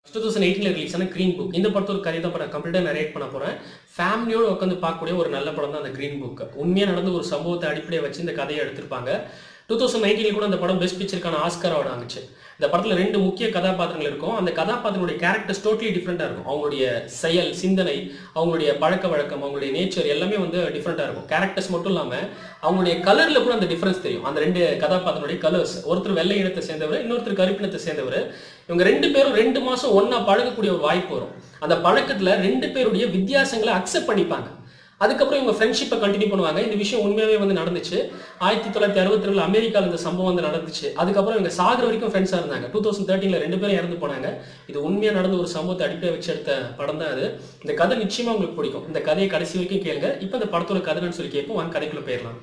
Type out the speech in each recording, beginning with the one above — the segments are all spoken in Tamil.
டூ தௌசண்ட் எயிட்டில் ரிலீஸ் ஆன க்ரீன் புக் இந்த படத்தை ஒரு கதை தான் படம் கம்ப்ளீட்டாக நரேட் பண்ண போகிறேன் ஃபேமிலியோடு உட்காந்து பார்க்கக்கூடிய ஒரு நல்ல படம் தான் அந்த க்ரீன் புக் உண்மையாக நடந்த ஒரு சம்பவத்தை அடிப்படையாக வச்சு இந்த கதையை எடுத்திருப்பாங்க டூ தௌசண்ட் நைன்டீனில் கூட அந்த படம் பெஸ்ட் பிக்சருக்கான ஆஸ்கர் அவார்டு வாங்குச்சு இந்த படத்தில் ரெண்டு முக்கிய கதாபாத்திரங்கள் இருக்கும் அந்த கதாபாத்திரங்களுடைய கேரக்டர்ஸ் டோட்டலி டிஃப்ரெண்ட்டாக இருக்கும் அவங்களுடைய செயல் சிந்தனை அவங்களுடைய பழக்க வழக்கம் அவங்களுடைய நேச்சர் எல்லாமே வந்து டிஃப்ரெண்ட்டாக இருக்கும் கேரக்டர்ஸ் மட்டும் இல்லாமல் அவங்களுடைய கலரில் கூட அந்த டிஃப்ரென்ஸ் தெரியும் அந்த ரெண்டு கதாபாத்திரங்களுடைய கலர்ஸ் ஒருத்தர் வெள்ளை இனத்தை சேர்ந்தவர் இன்னொருத்தர் கருப்பினத்தை சேர்ந்தவர் இவங்க ரெண்டு பேரும் ரெண்டு மாதம் ஒன்றா பழகக்கூடிய ஒரு வாய்ப்பு வரும் அந்த பழக்கத்தில் ரெண்டு பேருடைய வித்தியாசங்களை அக்செப்ட் பண்ணிப்பாங்க அதுக்கப்புறம் இவங்க ஃப்ரெண்ட்ஷிப்பை கண்டினியூ பண்ணுவாங்க இந்த விஷயம் உண்மையாகவே வந்து நடந்துச்சு ஆயிரத்தி தொள்ளாயிரத்தி அறுபத்தி ரெண்டுல அமெரிக்காவில் இந்த சம்பவம் வந்து நடந்துச்சு அதுக்கப்புறம் இவங்க சாகிற வரைக்கும் ஃப்ரெண்ட்ஸாக இருந்தாங்க டூ தௌசண்ட் தேர்ட்டீனில் ரெண்டு பேரும் இறந்து போனாங்க இது உண்மையாக நடந்த ஒரு சம்பவத்தை அடிப்படையாக வச்சு எடுத்த படம் தான் அது இந்த கதை நிச்சயமாக உங்களுக்கு பிடிக்கும் இந்த கதையை கடைசி வரைக்கும் கேளுங்க இப்போ இந்த படத்தோட கதைன்னு சொல்லி கேட்போம் வாங்க கதைக்குள்ள போயிடலாம்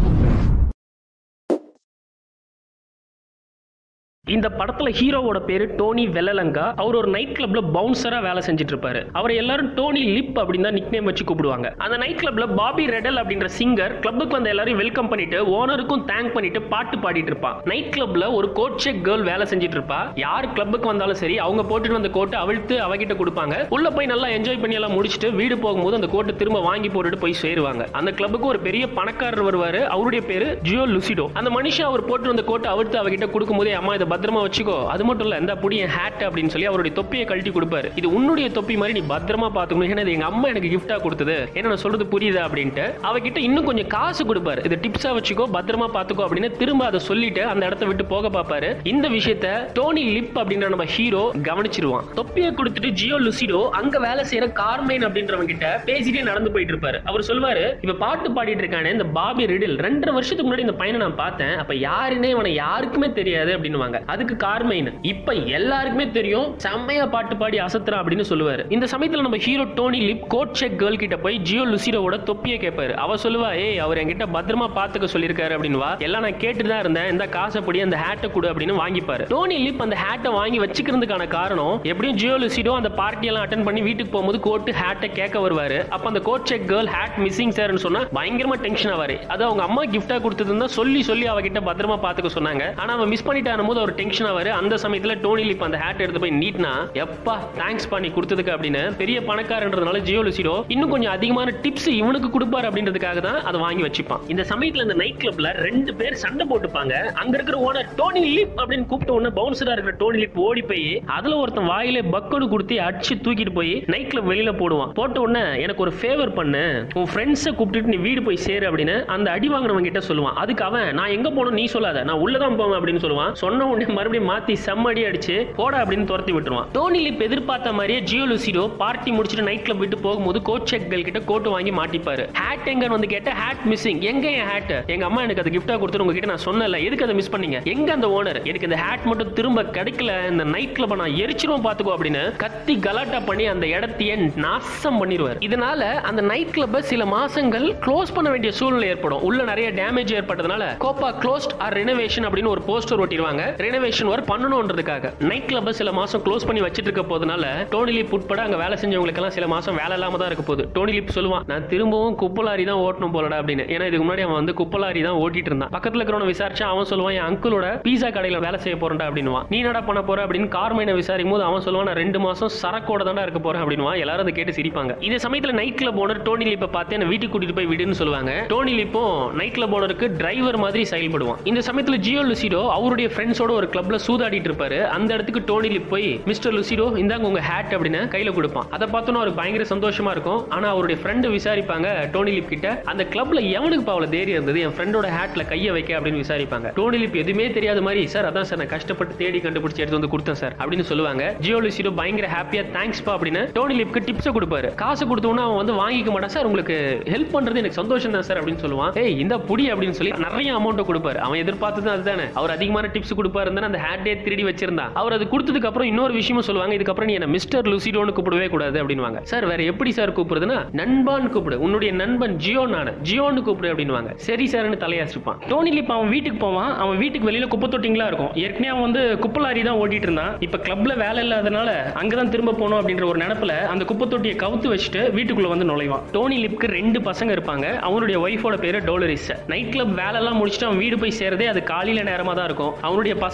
இந்த படத்துல ஹீரோவோட பேரு டோனி வெள்ளலங்கா அவர் ஒரு நைட் கிளப்ல பவுன்சரா வேலை செஞ்சுட்டு இருப்பாரு அவரை எல்லாரும் டோனி லிப் அப்படின்னு தான் நிக் நேம் வச்சு கூப்பிடுவாங்க அந்த நைட் கிளப்ல பாபி ரெடல் அப்படின்ற சிங்கர் கிளப்புக்கு வந்த எல்லாரையும் வெல்கம் பண்ணிட்டு ஓனருக்கும் தேங்க் பண்ணிட்டு பாட்டு பாடிட்டு இருப்பான் நைட் கிளப்ல ஒரு கோட் செக் கேர்ள் வேலை செஞ்சுட்டு இருப்பா யார் கிளப்புக்கு வந்தாலும் சரி அவங்க போட்டுட்டு வந்த கோட்டை அவிழ்த்து அவகிட்ட கொடுப்பாங்க உள்ள போய் நல்லா என்ஜாய் பண்ணி எல்லாம் முடிச்சுட்டு வீடு போகும்போது அந்த கோட்டை திரும்ப வாங்கி போட்டுட்டு போய் சேருவாங்க அந்த கிளப்புக்கு ஒரு பெரிய பணக்காரர் வருவாரு அவருடைய பேரு ஜியோ லுசிடோ அந்த மனுஷன் அவர் போட்டு வந்த கோட்டை அவிழ்த்து அவகிட்ட கொடுக்கும்போதே அம்மா இதை பத்திரமா வச்சுக்கோ அது மட்டும் இல்ல இந்த புடி என் ஹேட் அப்படின்னு சொல்லி அவருடைய தொப்பியை கழட்டி கொடுப்பாரு இது உன்னுடைய தொப்பி மாதிரி நீ பத்திரமா பாத்துக்கணும் ஏன்னா இது எங்க அம்மா எனக்கு கிஃப்டா கொடுத்தது என்ன நான் சொல்றது புரியுதா அப்படின்ட்டு அவகிட்ட இன்னும் கொஞ்சம் காசு கொடுப்பாரு இது டிப்ஸா வச்சுக்கோ பத்திரமா பாத்துக்கோ அப்படின்னு திரும்ப அதை சொல்லிட்டு அந்த இடத்த விட்டு போக பார்ப்பாரு இந்த விஷயத்த டோனி லிப் அப்படின்ற நம்ம ஹீரோ கவனிச்சிருவான் தொப்பியை கொடுத்துட்டு ஜியோ லுசிடோ அங்க வேலை செய்யற கார்மைன் அப்படின்றவங்க கிட்ட பேசிட்டே நடந்து போயிட்டு இருப்பாரு அவர் சொல்வாரு இப்ப பாட்டு பாடிட்டு இருக்கானே இந்த பாபி ரிடில் ரெண்டரை வருஷத்துக்கு முன்னாடி இந்த பையனை நான் பார்த்தேன் அப்ப யாருன்னே இவனை யாருக்குமே தெரியாது அப்படின்னுவாங்க அதுக்கு கார்மைன் இப்ப எல்லாருக்குமே தெரியும் செம்மையா பாட்டு பாடி அசத்துறான் அப்படின்னு சொல்லுவாரு இந்த சமயத்துல நம்ம hero Tony Lip coat check girl கிட்ட போய் ஜியோ லுசிரோவோட தொப்பியை கேட்பாரு அவ சொல்லுவா ஏய் அவர் என்கிட்ட பத்திரமா பாத்துக்க சொல்லியிருக்காரு அப்படின்னுவா எல்லாம் நான் கேட்டு தான் இருந்தேன் இந்த காசை படி அந்த ஹேட்டை கொடு அப்படின்னு வாங்கிப்பாரு டோனி லிப் அந்த ஹேட்டை வாங்கி வச்சுக்கிறதுக்கான காரணம் எப்படியும் ஜியோ லுசிடோ அந்த பார்ட்டி எல்லாம் அட்டன் பண்ணி வீட்டுக்கு போகும்போது கோட்டு ஹேட்டை கேட்க வருவாரு அப்ப அந்த coat check girl hat missing சார்னு சொன்னா பயங்கரமா டென்ஷன் ஆவாரு அது அவங்க அம்மா கிஃப்டா கொடுத்தது சொல்லி சொல்லி அவகிட்ட பத்திரமா பாத்துக்க சொன்னாங்க ஆனா அவன் மிஸ் பண்ணிட்டான போது அவர் டென்ஷன் ஆவாரு அந்த சமயத்துல டோனி லிப் அந்த ஹேட் எடுத்து போய் நீட்னா எப்பா தேங்க்ஸ் பண்ணி கொடுத்ததுக்கு அப்படின்னு பெரிய பணக்காரன்றதுனால ஜியோ லுசிடோ இன்னும் கொஞ்சம் அதிகமான டிப்ஸ் இவனுக்கு கொடுப்பாரு அப்படின்றதுக்காக தான் அதை வாங்கி வச்சுப்பான் இந்த சமயத்துல இந்த நைட் கிளப்ல ரெண்டு பேர் சண்டை போட்டுப்பாங்க அங்க இருக்கிற ஓனர் டோனி லிப் அப்படின்னு கூப்பிட்ட உடனே பவுன்சரா இருக்கிற டோனி லிப் ஓடி போய் அதுல ஒருத்தன் வாயிலே பக்கோடு கொடுத்து அடிச்சு தூக்கிட்டு போய் நைட் கிளப் வெளியில போடுவான் போட்ட உடனே எனக்கு ஒரு ஃபேவர் பண்ணு உன் ஃப்ரெண்ட்ஸை கூப்பிட்டுட்டு நீ வீடு போய் சேரு அப்படின்னு அந்த அடி வாங்கினவங்க கிட்ட சொல்லுவான் அதுக்கு அவன் நான் எங்க போகணும் நீ சொல்லாத நான் உள்ளதான் போவேன் அப்படின்னு சொல்லுவான் சொன்ன உடனே மறுபடியும் மாத்தி செம்ம அடி அடிச்சு போடா அப்படின்னு துரத்தி விட்டுருவான் டோனி லிப் எதிர்பார்த்த மாதிரியே ஜியோ லுசிடோ பார்ட்டி முடிச்சுட்டு நைட் கிளப் விட்டு போகும்போது கோட் செக் கேர்ள் கிட்ட கோட்டு வாங்கி மாட்டிப்பாரு ஹேட் எங்கன்னு வந்து கேட்ட ஹேட் மிஸ்ஸிங் எங்க என் ஹேட் எங்க அம்மா எனக்கு அது கிஃப்டா கொடுத்து உங்ககிட்ட நான் சொன்னல எதுக்கு அதை மிஸ் பண்ணீங்க எங்க அந்த ஓனர் எனக்கு இந்த ஹேட் மட்டும் திரும்ப கிடைக்கல இந்த நைட் கிளப் நான் எரிச்சிரும் பாத்துக்கோ அப்படின்னு கத்தி கலாட்டா பண்ணி அந்த இடத்தையே நாசம் பண்ணிடுவார் இதனால அந்த நைட் கிளப்பை சில மாசங்கள் க்ளோஸ் பண்ண வேண்டிய சூழ்நிலை ஏற்படும் உள்ள நிறைய டேமேஜ் ஏற்பட்டதுனால கோப்பா க்ளோஸ்ட் ஆர் ரெனோவேஷன் அப்படின்னு ஒரு போஸ்டர் ஒட்டிடுவாங்க ரெனோவேஷன் ஒர்க் பண்ணணும்ன்றதுக்காக நைட் கிளப்பை சில மாசம் க்ளோஸ் பண்ணி வச்சிட்டு இருக்க போதுனால டோனி லிப் உட்பட அங்க வேலை செஞ்சவங்களுக்கு எல்லாம் சில மாசம் வேலை இல்லாம தான் இருக்க போகுது டோனி லிப் சொல்லுவான் நான் திரும்பவும் குப்பலாரி தான் ஓட்டணும் போலடா அப்படின்னு ஏன்னா இதுக்கு முன்னாடி அவன் வந்து குப்பலாரி தான் ஓட்டிட்டு இருந்தான் பக்கத்துல இருக்கிறவன விசாரிச்சா அவன் சொல்லுவான் என் அங்கிளோட பீஸா கடையில வேலை செய்ய போறேன்டா அப்படின்னுவான் நீ என்னடா பண்ண போற அப்படின்னு கார்மைனை விசாரிக்கும் போது அவன் சொல்லுவான் நான் ரெண்டு மாசம் சரக்கோட தான்டா இருக்க போறேன் அப்படின்னுவான் எல்லாரும் அதை கேட்டு சிரிப்பாங்க இந்த சமயத்துல நைட் கிளப் ஓனர் டோனி லிப்பை பார்த்து என்ன வீட்டுக்கு கூட்டிட்டு போய் விடுன்னு சொல்லுவாங்க டோனி லிப்பும் நைட் கிளப் ஓனருக்கு டிரைவர் மாதிரி செயல்படுவான் இந்த சமயத்துல ஜியோ லுசிடோ அவருடைய ஃப்ரெண்ட்ஸோட ஒரு கிளப்ல சூதாடிட்டு இருப்பாரு அந்த இடத்துக்கு டோனி லிப் போய் மிஸ்டர் லுசிடோ இந்தாங்க உங்க ஹேட் அப்படின்னு கையில கொடுப்பான் அதை பார்த்தோன்னா அவருக்கு பயங்கர சந்தோஷமா இருக்கும் ஆனா அவருடைய ஃப்ரெண்டு விசாரிப்பாங்க டோனி லிப் கிட்ட அந்த கிளப்ல எவனுக்கு பாவல தைரியம் இருந்தது என் ஃப்ரெண்டோட ஹேட்ல கையை வைக்க அப்படின்னு விசாரிப்பாங்க டோனி லிப் எதுவுமே தெரியாத மாதிரி சார் அதான் சார் நான் கஷ்டப்பட்டு தேடி கண்டுபிடிச்சு எடுத்து வந்து கொடுத்தேன் சார் அப்படின்னு சொல்லுவாங்க ஜியோ லுசிடோ பயங்கர ஹாப்பியா தேங்க்ஸ் பா அப்படின்னு டோனி லிப்க்கு டிப்ஸ் கொடுப்பாரு காசு கொடுத்தோன்னா அவன் வந்து வாங்கிக்க மாட்டான் சார் உங்களுக்கு ஹெல்ப் பண்றது எனக்கு சந்தோஷம் தான் சார் அப்படின்னு சொல்லுவான் ஏய் இந்த புடி அப்படின்னு சொல்லி நிறைய அமௌண்ட் கொடுப்பாரு அவன் எதிர்பார்த்தது அதுதானே அவர் அதிகமான டிப்ஸ் கொடுப்பாரு இருந்தா அந்த ஹேட்டே திருடி வச்சிருந்தான் அவர் அது கொடுத்ததுக்கு அப்புறம் இன்னொரு விஷயமும் சொல்லுவாங்க இதுக்கப்புறம் நீ என்ன மிஸ்டர் லுசிடோன்னு கூப்பிடவே கூடாது அப்படின்வாங்க சார் வேற எப்படி சார் கூப்பிடுறதுன்னா நண்பான்னு கூப்பிடு உன்னுடைய நண்பன் ஜியோ நானு ஜியோன்னு கூப்பிடு அப்படின்வாங்க சரி சார்னு தலையாசிப்பான் டோனி லிப் அவன் வீட்டுக்கு போவான் அவன் வீட்டுக்கு வெளியில குப்பை தொட்டிங்களா இருக்கும் ஏற்கனவே அவன் வந்து குப்பை லாரி தான் ஓட்டிட்டு இருந்தான் இப்ப கிளப்ல வேலை இல்லாதனால அங்கதான் திரும்ப போகணும் அப்படின்ற ஒரு நினப்புல அந்த குப்பை தொட்டியை கவுத்து வச்சுட்டு வீட்டுக்குள்ள வந்து நுழைவான் டோனி லிப்க்கு ரெண்டு பசங்க இருப்பாங்க அவனுடைய ஒய்ஃபோட பேரு டோலரிஸ் நைட் கிளப் வேலை எல்லாம் முடிச்சுட்டு அவன் வீடு போய் சேரதே அது காலையில நேரமா தான் இருக்கும் அவனுடைய பசங்க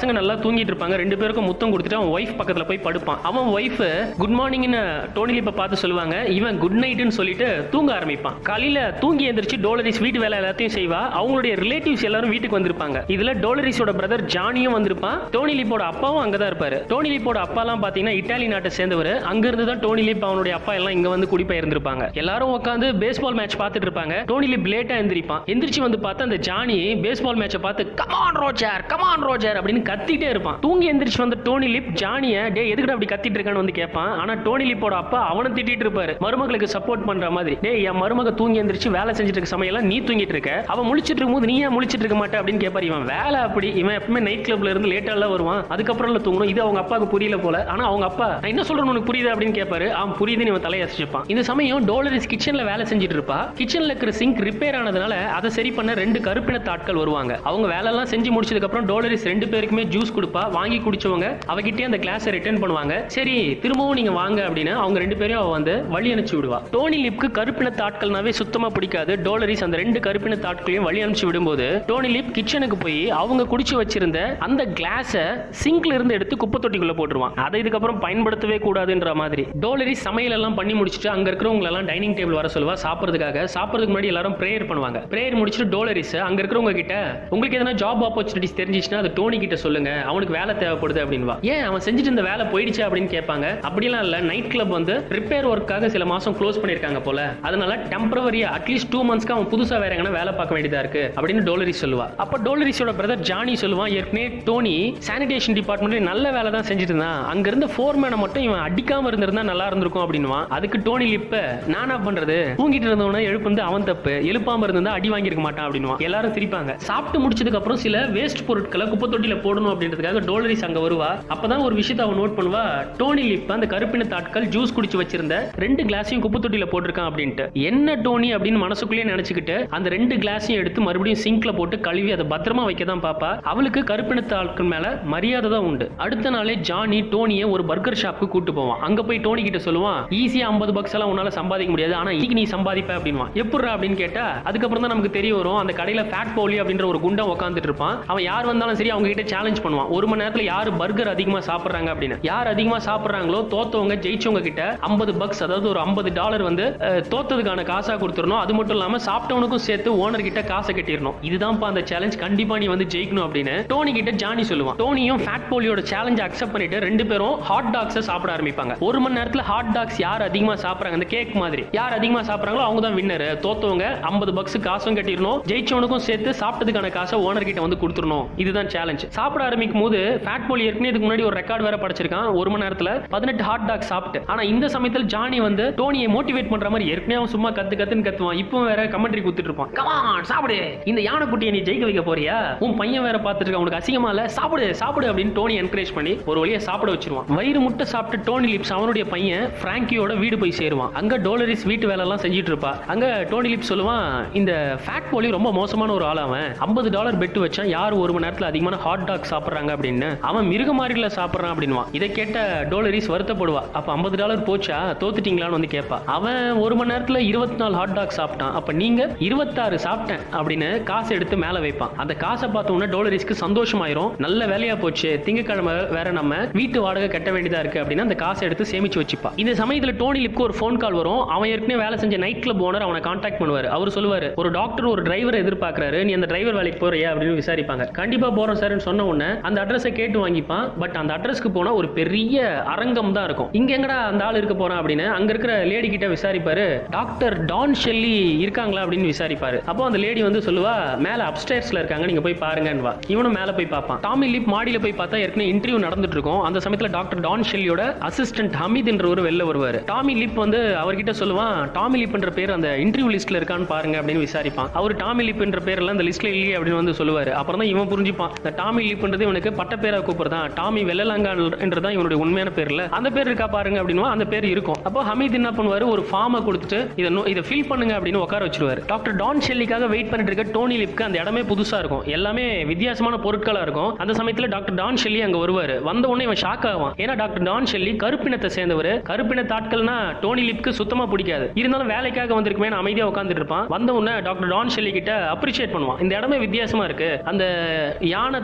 பசங்க நல்லா தூங்கிட்டு இருப்பாங்க ரெண்டு பேருக்கும் முத்தம் கொடுத்துட்டு அவன் ஒய்ஃப் பக்கத்துல போய் படுப்பான் அவன் ஒய்ஃப் குட் மார்னிங்னு டோனி லிப்பை பார்த்து சொல்லுவாங்க இவன் குட் நைட்னு சொல்லிட்டு தூங்க ஆரம்பிப்பான் காலையில தூங்கி எந்திரிச்சு டோலரிஸ் வீட்டு வேலை எல்லாத்தையும் செய்வா அவங்களுடைய ரிலேட்டிவ்ஸ் எல்லாரும் வீட்டுக்கு வந்திருப்பாங்க இதுல டோலரிஸோட பிரதர் ஜானியும் வந்திருப்பான் டோனி லிப்போட அப்பாவும் அங்கதான் இருப்பாரு டோனி லிப்போட அப்பாலாம் பாத்தீங்கன்னா இட்டாலி நாட்டை சேர்ந்தவர் அங்க இருந்து தான் டோனி லிப் அவனுடைய அப்பா எல்லாம் இங்க வந்து குடிபெயர்ந்திருப்பாங்க எல்லாரும் உட்காந்து பேஸ்பால் மேட்ச் பார்த்துட்டு இருப்பாங்க டோனி லிப் லேட்டா எந்திரிப்பான் எந்திரிச்சு வந்து பார்த்தா அந்த ஜானி பேஸ்பால் மேட்சை பார்த்து கமான் ரோஜர் கமான் ரோஜர் அப்படின்னு கத்திட்டே இருப்பான் தூங்கி எந்திரிச்சு வந்த டோனி லிப் ஜானிய டே எதுக்குடா அப்படி கத்திட்டு இருக்கான்னு வந்து கேட்பான் ஆனா டோனி லிப்போட அப்பா அவனை திட்டிட்டு இருப்பாரு மருமகளுக்கு சப்போர்ட் பண்ற மாதிரி டே என் மருமக தூங்கி எந்திரிச்சு வேலை செஞ்சுட்டு இருக்க சமயம் நீ தூங்கிட்டு இருக்க அவன் முழிச்சிட்டு இருக்கும்போது நீ ஏன் முழிச்சிட்டு இருக்க மாட்டே அப்படின்னு கேட்பாரு இவன் வேலை அப்படி இவன் எப்பவுமே நைட் கிளப்ல இருந்து லேட்டா எல்லாம் வருவான் அதுக்கப்புறம் இல்ல தூங்கணும் இது அவங்க அப்பாவுக்கு புரியல போல ஆனா அவங்க அப்பா நான் என்ன சொல்றேன்னு உனக்கு புரியுது அப்படின்னு கேட்பாரு அவன் புரியுதுன்னு இவன் தலையசிச்சுப்பான் இந்த சமயம் டோலரிஸ் கிச்சன்ல வேலை செஞ்சுட்டு இருப்பா கிச்சன்ல இருக்கிற சிங்க் ரிப்பேர் ஆனதுனால அதை சரி பண்ண ரெண்டு கருப்பின தாட்கள் வருவாங்க அவங்க வேலை எல்லாம் செஞ்சு முடிச்சதுக்கு அப்புறம் டோலரிஸ் ரெண்டு பேருக்குமே ஜூஸ் கொடுப்பா வாங்கி குடிச்சவங்க அவகிட்டே அந்த கிளாஸை ரிட்டர்ன் பண்ணுவாங்க சரி திரும்பவும் நீங்க வாங்க அப்படின்னு அவங்க ரெண்டு பேரையும் அவ வந்து வழி அனுப்பிச்சு விடுவா டோனி லிப்க்கு கருப்பின தாட்கள்னாவே சுத்தமா பிடிக்காது டோலரிஸ் அந்த ரெண்டு கருப்பின தாட்களையும் வழி அனுப்பிச்சு விடும்போது டோனி லிப் கிச்சனுக்கு போய் அவங்க குடிச்சு வச்சிருந்த அந்த கிளாஸை சிங்க்ல இருந்து எடுத்து குப்பை தொட்டிக்குள்ள போட்டுருவான் அதை இதுக்கப்புறம் பயன்படுத்தவே கூடாதுன்ற மாதிரி டோலரிஸ் சமையல் எல்லாம் பண்ணி முடிச்சுட்டு அங்க இருக்கிறவங்க எல்லாம் டைனிங் டேபிள் வர சொல்லுவா சாப்பிடுறதுக்காக சாப்பிடுறதுக்கு முன்னாடி எல்லாரும் ப்ரேயர் பண்ணுவாங்க ப்ரேயர் முடிச்சுட்டு டோலரிஸ் அங்க இருக்கிறவங்க கிட்ட உங்களுக்கு எதனா ஜாப் ஆப்பர்ச்சுனிட்டிஸ் தெரிஞ்சிச்சுன்னா அது டோனி கிட்ட சொல்லுங்க அவனுக்கு வேலை தேவைப்படுது அப்படின்வா ஏன் அவன் செஞ்சுட்டு இந்த வேலை போயிடுச்சு அப்படின்னு கேட்பாங்க அப்படிலாம் இல்ல நைட் கிளப் வந்து ரிப்பேர் ஒர்க்காக சில மாசம் க்ளோஸ் பண்ணிருக்காங்க போல அதனால டெம்பரவரியா அட்லீஸ்ட் டூ மந்த்ஸ்க்கு அவன் புதுசா வேற எங்கன்னா வேலை பார்க்க வேண்டியதா இருக்கு அப்படின்னு டோலரிஸ் சொல்லுவா அப்ப டோலரிஸோட பிரதர் ஜானி சொல்லுவான் ஏற்கனவே டோனி சானிடேஷன் டிபார்ட்மெண்ட்ல நல்ல வேலை தான் செஞ்சுட்டு இருந்தான் அங்க இருந்த ஃபோர்மேனை மட்டும் இவன் அடிக்காம இருந்திருந்தா நல்லா இருந்திருக்கும் அப்படின்னுவான் அதுக்கு டோனி லிப்ப நானா பண்றது தூங்கிட்டு இருந்தவன எழுப்புந்து அவன் தப்பு எழுப்பாம இருந்தா அடி வாங்கியிருக்க மாட்டான் அப்படின்னுவான் எல்லாரும் சிரிப்பாங்க சாப்பிட்டு முடிச்சதுக்கு அப்புறம் சில வேஸ்ட் பொருட்களை குப்பை தொட்டியில போடணும் அப்படின்றதுக்காக டோலரிஸ் அங்க வருவா அப்பதான் ஒரு விஷயத்தை அவன் நோட் பண்ணுவா டோனி லிப் அந்த கருப்பின தாட்கள் ஜூஸ் குடிச்சு வச்சிருந்த ரெண்டு கிளாஸையும் குப்பை தொட்டியில போட்டிருக்கான் அப்படின்ட்டு என்ன டோனி அப்படின்னு மனசுக்குள்ளேயே நினைச்சுக்கிட்டு அந்த ரெண்டு கிளாஸையும் எடுத்து மறுபடியும் சிங்க்ல போட்டு கழுவி அதை பத்திரமா வைக்க தான் பாப்பா அவளுக்கு கருப்பின தாட்கள் மேல மரியாதை தான் உண்டு அடுத்த நாளே ஜானி டோனியை ஒரு பர்கர் ஷாப்புக்கு கூட்டு போவான் அங்க போய் டோனி கிட்ட சொல்லுவான் ஈஸியா ஐம்பது பக்ஸ் எல்லாம் உன்னால சம்பாதிக்க முடியாது ஆனா இன்னைக்கு நீ சம்பாதிப்ப அப்படின்வான் எப்படிரா அப்படின்னு கேட்டா அதுக்கப்புறம் தான் நமக்கு தெரிய வரும் அந்த கடையில ஃபேட் போலி அப்படின்ற ஒரு குண்டம் உட்காந்துட்டு இருப்பான் அவன் யார் வந்தாலும் சரி அவங்க கிட்ட சேலஞ்ச் பண்ணுவான் ஒரு மணி நேரத்துல யார் பர்கர் அதிகமா சாப்பிடுறாங்க அப்படின்னு யார் அதிகமா சாப்பிடுறாங்களோ தோத்தவங்க ஜெயிச்சவங்க கிட்ட ஐம்பது பக்ஸ் அதாவது ஒரு ஐம்பது டாலர் வந்து அஹ், தோத்ததுக்கான காசா கொடுத்துடணும் அது மட்டும் இல்லாம சாப்பிட்டவனுக்கும் சேர்த்து ஓனர் கிட்ட காசை கட்டிடணும் இதுதான்ப்பா அந்த சேலஞ்ச் கண்டிப்பா நீ வந்து ஜெயிக்கணும் அப்படின்னு டோனி கிட்ட ஜானி சொல்லுவான் டோனியும் ஃபேட் போலியோட சேலஞ்ச் அக்செப்ட் பண்ணிட்டு ரெண்டு பேரும் ஹாட் டாக்ஸை சாப்பிட ஆரம்பிப்பாங்க ஒரு மணி நேரத்துல ஹாட் டாக்ஸ் யார் அதிகமா சாப்பிடுறாங்க அந்த கேக் மாதிரி யார் அதிகமா சாப்பிடுறாங்களோ அவங்க தான் வின்னர் தோத்தவங்க ஐம்பது பக்ஸ் காசும் கட்டிடணும் ஜெயிச்சவனுக்கும் சேர்த்து சாப்பிட்டதுக்கான காசை ஓனர் கிட்ட வந்து கொடுத்துடணும் இதுதான் சேலஞ்ச் சாப்பிட ஆரம்பிக்கும் போது ஃபேட் போலி ஏற்கனவே இதுக்கு முன்னாடி ஒரு ரெக்கார்ட் வேற படைச்சிருக்கான் ஒரு மணி நேரத்துல பதினெட்டு ஹாட் டாக் சாப்பிட்டு ஆனா இந்த சமயத்தில் ஜானி வந்து டோனியை மோட்டிவேட் பண்ற மாதிரி ஏற்கனவே அவன் சும்மா கத்து கத்துன்னு கத்துவான் இப்போ வேற கமெண்ட்ரி குத்துட்டு இருப்பான் கமான் சாப்பிடு இந்த யானை குட்டியை நீ ஜெயிக்க வைக்க போறியா உன் பையன் வேற பார்த்துட்டு இருக்க உனக்கு அசிங்கமா இல்ல சாப்பிடு சாப்பிடு அப்படின்னு டோனி என்கரேஜ் பண்ணி ஒரு வழியா சாப்பிட வச்சிருவான் வயிறு முட்டை சாப்பிட்டு டோனி லிப்ஸ் அவனுடைய பையன் பிராங்கியோட வீடு போய் சேருவான் அங்க டோலரிஸ் வீட்டு வேலை எல்லாம் செஞ்சுட்டு இருப்பா அங்க டோனி லிப்ஸ் சொல்லுவான் இந்த ஃபேட் போலி ரொம்ப மோசமான ஒரு ஆள் அவன் ஐம்பது டாலர் பெட் வச்சான் யார் ஒரு மணி நேரத்துல அதிகமான ஹாட் டாக் சாப்பிடுறாங்க அப்படின்னு அவன் மிருக மாதிரில சாப்பிடுறான் அப்படின்வான் இதை கேட்ட டோலரிஸ் வருத்தப்படுவா அப்ப ஐம்பது டாலர் போச்சா தோத்துட்டீங்களான்னு வந்து கேட்பா அவன் ஒரு மணி நேரத்துல இருபத்தி நாலு ஹாட் டாக் சாப்பிட்டான் அப்ப நீங்க இருபத்தாறு சாப்பிட்டேன் அப்படின்னு காசு எடுத்து மேல வைப்பான் அந்த காசை பார்த்த உடனே டோலரிஸ்க்கு சந்தோஷமாயிரும் நல்ல வேலையா போச்சு திங்கக்கிழமை வேற நம்ம வீட்டு வாடகை கட்ட வேண்டியதா இருக்கு அப்படின்னு அந்த காசை எடுத்து சேமிச்சு வச்சுப்பா இந்த சமயத்துல டோனி லிப்க்கு ஒரு ஃபோன் கால் வரும் அவன் ஏற்கனவே வேலை செஞ்ச நைட் கிளப் ஓனர் அவனை கான்டாக்ட் பண்ணுவாரு அவர் சொல்லுவாரு ஒரு டாக்டர் ஒரு டிரைவரை எதிர்பார்க்கறாரு நீ அந்த டிரைவர் வேலைக்கு போறியா அப்படின்னு விசாரிப்பாங்க கண்டிப்பா போறோம் சார்னு சொன்ன உடனே அந்த அட்ரஸை கேட்டு வாங்கிப்பான் பட் அந்த அட்ரஸ்க்கு போனா ஒரு பெரிய அரங்கம் தான் இருக்கும் இங்க எங்கடா அந்த ஆள் இருக்க போறான் அப்படின்னு அங்க இருக்கிற லேடி கிட்ட விசாரிப்பாரு டாக்டர் டான் ஷெல்லி இருக்காங்களா அப்படின்னு விசாரிப்பாரு அப்போ அந்த லேடி வந்து சொல்லுவா மேல அப்ஸ்டேர்ஸ்ல இருக்காங்க நீங்க போய் பாருங்கன்னு இவனும் மேல போய் பார்ப்பான் டாமி லிப் மாடியில போய் பார்த்தா ஏற்கனவே இன்டர்வியூ நடந்துட்டு இருக்கும் அந்த சமயத்துல டாக்டர் டான் ஷெல்லியோட அசிஸ்டன்ட் ஹமீத் என்றவர் வெளில வருவாரு டாமி லிப் வந்து அவர்கிட்ட சொல்லுவான் டாமி லிப் என்ற பேர் அந்த இன்டர்வியூ லிஸ்ட்ல இருக்கான்னு பாருங்க அப்படின்னு விசாரிப்பான் அவர் டாமி லிப் என்ற பேர் எல்லாம் அந்த லிஸ்ட்ல இல்லையே அப்படின்னு வந்து சொல்லுவாரு அப்புறம் தான் இவன் புரிஞ்சுப்பான் இந்த டாமி லிப்ன்றது இவனுக்கு பட்ட பேரை கூப்பிடுறதான் டாமி வெள்ளலாங்கா என்றதான் இவனுடைய உண்மையான பேர்ல அந்த பேர் இருக்கா பாருங்க அப்படின்னு அந்த பேர் இருக்கும் அப்போ ஹமீத் என்ன பண்ணுவாரு ஒரு ஃபார்மை கொடுத்துட்டு இதை நோ- இதை ஃபில் பண்ணுங்க அப்படின்னு உட்கார வச்சிருவாரு டாக்டர் டான் ஷெல்லிக்காக வெயிட் பண்ணிட்டு இருக்க டோனி லிப்க்கு அந்த இடமே புதுசா இருக்கும் எல்லாமே வித்தியாசமான பொருட்களா இருக்கும் அந்த சமயத்துல டாக்டர் டான் ஷெல்லி அங்க வருவாரு வந்த உடனே இவன் ஷாக் ஆவான் ஏன்னா டாக்டர் டான் ஷெல்லி கருப்பினத்தை சேர்ந்தவர் கருப்பின தாட்கள்னா டோனி லிப்க்கு சுத்தமா பிடிக்காது இருந்தாலும் வேலைக்காக வந்திருக்குமே நான் அமைதியா உட்காந்துட்டு இருப்பான் வந்த உடனே டாக்டர் டான் ஷெல்லி கிட்ட அப்ரிஷியேட் பண்ணுவான் இந்த இடமே வித்தியாசமா இருக்கு அந்த யானை தந்தம்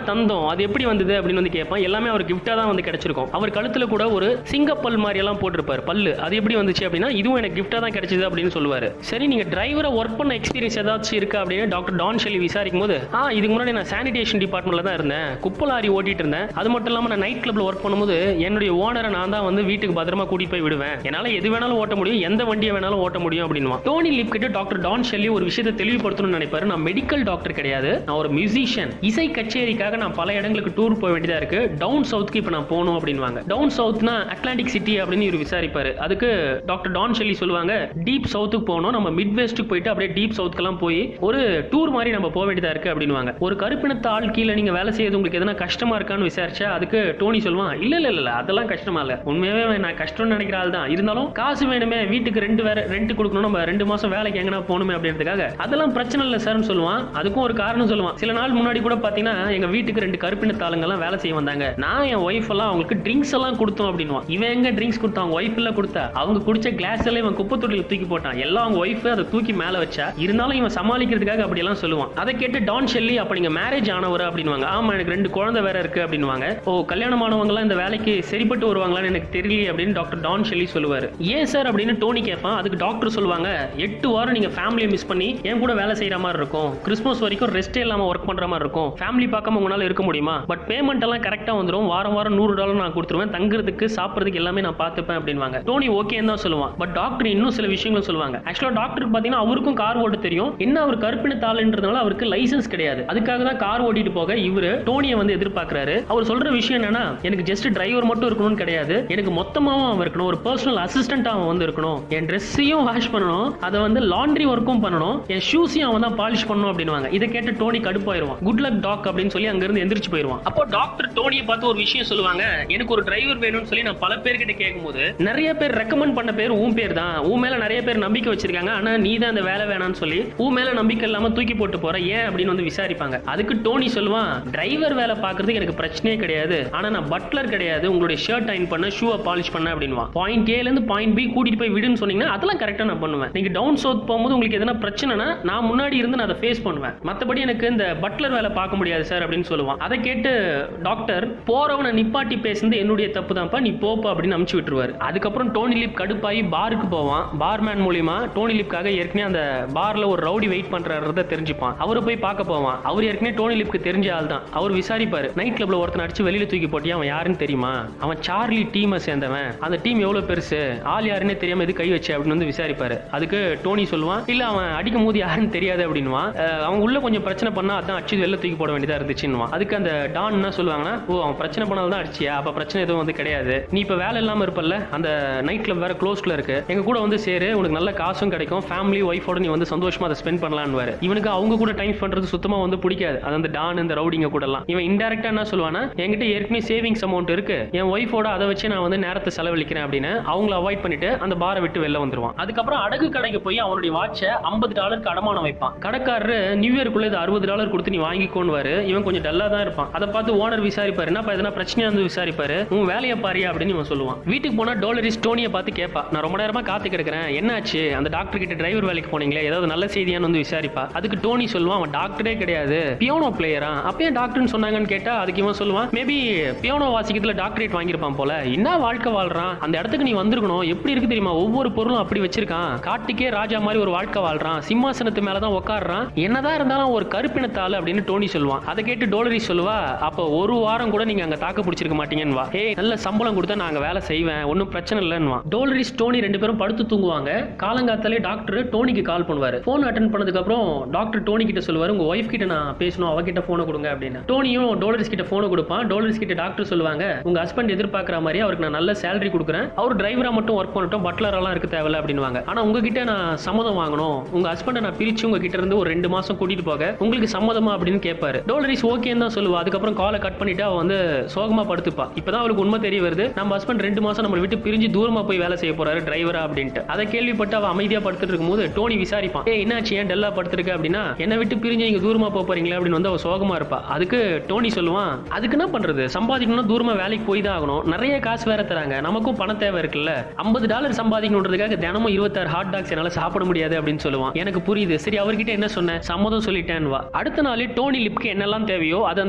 அது எப்படி வந்தது அப்படின்னு வந்து கேட்பான் எல்லாமே அவர் கிஃப்டா தான் வந்து கிடைச்சிருக்கும் அவர் கழுத்துல கூட ஒரு சிங்கப்பல் மாதிரி எல்லாம் போட்டிருப்பாரு பல்லு அது எப்படி வந்துச்சு அப்படின்னா இதுவும் எனக்கு கிஃப்டா தான் கிடைச்சது அப்படின்னு சொல்லுவாரு சரி நீங்க டிரைவரை ஒர்க் பண்ண எக்ஸ்பீரியன்ஸ் ஏதாச்சும் இருக்கா அப்படின்னு டாக்டர் டான் ஷெல்லி விசாரிக்கும் போது ஆ இதுக்கு முன்னாடி நான் சானிடேஷன் டிபார்ட்மெண்ட்ல தான் இருந்தேன் குப்பை லாரி ஓட்டிட்டு இருந்தேன் அது மட்டும் இல்லாம நான் நைட் கிளப்ல ஒர்க் பண்ணும்போது என்னுடைய ஓனரை நான் தான் வந்து வீட்டுக்கு பத்திரமா கூட்டிட்டு போய் விடுவேன் என்னால எது வேணாலும் ஓட்ட முடியும் எந்த வண்டியை வேணாலும் ஓட்ட முடியும் அப்படின்னு டோனி லிப் கிட்ட டாக்டர் டான் ஷெல்லி ஒரு விஷயத்தை தெளிவுபடுத்தணும்னு நினைப்பாரு நான் மெடிக்கல் டாக்டர் கிடையாது நான் ஒரு மியூசிஷியன் இசை கச்சேரிக்காக நான் பல இடங்களுக்கு டூர் போக வேண்டியதா இருக்கு டவுன் சவுத்துக்கு இப்போ நான் போகணும் அப்படின்வாங்க டவுன் சவுத்னா அட்லாண்டிக் சிட்டி அப்படின்னு இவர் விசாரிப்பாரு அதுக்கு டாக்டர் டான் ஷெல்லி சொல்லுவாங்க டீப் சவுத்துக்கு போகணும் நம்ம மிட் வெஸ்ட்டுக்கு போயிட்டு அப்படியே டீப் சவுத்துக்கெல்லாம் போய் ஒரு டூர் மாதிரி நம்ம போக வேண்டியதா இருக்கு அப்படின்வாங்க ஒரு கருப்பினத்த ஆள் கீழே நீங்க வேலை செய்யறது உங்களுக்கு எதனா கஷ்டமா இருக்கான்னு விசாரிச்சா அதுக்கு டோனி சொல்லுவான் இல்ல இல்ல இல்ல அதெல்லாம் கஷ்டமா இல்ல உண்மையாவே நான் கஷ்டம்னு நினைக்கிற ஆள் தான் இருந்தாலும் காசு வேணுமே வீட்டுக்கு ரெண்டு வேற ரெண்ட் கொடுக்கணும் நம்ம ரெண்டு மாசம் வேலைக்கு எங்கனா போகணுமே அப்படின்றதுக்காக அதெல்லாம் பிரச்சனை இல்லை சார்னு சொல்லுவான் அதுக்கும் ஒரு காரணம் சொல்லுவான் சில நாள் முன்னாடி கூட பாத்தீங்கன்னா எங்க வீட்டுக்கு ரெண்டு கருப்பினத்த ஆளுங்கெல்லாம் வேலை செய்ய வந்தாங்க நான் என் ஒய்ஃப் எல்லாம் அவங்களுக்கு ட்ரிங்க்ஸ் எல்லாம் கொடுத்தோம் அப்படின்வான் இவன் எங்க ட்ரிங்க்ஸ் கொடுத்தான் அவங்க ஒய்ஃப் எல்லாம் கொடுத்தா அவங்க குடிச்ச கிளாஸ் எல்லாம் இவன் குப்பை தொட்டில தூக்கி போட்டான் எல்லாம் அவங்க ஒய்ஃப் அதை தூக்கி மேல வச்சா இருந்தாலும் இவன் சமாளிக்கிறதுக்காக அப்படி எல்லாம் சொல்லுவான் அதை கேட்டு டான் ஷெல்லி அப்ப நீங்க மேரேஜ் ஆனவர் அப்படின்வாங்க ஆமா எனக்கு ரெண்டு குழந்தை வேற இருக்கு அப்படின்வாங்க ஓ கல்யாணமானவங்க எல்லாம் இந்த வேலைக்கு சரிப்பட்டு வருவாங்களான்னு எனக்கு தெரியல அப்படின்னு டாக்டர் டான் ஷெல்லி சொல்லுவாரு ஏன் சார் அப்படின்னு டோனி கேட்பான் அதுக்கு டாக்டர் சொல்லுவாங்க எட்டு வாரம் நீங்க ஃபேமிலியை மிஸ் பண்ணி என் கூட வேலை செய்யற மாதிரி இருக்கும் கிறிஸ்மஸ் வரைக்கும் ரெஸ்டே இல்லாம ஒர்க் பண்ற மாதிரி இருக்கும் ஃபேமிலி பார்க்காம உங்களால இருக்க முடியுமா பட் பேமெண்ட் எல்லாம் கரெக்டா வந்துரும் வாரம் வாரம் நூறு டாலர் நான் கொடுத்துருவேன் தங்குறதுக்கு சாப்பிட்றதுக்கு எல்லாமே நான் பார்த்துப்பேன் அப்படின்வாங்க டோனி ஓகேன்னு தான் சொல்லுவான் பட் டாக்டர் இன்னும் சில விஷயங்களும் சொல்லுவாங்க ஆக்சுவலா டாக்டருக்கு பாத்தீங்கன்னா அவருக்கும் கார் ஓட்ட தெரியும் என்ன அவர் கருப்பின தாளுன்றதுனால அவருக்கு லைசன்ஸ் கிடையாது அதுக்காக தான் கார் ஓட்டிட்டு போக இவரு டோனியை வந்து எதிர்பார்க்கறாரு அவர் சொல்ற விஷயம் என்னன்னா எனக்கு ஜஸ்ட் டிரைவர் மட்டும் இருக்கணும்னு கிடையாது எனக்கு மொத்தமாவும் அவன் இருக்கணும் ஒரு பர்சனல் அசிஸ்டன்ட் அவன் வந்து இருக்கணும் என் ட்ரெஸ்ஸையும் வாஷ் பண்ணணும் அதை வந்து லாண்ட்ரி ஒர்க்கும் பண்ணணும் என் ஷூஸையும் அவன் தான் பாலிஷ் பண்ணணும் அப்படின்வாங்க இதை கேட்டு டோனி கடுப்பாயிருவான் குட் லக் டாக் அப்படின்னு சொல்லி அங்க இருந்து எந்திரிச்சு போயிருவான் அப்போ டாக்டர் டோனியை பார்த்து ஒரு விஷயம் சொல்லுவாங்க எனக்கு ஒரு டிரைவர் வேணும்னு சொல்லி நான் பல பேர்கிட்ட கேட்கும்போது நிறைய பேர் ரெக்கமெண்ட் பண்ண பேர் உன் பேர் தான் உன் மேல நிறைய பேர் நம்பிக்கை வச்சிருக்காங்க ஆனா நீ தான் அந்த வேலை வேணாம்னு சொல்லி உன் மேல நம்பிக்கை இல்லாம தூக்கி போட்டு போற ஏன் அப்படின்னு வந்து விசாரிப்பாங்க அதுக்கு டோனி சொல்லுவான் டிரைவர் வேலை பார்க்கறதுக்கு எனக்கு பிரச்சனையே கிடையாது ஆனா நான் பட்லர் கிடையாது உங்களுடைய ஷர்ட் அயன் பண்ண ஷூவை பாலிஷ் பண்ண அப்படின்வான் பாயிண்ட் ஏல இருந்து பாயிண்ட் பி கூட்டிட்டு போய் விடுன்னு சொன்னீங்கன்னா அதெல்லாம் கரெக்டா நான் பண்ணுவேன் நீங்க டவுன் சவுத் போகும்போது உங்களுக்கு எதனா பிரச்சனைனா நான் முன்னாடி இருந்து நான் அதை ஃபேஸ் பண்ணுவேன் மத்தபடி எனக்கு இந்த பட்லர் வேலை பார்க்க முடியாது சார் அப்படின்னு சொல்லுவான் அதை கேட்டு டாக்டர் போறவனை நிப்பாட்டி பேசுனது என்னுடைய தப்பு தான்ப்பா நீ போப்பா அப்படின்னு அமுச்சு விட்டுருவாரு அதுக்கப்புறம் டோனி லிப் கடுப்பாகி பாருக்கு போவான் பார்மேன் மூலியமா டோனி லிப்காக ஏற்கனவே அந்த பார்ல ஒரு ரவுடி வெயிட் பண்றாருறத தெரிஞ்சுப்பான் அவரை போய் பார்க்க போவான் அவர் ஏற்கனவே டோனி லிப்க்கு தெரிஞ்ச ஆள் தான் அவர் விசாரிப்பாரு நைட் கிளப்ல ஒருத்தன் அடிச்சு வெளியில தூக்கி போட்டியா அவன் யாருன்னு தெரியுமா அவன் சார்லி டீமை சேர்ந்தவன் அந்த டீம் எவ்வளவு பெருசு ஆள் யாருன்னே தெரியாம எது கை வச்சு அப்படின்னு வந்து விசாரிப்பாரு அதுக்கு டோனி சொல்லுவான் இல்ல அவன் அடிக்கும் போது யாருன்னு தெரியாது அப்படின்வான் அஹ் அவங்க உள்ள கொஞ்சம் பிரச்சனை பண்ணா அதான் அடிச்சு வெளில தூக்கி போட வேண்டியதா இருந்துச்சுன்னுவான் அதுக்கு அந்த டான் என்ன சொல்லுவாங்கன்னா ஓ அவன் பிரச்சனை பண்ணால தான் அடிச்சியா அப்ப பிரச்சனை எதுவும் வந்து கிடையாது நீ இப்ப வேலை இல்லாம இருப்பல்ல அந்த நைட் கிளப் வேற க்ளோஸ்ல இருக்கு எங்க கூட வந்து சேரு உனக்கு நல்ல காசும் கிடைக்கும் ஃபேமிலி ஒய்ஃபோட நீ வந்து சந்தோஷமா அதை ஸ்பெண்ட் பண்ணலான்னு இவனுக்கு அவங்க கூட டைம் பண்றது சுத்தமா வந்து பிடிக்காது அது அந்த டான் இந்த ரவுடிங்க கூட எல்லாம் இவன் இன்டெரக்டா என்ன சொல்லுவானா என்கிட்ட ஏற்கனவே சேவிங்ஸ் அமௌண்ட் இருக்கு என் ஒய்ஃபோட அதை வச்சு நான் வந்து நேரத்தை செலவழிக்கிறேன் அப்படின்னு அவங்கள அவாய்ட் பண்ணிட்டு அந்த பாரை விட்டு வெளில வந்துருவான் அதுக்கப்புறம் அடகு கடைக்கு போய் அவனுடைய வாட்சை ஐம்பது டாலருக்கு அடமானம் வைப்பான் கடைக்காரரு நியூ இயர்க்குள்ள இது அறுபது டாலர் கொடுத்து நீ வாங்கிக்கோன்னு இவன் கொஞ்சம் டல்லா தான் இருப்பான் அதை பார்த்து ஓனர் விசாரிப்பாரு என்னப்பா எதனா பிரச்சனையா வந்து விசாரிப்பாரு உன் வேலையை பாரியா அப்படின்னு இவன் சொல்லுவான் வீட்டுக்கு போனா டோலரிஸ் டோனியை பார்த்து கேட்பா நான் ரொம்ப நேரமா காத்து கிடக்கிறேன் என்னாச்சு அந்த டாக்டர் கிட்ட டிரைவர் வேலைக்கு போனீங்களே ஏதாவது நல்ல செய்தியான்னு வந்து விசாரிப்பா அதுக்கு டோனி சொல்லுவான் அவன் டாக்டரே கிடையாது பியோனோ பிளேயரா அப்பயே டாக்டர்னு சொன்னாங்கன்னு கேட்டா அதுக்கு இவன் சொல்லுவான் மேபி பியோனோ வாசிக்கிறதுல டாக்டரேட் வாங்கியிருப்பான் போல என்ன வாழ்க்கை வாழ்றான் அந்த இடத்துக்கு நீ வந்திருக்கணும் எப்படி இருக்கு தெரியுமா ஒவ்வொரு பொருளும் அப்படி வச்சிருக்கான் காட்டுக்கே ராஜா மாதிரி ஒரு வாழ்க்கை வாழ்றான் சிம்மாசனத்து மேலதான் உட்காடுறான் என்னதான் இருந்தாலும் ஒரு கருப்பினத்தாள் அப்படின்னு டோனி சொல்லுவான் அதை கேட்டு டோலரி சொல்லுவா அப்போ ஒரு வாரம் கூட நீங்க அங்க தாக்கு பிடிச்சிருக்க மாட்டீங்கன்னு வா ஏய் நல்ல சம்பளம் கொடுத்தா நான் அங்க வேலை செய்வேன் ஒன்றும் பிரச்சனை இல்லைன்னு டோலரிஸ் டோனி ரெண்டு பேரும் படுத்து தூங்குவாங்க காலங்காத்தாலே டாக்டர் டோனிக்கு கால் பண்ணுவாரு போன் அட்டன் பண்ணதுக்கு அப்புறம் டாக்டர் டோனி கிட்ட சொல்லுவாரு உங்க ஒய்ஃப் கிட்ட நான் பேசணும் அவகிட்ட போனை கொடுங்க அப்படின்னு டோனியும் டோலரிஸ் கிட்ட போனை கொடுப்பான் டோலரிஸ் கிட்ட டாக்டர் சொல்லுவாங்க உங்க ஹஸ்பண்ட் எதிர்பார்க்குற மாதிரி அவருக்கு நான் நல்ல சேலரி கொடுக்குறேன் அவர் டிரைவரா மட்டும் ஒர்க் பண்ணட்டும் பட்லர் எல்லாம் இருக்க தேவையில்ல அப்படின்வாங்க ஆனா உங்ககிட்ட நான் சம்மதம் வாங்கணும் உங்க ஹஸ்பண்டை நான் பிரிச்சு உங்க கிட்ட இருந்து ஒரு ரெண்டு மாசம் கூட்டிட்டு போக உங்களுக்கு சம்மதமா அப்படின்னு கேட்பாரு டோலரிஸ் ஓகேன்னு தான் சொல்லுவா அதுக்கப்புறம் காலை கட் பண்ணிட்டு அவ வந்து சோகமா படுத்துப்பா இப்பதான் அவளுக்கு உண்மை தெரிய வருது நம்ம ஹஸ்பண்ட் ரெண்டு மாசம் நம்ம விட்டு பிரிஞ்சு தூரமா போய் வேலை செய்ய போறாரு டிரைவரா அப்படின்ட்டு அதை கேள்விப்பட்டு அவ அமைதியா படுத்துட்டு இருக்கும்போது டோனி விசாரிப்பான் ஏ என்னாச்சு ஏன் டல்லா படுத்துருக்க அப்படின்னா என்னை விட்டு பிரிஞ்சு நீங்க தூரமா போக போறீங்களா அப்படின்னு வந்து அவ சோகமா இருப்பா அதுக்கு டோனி சொல்லுவான் அதுக்கு என்ன பண்றது சம்பாதிக்கணும்னா தூரமா வேலைக்கு போய் தான் ஆகணும் நிறைய காசு வேற தராங்க நமக்கும் பண தேவை இருக்குல்ல ஐம்பது டாலர் சம்பாதிக்கணுன்றதுக்காக தினமும் இருபத்தாறு ஹாட் டாக்ஸ் என்னால சாப்பிட முடியாது அப்படின்னு சொல்லுவான் எனக்கு புரியுது சரி அவர்கிட்ட என்ன சொன்னேன் சம்மதம் சொல்லிட்டேன் வா அடுத்த நாள் டோனி லிப்க்கு என்னெல்லாம் தேவையோ அது அந்த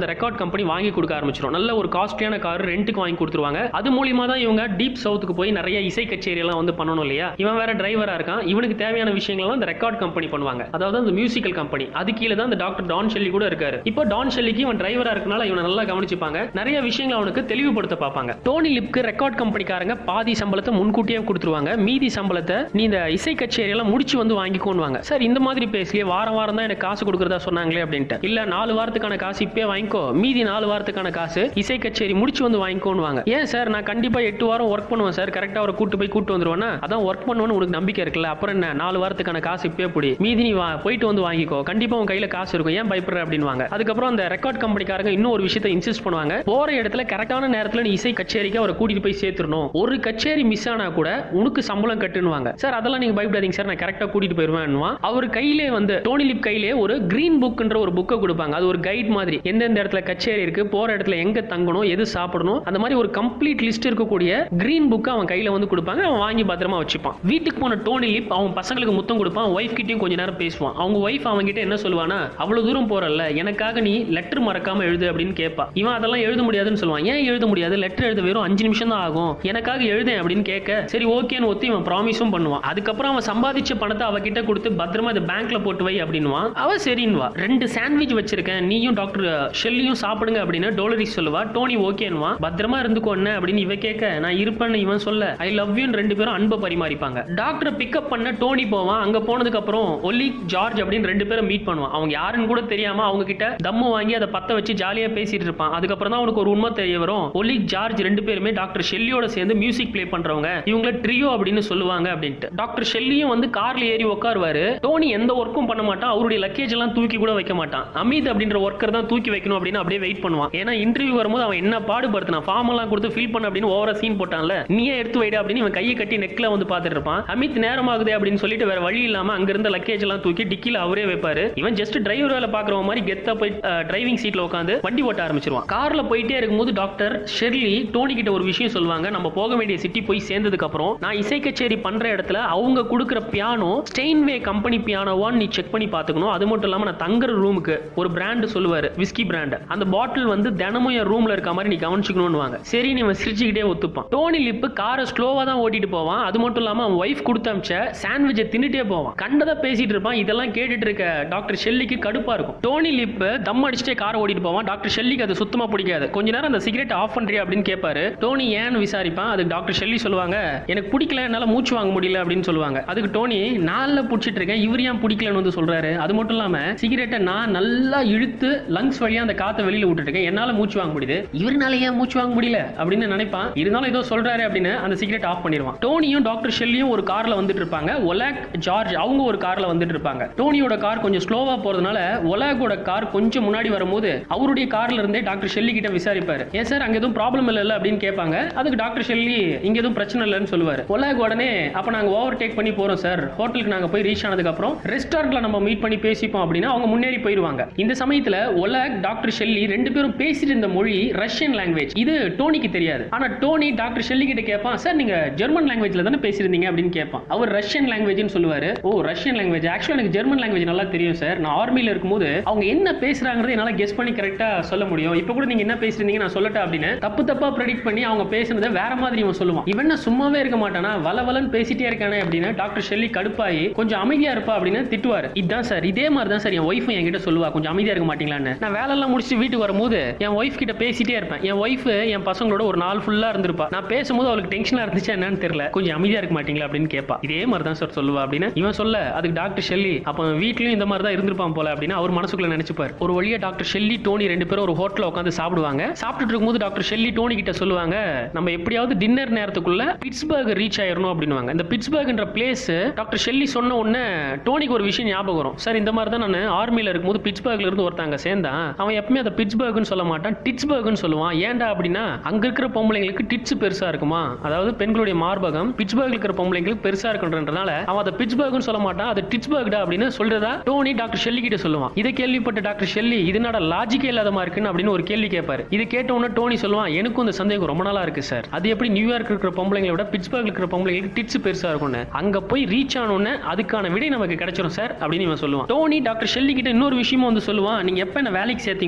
அந்த ரெக்கார்ட் கம்பெனி வாங்கி கொடுக்க ஆரம்பிச்சிடும் நல்ல ஒரு காஸ்ட்லியான கார் ரெண்ட்டுக்கு வாங்கி கொடுத்துருவாங்க அது மூலியமா தான் இவங்க டீப் சவுத்துக்கு போய் நிறைய இசை கச்சேரி எல்லாம் வந்து பண்ணணும் இல்லையா இவன் வேற டிரைவரா இருக்கான் இவனுக்கு தேவையான விஷயங்கள்லாம் இந்த ரெக்கார்ட் கம்பெனி பண்ணுவாங்க அதாவது அந்த மியூசிக்கல் கம்பெனி அது கீழே தான் இந்த டாக்டர் டான் ஷெல்லி கூட இருக்காரு இப்போ டான் ஷெல்லிக்கு இவன் டிரைவரா இருக்கனால இவனை நல்லா கவனிச்சுப்பாங்க நிறைய விஷயங்களை அவனுக்கு தெளிவுபடுத்த பார்ப்பாங்க டோனி லிப்க்கு ரெக்கார்ட் கம்பெனிக்காரங்க பாதி சம்பளத்தை முன்கூட்டியே கொடுத்துருவாங்க மீதி சம்பளத்தை நீ இந்த இசை கச்சேரி எல்லாம் முடிச்சு வந்து வாங்கிக்கோன்னுவாங்க சார் இந்த மாதிரி பேசலையே வாரம் வாரம் தான் எனக்கு காசு கொடுக்குறதா சொன்னாங்களே அப்படின்ட்டு இல்ல நாலு வாரத்துக்கான காசு இப்பே வாங்கிக்கோ மீதி நாலு வாரத்துக்கான காசு இசை கச்சேரி முடிச்சு வந்து வாங்கிக்கோன்னுவாங்க ஏன் சார் நான் கண்டிப்பா எட்டு வாரம் ஒர்க் பண்ணுவேன் சார் கரெக்டா அவரை கூட்டு போய் கூட்டு வந்துருவேன்னா அதான் ஒர்க் பண்ணுவேன்னு உனக்கு நம்பிக்கை இருக்குல்ல அப்புறம் என்ன நாலு வாரத்துக்கான காசு இப்பே பிடி மீதி நீ வா போயிட்டு வந்து வாங்கிக்கோ கண்டிப்பா உன் கையில காசு இருக்கும் ஏன் பயப்படுற அப்படின்வாங்க அதுக்கப்புறம் அந்த ரெக்கார்ட் கம்பெனிக்காரங்க இன்னும் ஒரு விஷயத்தை இன்சிஸ்ட் பண்ணுவாங்க போற இடத்துல கரெக்டான நேரத்துல நீ இசை கச்சேரிக்கு அவரை கூட்டிட்டு போய் சேர்த்துடணும் ஒரு கச்சேரி மிஸ் ஆனா கூட உனக்கு சம்பளம் கட்டுனுவாங்க சார் அதெல்லாம் நீங்க பயப்படாதீங்க சார் நான் கரெக்டா கூட்டிட்டு போயிருவேன் அவர் கையிலே வந்து டோனி லிப் கையிலே ஒரு கிரீன் புக்ன்ற ஒரு புக்கை கொடுப்பாங்க அது ஒரு கைட் மாதிரி எந்தெந்த இடத்துல கச்சேரி இருக்கு போற இடத்துல எங்க தங்கணும் எது சாப்பிடணும் அந்த மாதிரி ஒரு கம்ப்ளீட் லிஸ்ட் இருக்கக்கூடிய கிரீன் புக்கை அவன் கையில வந்து கொடுப்பாங்க அவன் வாங்கி பத்திரமா வச்சுப்பான் வீட்டுக்கு போன டோனி லிப் அவன் பசங்களுக்கு முத்தம் கொடுப்பான் ஒய்ஃப் கிட்டயும் கொஞ்ச நேரம் பேசுவான் அவங்க ஒய்ஃப் அவங்க கிட்ட என்ன சொல்லுவானா அவ்வளவு தூரம் போறல்ல எனக்காக நீ லெட்டர் மறக்காம எழுது அப்படின்னு கேட்பா இவன் அதெல்லாம் எழுத முடியாதுன்னு சொல்லுவான் ஏன் எழுத முடியாது லெட்டர் எழுத வெறும் அஞ்சு நிமிஷம் தான் ஆகும் எனக்காக எழுதேன் அப்படின்னு கேட்க சரி ஓகேன்னு ஒத்தி இவன் ப்ராமிஸும் பண்ணுவான் அதுக்கப்புறம் அவன் சம்பாதிச்ச பணத்தை அவகிட்ட கொடுத்து பத்திரமா இதை பேங்க்ல போட்டு வை அப்படின்னுவான் அவ சரின்னுவா ரெண்டு சாண்ட்விச் வச்சிருக்கேன் நீயும் டாக்டர் ஷெல்லியும் சாப்பிடுங்க அப்படின்னு டோலரி சொல்லுவா டோனி ஓகேன்னுவா பத்திரமா இருந்துக்கோ என்ன அப்படின்னு இவ கேட்க நான் இருப்பேன்னு இவன் சொல்ல ஐ லவ் யூ ரெண்டு பேரும் அன்பை பரிமாறிப்பாங்க டாக்டரை பிக்கப் பண்ண டோனி போவான் அங்க போனதுக்கு அப்புறம் ஒல்லி ஜார்ஜ் அப்படின்னு ரெண்டு பேரும் மீட் பண்ணுவான் அவங்க யாருன்னு கூட தெரியாம அவங்க கிட்ட தம்மு வாங்கி அதை பத்த வச்சு ஜாலியா பேசிட்டு இருப்பான் அதுக்கப்புறம் தான் அவனுக்கு ஒரு உண்மை தெரிய வரும் ஒல்லி ஜார்ஜ் ரெண்டு பேருமே டாக்டர் ஷெல்லியோட சேர்ந்து மியூசிக் ப்ளே பண்றவங்க இவங்கள ட்ரியோ அப்படின்னு சொல்லுவாங்க அப்படின்ட்டு டாக்டர் ஷெல்லியும் வந்து கார்ல ஏறி உட்காருவாரு டோனி எந்த ஒர்க்கும் பண்ண மாட்டான் அவருடைய லக்கேஜ் எல்லாம் தூக்கி கூட வைக்க மாட்டான் அமித் அப்படின்ற ஒர்க்கர் தான் தூக்கி வைக்கணும் அப்படின்னு அப்படியே வெயிட் பண்ணுவான் ஏன்னா இன்டர்வியூ வரும்போது அவன் என்ன பாடுபடுத்தினான் ஃபார்ம் எல்லாம் கொடுத்து ஃபில் பண்ண அப்படின்னு ஓவரா சீன் போட்டான்ல நீயே எடுத்து வைடா அப்படின்னு இவன் கையை கட்டி நெக்ல வந்து பார்த்துட்டு இருப்பான் அமித் நேரமாகுது அப்படின்னு சொல்லிட்டு வேற வழி இல்லாம அங்க இருந்த லக்கேஜ் எல்லாம் தூக்கி டிக்கில அவரே வைப்பாரு இவன் ஜஸ்ட் டிரைவர் வேலை பாக்குறவ மாதிரி கெத்தா போய் டிரைவிங் சீட்ல உட்காந்து வண்டி ஓட்ட ஆரம்பிச்சிருவான் கார்ல போயிட்டே இருக்கும்போது டாக்டர் ஷெர்லி டோனி கிட்ட ஒரு விஷயம் சொல்லுவாங்க நம்ம போக வேண்டிய சிட்டி போய் சேர்ந்ததுக்கு அப்புறம் நான் இசை கச்சேரி பண்ற இடத்துல அவங்க கொடுக்குற பியானோ ஸ்டெயின்வே கம்பெனி பியானோவான்னு நீ செக் பண்ணி பார்த்துக்கணும் அது மட்டும் இல்லாம நான் தங்குற ரூமுக்கு ஒரு பிராண்ட் சொல்லுவாரு விஸ்கி பிராண்ட் அந்த பாட்டில் வந்து தினமும் என் ரூம்ல இருக்க மாதிரி நீ கவனிச்சுக்கணும்னு வாங்க சரி நீ இவன் சிரிச்சுக்கிட்டே ஒத்துப்பான் டோனி லிப்பு காரை ஸ்லோவா தான் ஓட்டிட்டு போவான் அது மட்டும் இல்லாம அவன் ஒய்ஃப் கொடுத்த அமிச்ச சாண்ட்விச்சை தின்னுட்டே போவான் கண்டதா பேசிட்டு இருப்பான் இதெல்லாம் கேட்டுட்டு இருக்க டாக்டர் ஷெல்லிக்கு கடுப்பா இருக்கும் டோனி லிப் தம் அடிச்சுட்டே காரை ஓட்டிட்டு போவான் டாக்டர் ஷெல்லிக்கு அது சுத்தமா பிடிக்காது கொஞ்ச நேரம் அந்த சிகரெட் ஆஃப் பண்றியா அப்படின்னு கேட்பாரு டோனி ஏன்னு விசாரிப்பான் அதுக்கு டாக்டர் ஷெல்லி சொல்லுவாங்க எனக்கு பிடிக்கல என்னால மூச்சு வாங்க முடியல அப்படின்னு சொல்லுவாங்க அதுக்கு டோனி நான்ல பிடிச்சிட்டு இருக்கேன் இவர் ஏன் பிடிக்கலன்னு வந்து சொல்றாரு அது மட்டும் இல்லாம சிகரெட்டை நான் நல்லா இழுத்து லங்ஸ் வழியா அந்த காத்தை வெளியில விட்டுட்டு இருக்கேன் என்னால மூச்சு வாங்க முடியுது இவருனால ஏன் மூச்சு வாங்க முடியல அப்படின்னு நினைப்பான் இருந்தாலும் ஏதோ சொல்றாரு அப்படின்னு அந்த சிகரெட் ஆஃப் பண்ணிடுவான் டோனியும் டாக்டர் ஷெல்லியும் ஒரு கார்ல வந்துட்டு இருப்பாங்க ஒலாக் ஜார்ஜ் அவங்க ஒரு கார்ல வந்துட்டு இருப்பாங்க டோனியோட கார் கொஞ்சம் ஸ்லோவா போறதுனால ஒலாகோட கார் கொஞ்சம் முன்னாடி வரும்போது அவருடைய கார்ல இருந்தே டாக்டர் ஷெல்லி கிட்ட விசாரிப்பாரு ஏன் சார் அங்க எதுவும் ப்ராப்ளம் இல்ல அப்படின்னு கேட்பாங்க அதுக்கு டாக்டர் ஷெல்லி இங்க எதுவும் பிரச்சனை இல்லைன்னு சொல்லுவாரு ஒலாக் உடனே அப்ப நாங்க ஓவர் டேக் பண்ணி போறோம் சார் ஹோட்டலுக்கு நாங்க போய் ரீச் ஆனதுக்கு அப்புறம் ரெஸ்டாரண்ட்ல நம்ம மீட் பண்ணி பேசிப்போம் அப்படின்னா அவங்க முன்னேறி போயிருவாங்க இந்த சமயத்துல ஒலாக் டாக்டர் ஷெல்லி ரெண்டு பேரும் பேசிட்டு இருந்த மொழி ரஷ்யன் லாங்குவேஜ் இது டோனிக்கு தெரியாது ஆனா டோனி டாக்டர் ஷெல்லி கிட்ட கேட்பான் சார் நீங்க ஜெர்மன் லாங்குவேஜ்ல தானே பேசியிருந்தீங்க அப்படின்னு கேட்பான் அவர் ரஷ்யன் லாங்குவேஜ்னு சொல்லுவாரு ஓ ரஷ்யன் லாங்குவேஜ் ஆக்சுவலா எனக்கு ஜெர்மன் லாங்குவேஜ் நல்லா தெரியும் சார் நான் ஆர்மில இருக்கும்போது அவங்க என்ன பேசுறாங்கிறத என்னால கெஸ் பண்ணி கரெக்டா சொல்ல முடியும் இப்போ கூட நீங்க என்ன பேசுறீங்க நான் சொல்லட்டா அப்படின்னு தப்பு தப்பா ப்ரெடிக்ட் பண்ணி அவங்க பேசுனதை வேற மாதிரி இவன் சொல்லுவான் இவன் என்ன சும்மாவே இருக்க மாட்டானா வல வலன்னு பேசிட்டே இருக்கானே அப்படின்னு டாக்டர் ஷெல்லி கடுப்பாயி கொஞ்சம் அமைதியா இருப்பா அப்படின்னு திட்டுவாரு இதுதான் சார் இதே மாதிரி தான் சார் என் ஒய்ஃபும் என்கிட்ட சொல்லுவா கொஞ்சம் அமைதியா இருக்க மாட்டீங்களான்னு நான் வேலை எல்லாம் முடிச்சு வீட்டுக்கு வரும்போது என் ஒய்ஃப் கிட்ட பேசிட்டே இருப்பேன் என் ஒய்ஃப் என் பசங்களோட ஒரு நாள் ஃபுல்லா இருந்திருப்பா நான் பேசும்போது அவளுக்கு டென்ஷனா இருந்துச்சு என்னன்னு தெரியல கொஞ்சம் அமைதியா இருக்க மாட்டீங்களா அப்படின்னு கேட்பா இதே மாதிரி தான் சார் சொல்லுவா அப்படின்னு இவன் சொல்ல அதுக்கு டாக்டர் ஷெல்லி அப்போ வீட்லயும் இந்த மாதிரி தான் இருந்திருப்பான் போல அப்படின்னு அவர் மனசுக்குள்ள நினைச்சுப்பார் ஒரு வழியா டாக்டர் ஷெல்லி டோனி ரெண்டு பேரும் ஒரு ஹோட்டல்ல உட்காந்து சாப்பிடுவாங்க சாப்பிட்டுட்டு இருக்கும்போது டாக்டர் ஷெல்லி டோனி கிட்ட சொல்லுவாங்க நம்ம எப்படியாவது டின்னர் நேரத்துக்குள்ள பிட்ஸ்பர்க் ரீச் ஆயிரணும் அப்படின்னுவாங்க இந்த பிட்ஸ்பர்க்ன்ற பிளேஸ் டாக்டர் ஷெல்லி சொன்ன உடனே டோனிக்கு ஒரு விஷயம் ஞாபகம் வரும் சார் இந்த மாதிரி தான் நான் ஆர்மியில இருக்கும்போது பிட்ஸ்பர்க்ல இருந்து ஒருத்தங்க சேர்ந்தான் அவன் எப்பவுமே அதை பிட்ஸ்பர்க்னு சொல்ல மாட்டான் டிட்ஸ்பர்க்னு சொல்லுவான் ஏன்டா அப்படின்னா அங்க இருக்கிற பொம்பளைங்களுக்கு டிட்ஸ் பெருசா இருக்குமா அதாவது பெண்களுடைய மார்பகம் பிட்ஸ்பர்க்ல இருக்கிற பொம்பளைங்களுக்கு பெருசா இருக்குன்றதுனால அவன் அதை பிட்ஸ்பர்க்னு சொல்ல மாட்டான் அது டிட்ஸ்பர்க்டா அப்படின்னு சொல்றதா டோனி டாக்டர் ஷெல்லி கிட்ட சொல்லுவான் இதை கேள்விப்பட்ட டாக்டர் ஷெல்லி இது என்னடா லாஜிக்கே இல்லாத மாதிரி இருக்குன்னு அப்படின்னு ஒரு கேள்வி கேட்பாரு இது கேட்ட உடனே டோனி சொல்லுவான் எனக்கும் இந்த சந்தேகம் ரொம்ப நாளா இருக்கு சார் அது எப்படி நியூயார்க் இருக்கிற பொம்பளைங்களை விட பிட்ஸ்பர்க்ல இருக்கிற பொம்பளைங்களுக்கு டிட்ஸ் பெருசா இருக்கும்னு அங்க போய் ரீச் ஆனோன்னு அதுக்கான விடை நமக்கு கிடைச்சிரும் சார் அப்படின்னு இவன் சொல்லுவான் டோனி டாக்டர் ஷெல்லி கிட்ட இன்னொரு விஷயமும் வந்து சொல்லுவான் நீங்க எப்ப என்ன வேலைக்கு சேர்த்தீங்களோ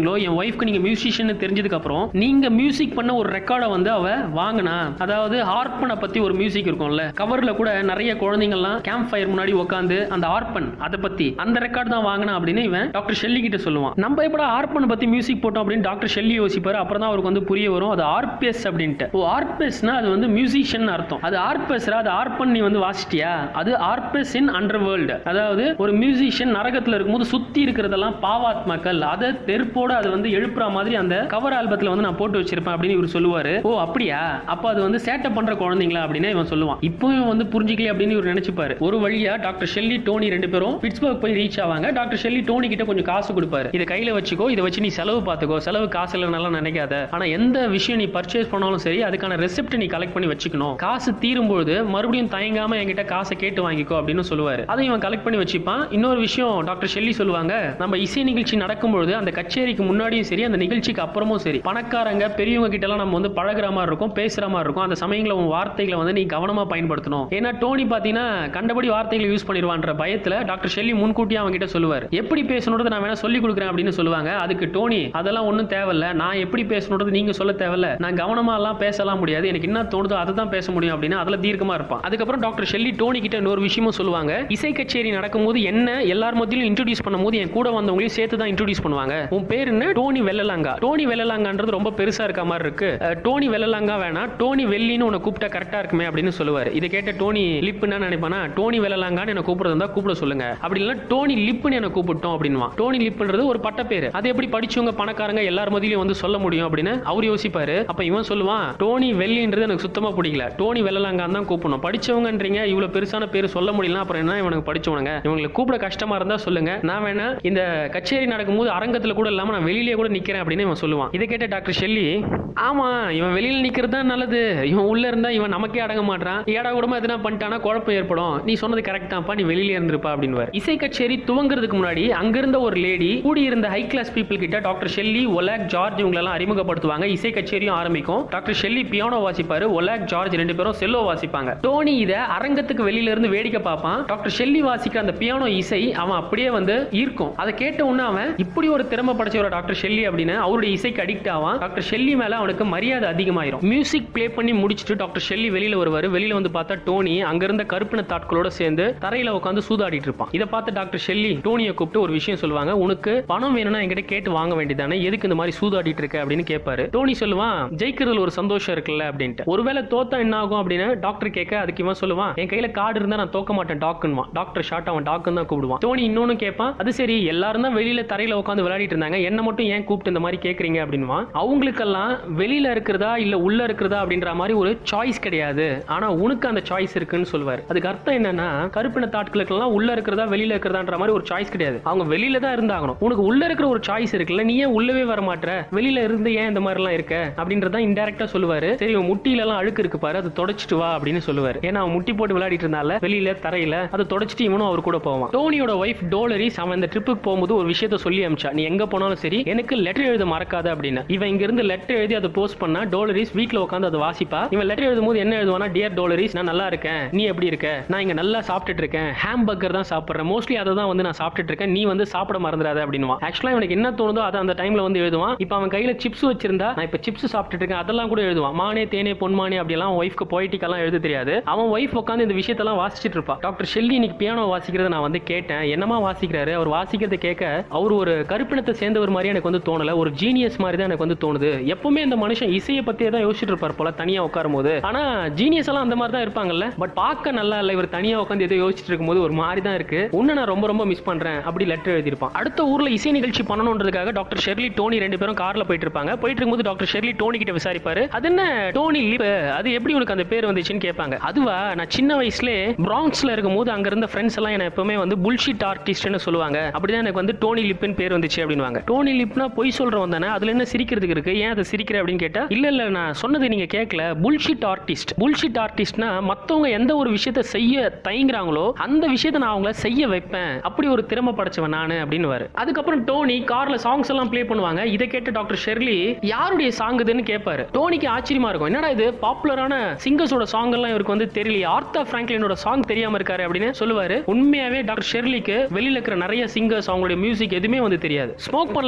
தெரிஞ்சுக்கிட்டீங்களோ என் ஒய்ஃப்க்கு நீங்க மியூசிஷியன் தெரிஞ்சதுக்கு அப்புறம் நீங்க மியூசிக் பண்ண ஒரு ரெக்கார்டை வந்து அவ வாங்கினா அதாவது ஹார்பனை பத்தி ஒரு மியூசிக் இருக்கும்ல கவர்ல கூட நிறைய குழந்தைங்கள்லாம் கேம்ப் ஃபயர் முன்னாடி உட்காந்து அந்த ஹார்பன் அதை பத்தி அந்த ரெக்கார்ட் தான் வாங்கினா அப்படின்னு இவன் டாக்டர் ஷெல்லி கிட்ட சொல்லுவான் நம்ம எப்படா ஹார்பன் பத்தி மியூசிக் போட்டோம் அப்படின்னு டாக்டர் ஷெல்லி யோசிப்பாரு அப்புறம் தான் அவருக்கு வந்து புரிய வரும் அது ஆர்பிஎஸ் அப்படின்ட்டு ஓ ஆர்பிஎஸ்னா அது வந்து மியூசிஷியன் அர்த்தம் அது ஆர்பிஎஸ்ரா அது ஆர்பன் நீ வந்து வாசிட்டியா அது ஆர்பிஎஸ் இன் அண்டர் வேர்ல்டு அதாவது ஒரு மியூசிஷியன் நரகத்துல இருக்கும்போது சுத்தி இருக்கிறதெல்லாம் பாவாத்மாக்கள் அதை தெருப்போட அது வந்து எழுப்புற மாதிரி அந்த கவர் ஆல்பத்துல வந்து நான் போட்டு வச்சிருப்பேன் அப்படின்னு இவர் சொல்லுவாரு ஓ அப்படியா அப்ப அது வந்து சேட்டை பண்ற குழந்தைங்களா அப்படின்னு இவன் சொல்லுவான் இப்பவும் வந்து புரிஞ்சிக்கல அப்படின்னு இவர் நினைச்சுப்பாரு ஒரு வழியா டாக்டர் ஷெல்லி டோனி ரெண்டு பேரும் பிட்ஸ்பர்க் போய் ரீச் ஆவாங்க டாக்டர் ஷெல்லி டோனி கிட்ட கொஞ்சம் காசு கொடுப்பாரு இதை கையில வச்சுக்கோ இதை வச்சு நீ செலவு பார்த்துக்கோ செலவு காசு இல்லைனாலும் நினைக்காத ஆனா எந்த விஷயம் நீ பர்ச்சேஸ் பண்ணாலும் சரி அதுக்கான ரெசிப்ட் நீ கலெக்ட் பண்ணி வச்சுக்கணும் காசு தீரும்போது மறுபடியும் தயங்காம என்கிட்ட காசை கேட்டு வாங்கிக்கோ அப்படின்னு சொல்லுவாரு அதை இவன் கலெக்ட் பண்ணி வச்சுப்பான் இன்னொரு விஷயம் டாக்டர் ஷெல்லி சொல்லுவாங்க நம்ம இசை நிகழ்ச்சி நடக்கும்பொழுது அந்த கச்சேரிக்கு முன்னாடியும் சரி அந்த நிகழ்ச்சிக்கு அப்புறமும் சரி பணக்காரங்க பெரியவங்க கிட்ட எல்லாம் நம்ம வந்து பழகுற மாதிரி இருக்கும் பேசுற மாதிரி இருக்கும் அந்த சமயங்கள உன் வார்த்தைகளை வந்து நீ கவனமா பயன்படுத்தணும் ஏன்னா டோனி பாத்தீங்கன்னா கண்டபடி வார்த்தைகளை யூஸ் பண்ணிடுவான்ற பயத்துல டாக்டர் ஷெல்லி முன்கூட்டியே அவங்க கிட்ட சொல்லுவார் எப்படி பேசணுன்றது நான் வேணா சொல்லி கொடுக்குறேன் அப்படின்னு சொல்லுவாங்க அதுக்கு டோனி அதெல்லாம் ஒன்றும் தேவையில்ல நான் எப்படி பேசணுன்றது நீங்க சொல்ல தேவையில்ல நான் கவனமா எல்லாம் பேசலாம் முடியாது எனக்கு என்ன தோணுதோ அதை தான் பேச முடியும் அப்படின்னு அதுல தீர்க்கமா இருப்பான் அதுக்கப்புறம் டாக்டர் ஷெல்லி டோனி கிட்ட இன்னொரு விஷயமும் சொல்லுவாங்க இசை கச்சேரி நடக்கும்போது என்ன எல்லார் மத்தியிலும் இன்ட்ரோடியூஸ் பண்ணும்போது என் கூட வந்தவங்களையும் சேர்த்து தான் இன்ட்ரோடியூஸ் பண்ணுவாங்க உன் பேர் என்ன டோனி வெள்ளலாங்கா டோனி வெள்ளலாங்கான்றது ரொம்ப பெருசா இருக்க மாதிரி இருக்கு அஹ், டோனி வெள்ளலாங்கா வேணாம் டோனி வெள்ளின்னு உன்னை கூப்பிட்டா கரெக்டா இருக்குமே அப்படின்னு சொல்லுவாரு இதை கேட்ட டோனி லிப் என்ன நினைப்பானா டோனி வெள்ளலாங்கான்னு என்ன கூப்பிடுறது இருந்தா கூப்பிட சொல்லுங்க அப்படி இல்லைன்னா டோனி லிப்னு என்ன கூப்பிட்டோம் அப்படின்வான் டோனி லிப்ன்றது ஒரு பட்ட பேரு அது எப்படி படிச்சவங்க பணக்காரங்க எல்லார் மத்தியிலும் வந்து சொல்ல முடியும் அப்படின்னு அவர் யோசிப்பாரு அப்ப இவன் சொல்லுவான் டோனி வெள்ளின்றது எனக்கு சுத்தமா பிடிக்கல டோனி வெள்ளலாங்கான்னு தான் கூப்பிடணும் படிச்சவங்கன்றீங்க இவ்வளவு பெருசான பேர் சொல்ல முடியல அப்புறம் என்ன இவனுக்கு படிச்சவனுங்க இவங்களுக்கு கூப்பிட கஷ்டமா இருந்தா சொல்லுங்க நான் வேணா இந்த கச்சேரி நடக்கும்போது அரங்கத்துல கூட இல்லாம நான் வெளியிலே கூட நிக்கிறேன் அப்படின்னு இவன் சொல்லுவான் இதை கேட்ட டாக்டர் ஷெல்லி ஆமா இவன் வெளியில நிக்கிறது தான் நல்லது இவன் உள்ள இருந்தா இவன் நமக்கே அடங்க மாட்டான் ஏடா கூடமா எதுனா பண்ணிட்டானா குழப்பம் ஏற்படும் நீ சொன்னது கரெக்ட் தான்ப்பா நீ வெளியில இருந்திருப்பா அப்படின்னு இசை கச்சேரி துவங்குறதுக்கு முன்னாடி அங்கிருந்த ஒரு லேடி கூடி இருந்த ஹை கிளாஸ் பீப்புள் கிட்ட டாக்டர் ஷெல்லி ஒலாக் ஜார்ஜ் இவங்களெல்லாம் அறிமுகப்படுத்துவாங்க இசை கச்சேரியும் ஆரம்பிக்கும் டாக்டர் ஷெல்லி பியானோ வாசிப்பாரு ஒலாக் ஜார்ஜ் ரெண்டு பேரும் செல்லோ வாசிப்பாங்க டோனி இத அரங்கத்துக்கு வெளியில இருந்து வேடிக்கை பார்ப்பான் டாக்டர் ஷெல்லி வாசிக்கிற அந்த பியானோ இசை அவன் அப்படியே வந்து ஈர்க்கும் அதை கேட்ட உடனே அவன் இப்படி ஒரு திறமை படைச்ச டாக்டர் ஷெல்லி அப்படின்னு அவருடைய இசைக்கு அடிக்ட் ஆவான் டாக்டர் ஷெல்லி மேல அவனுக்கு மரியாதை அதிகமாயிரும் மியூசிக் ப்ளே பண்ணி முடிச்சுட்டு டாக்டர் ஷெல்லி வெளியில வருவாரு வெளியில வந்து பார்த்தா டோனி அங்க இருந்த கருப்பின தாட்களோட சேர்ந்து தரையில உட்காந்து சூதாடிட்டு இருப்பான் இதை பார்த்து டாக்டர் ஷெல்லி டோனியை கூப்பிட்டு ஒரு விஷயம் சொல்லுவாங்க உனக்கு பணம் வேணும்னா என்கிட்ட கேட்டு வாங்க வேண்டியதானே எதுக்கு இந்த மாதிரி சூதாடிட்டு இருக்க அப்படின்னு கேட்பாரு டோனி சொல்லுவான் ஜெயிக்கிறதுல ஒரு சந்தோஷம் இருக்குல்ல அப்படின்ட்டு ஒருவேளை தோத்தா என்ன ஆகும் அப்படின்னு டாக்டர் கேட்க அதுக்கு இவன் சொல்லுவான் என் கையில கார்டு இருந்தா நான் தோக்க மாட்டேன் டாக்குன்னுவான் டாக்டர் ஷார்ட் அவன் டாக்குன்னு தான் கூப்பிடுவான் டோனி இன்னொன்னு கேட்பான் அது சரி எல்லாரும் தான் வெளியில தரையில உட்காந்து விளையாடிட்டு இருந்தாங்க என்ன மட்டும் ஏன் கூப்பிட்டு இந்த மாதிரி கேக்குறீங்க அப்படின்வான் அவங்களுக்கெல்லாம் வெளியில இருக்கிறதா இல்ல உள்ள இருக்கிறதா அப்படின்ற மாதிரி ஒரு சாய்ஸ் கிடையாது ஆனா உனக்கு அந்த சாய்ஸ் இருக்குன்னு சொல்லுவார் அதுக்கு அர்த்தம் என்னன்னா கருப்பின தாட்களுக்கெல்லாம் உள்ள இருக்கிறதா வெளியில இருக்கிறதான்ற மாதிரி ஒரு சாய்ஸ் கிடையாது அவங்க வெளியில தான் இருந்தாகணும் உனக்கு உள்ள இருக்கிற ஒரு சாய்ஸ் இருக்குல்ல நீ ஏன் உள்ளவே வர மாட்ற வெளியில இருந்து ஏன் இந்த மாதிரி எல்லாம் இருக்க அப்படின்றத இன்டெரக்டா சொல்லுவாரு சரி உன் முட்டியில எல்லாம் அழுக்கு இருக்கு பாரு அதை தொடச்சிட்டு வா அப்படின்னு சொல்லுவாரு ஏன்னா அவன் முட்டி போட்டு விளையாடிட்டு இருந்தால வெளியில தரையில அதை தொடச்சிட்டு இவனும் அவர் கூட போவான் டோனியோட ஒய்ஃப் டோலரிஸ் அவன் இந்த ட்ரிப்புக்கு போகும்போது ஒரு விஷயத்த சொல்லி அமிச்சா நீ எங்க போனாலும் சரி எனக்கு லெட்டர் எழுத மறக்காத அப்படின்னு இவன் இங்க இருந்து லெட்டர் எழுதி அதை போஸ்ட் பண்ணா டோலரிஸ் வீட்ல உட்காந்து அதை வாசிப்பா இவன் லெட்டர் எழுதும் போது என்ன எழுதுவானா டியர் டோலரிஸ் நான் நல்லா இருக்கேன் நீ எப்படி இருக்க நான் இங்க நல்லா சாப்பிட்டுட்டு இருக்கேன் ஹாம் பர்கர் தான் சாப்பிடுறேன் மோஸ்ட்லி அதை தான் வந்து நான் சாப்பிட்டுட்டு இருக்கேன் நீ வந்து சாப்பிட மறந்துடாத அப்படின்வான் ஆக்சுவலா இவனுக்கு என்ன தோணுதோ அதை அந்த டைம்ல வந்து எழுதுவான் இப்போ அவன் கையில சிப்ஸ் வச்சிருந்தா நான் இப்போ சிப்ஸ் சாப்பிட்டுட்டு இருக்கேன் அதெல்லாம் கூட எழுதுவான் மானே தேனே பொன்மானே அப்படியெல்லாம் ஒய்ஃப்க்கு பொய்டிக்கெல்லாம் எழுத தெரியாது அவன் ஒய்ஃப் உட்காந்து இந்த விஷயத்தெல்லாம் வாசிச்சுட்டு இருப்பா டாக்டர் ஷெல்லி இன்னைக்கு பியானோ வாசிக்கிறத நான் வந்து கேட்டேன் என்னமா வாசிக்கிறாரு அவர் வாசிக்கிறத கேட்க அவர் ஒரு கருப்பினத்தை சேர்ந்தவர் மாதிரி எனக்கு வந்து தோணல ஒரு ஜீனியஸ் மாதிரி தான் எனக்கு வந்து தோணுது எப்பவுமே இந்த மனுஷன் இசையை பத்தியே தான் யோசிச்சுட்டு இருப்பார் போல தனியா உட்காரும் போது ஆனா ஜீனியஸ் எல்லாம் அந்த மாதிரி தான் இருப்பாங்கல்ல பட் பார்க்க நல்லா இல்ல இவர் தனியா உட்காந்து ஏதோ யோசிச்சுட்டு இருக்கும்போது ஒரு மாதிரி தான் இருக்கு உன்னை நான் ரொம்ப ரொம்ப மிஸ் பண்றேன் அப்படி லெட்டர் எழுதியிருப்பான் அடுத்த ஊர்ல இசை நிகழ்ச்சி பண்ணணுன்றதுக்காக டாக்டர் ஷெர்லி டோனி ரெண்டு பேரும் கார்ல போயிட்டு இருப்பாங்க போயிட்டு இருக்கும்போது டாக்டர் ஷெர்லி டோனி கிட்ட விசாரிப்பாரு அது என்ன டோனி லிப் அது எப்படி உனக்கு அந்த பேர் வந்துச்சுன்னு கேட்பாங்க அதுவா நான் சின்ன வயசுல பிரான்ஸ்ல இருக்கும்போது அங்க இருந்த ஃப்ரெண்ட்ஸ் எல்லாம் என்ன எப்பவுமே வந்து புல்ஷிட் ஆர்டிஸ்ட்னு சொல்லுவாங்க அப்படிதான் எனக்கு வந்து டோனி லிப்னு பேர் வந்துச்சு அப்படின்வாங்க டோனி லிப்னா பொய் சொல்றவன் தானே அதுல என்ன சிரிக்கிறதுக்கு இருக்கு ஏன் அதை சிரிக்கிற அப்படின்னு கேட்டா இல்ல இல்ல நான் சொன்னது நீங்க கேட்கல புல்ஷிட் ஆர்டிஸ்ட் புல்ஷிட் ஆர்டிஸ்ட்னா மத்தவங்க எந்த ஒரு விஷயத்தை செய்ய தயங்குறாங்களோ அந்த விஷயத்தை நான் அவங்கள செய்ய வைப்பேன் அப்படி ஒரு திறமை படைச்சவன் நானு அப்படின்னு அதுக்கப்புறம் டோனி கார்ல சாங்ஸ் எல்லாம் ப்ளே பண்ணுவாங்க இதை கேட்ட டாக்டர் ஷெர்லி யாருடைய சாங் இதுன்னு கேட்பாரு டோனிக்கு ஆச்சரியமா இருக்கும் என்னடா இது பாப்புலரான சிங்கர்ஸோட சாங் எல்லாம் இவருக்கு வந்து தெரியல ஆர்த்தா பிராங்க்லினோட சாங் தெரியாம இருக்காரு அப்படின்னு சொல்லுவாரு உண்மையாவே டாக்டர் ஷெர்லிக்கு வெளியில இருக்கிற நிறைய சிங்கர்ஸ் அவங்களுடைய மியூசிக் எதுவுமே வந்து தெரியாது ஸ்மோக் பண்ணலாம்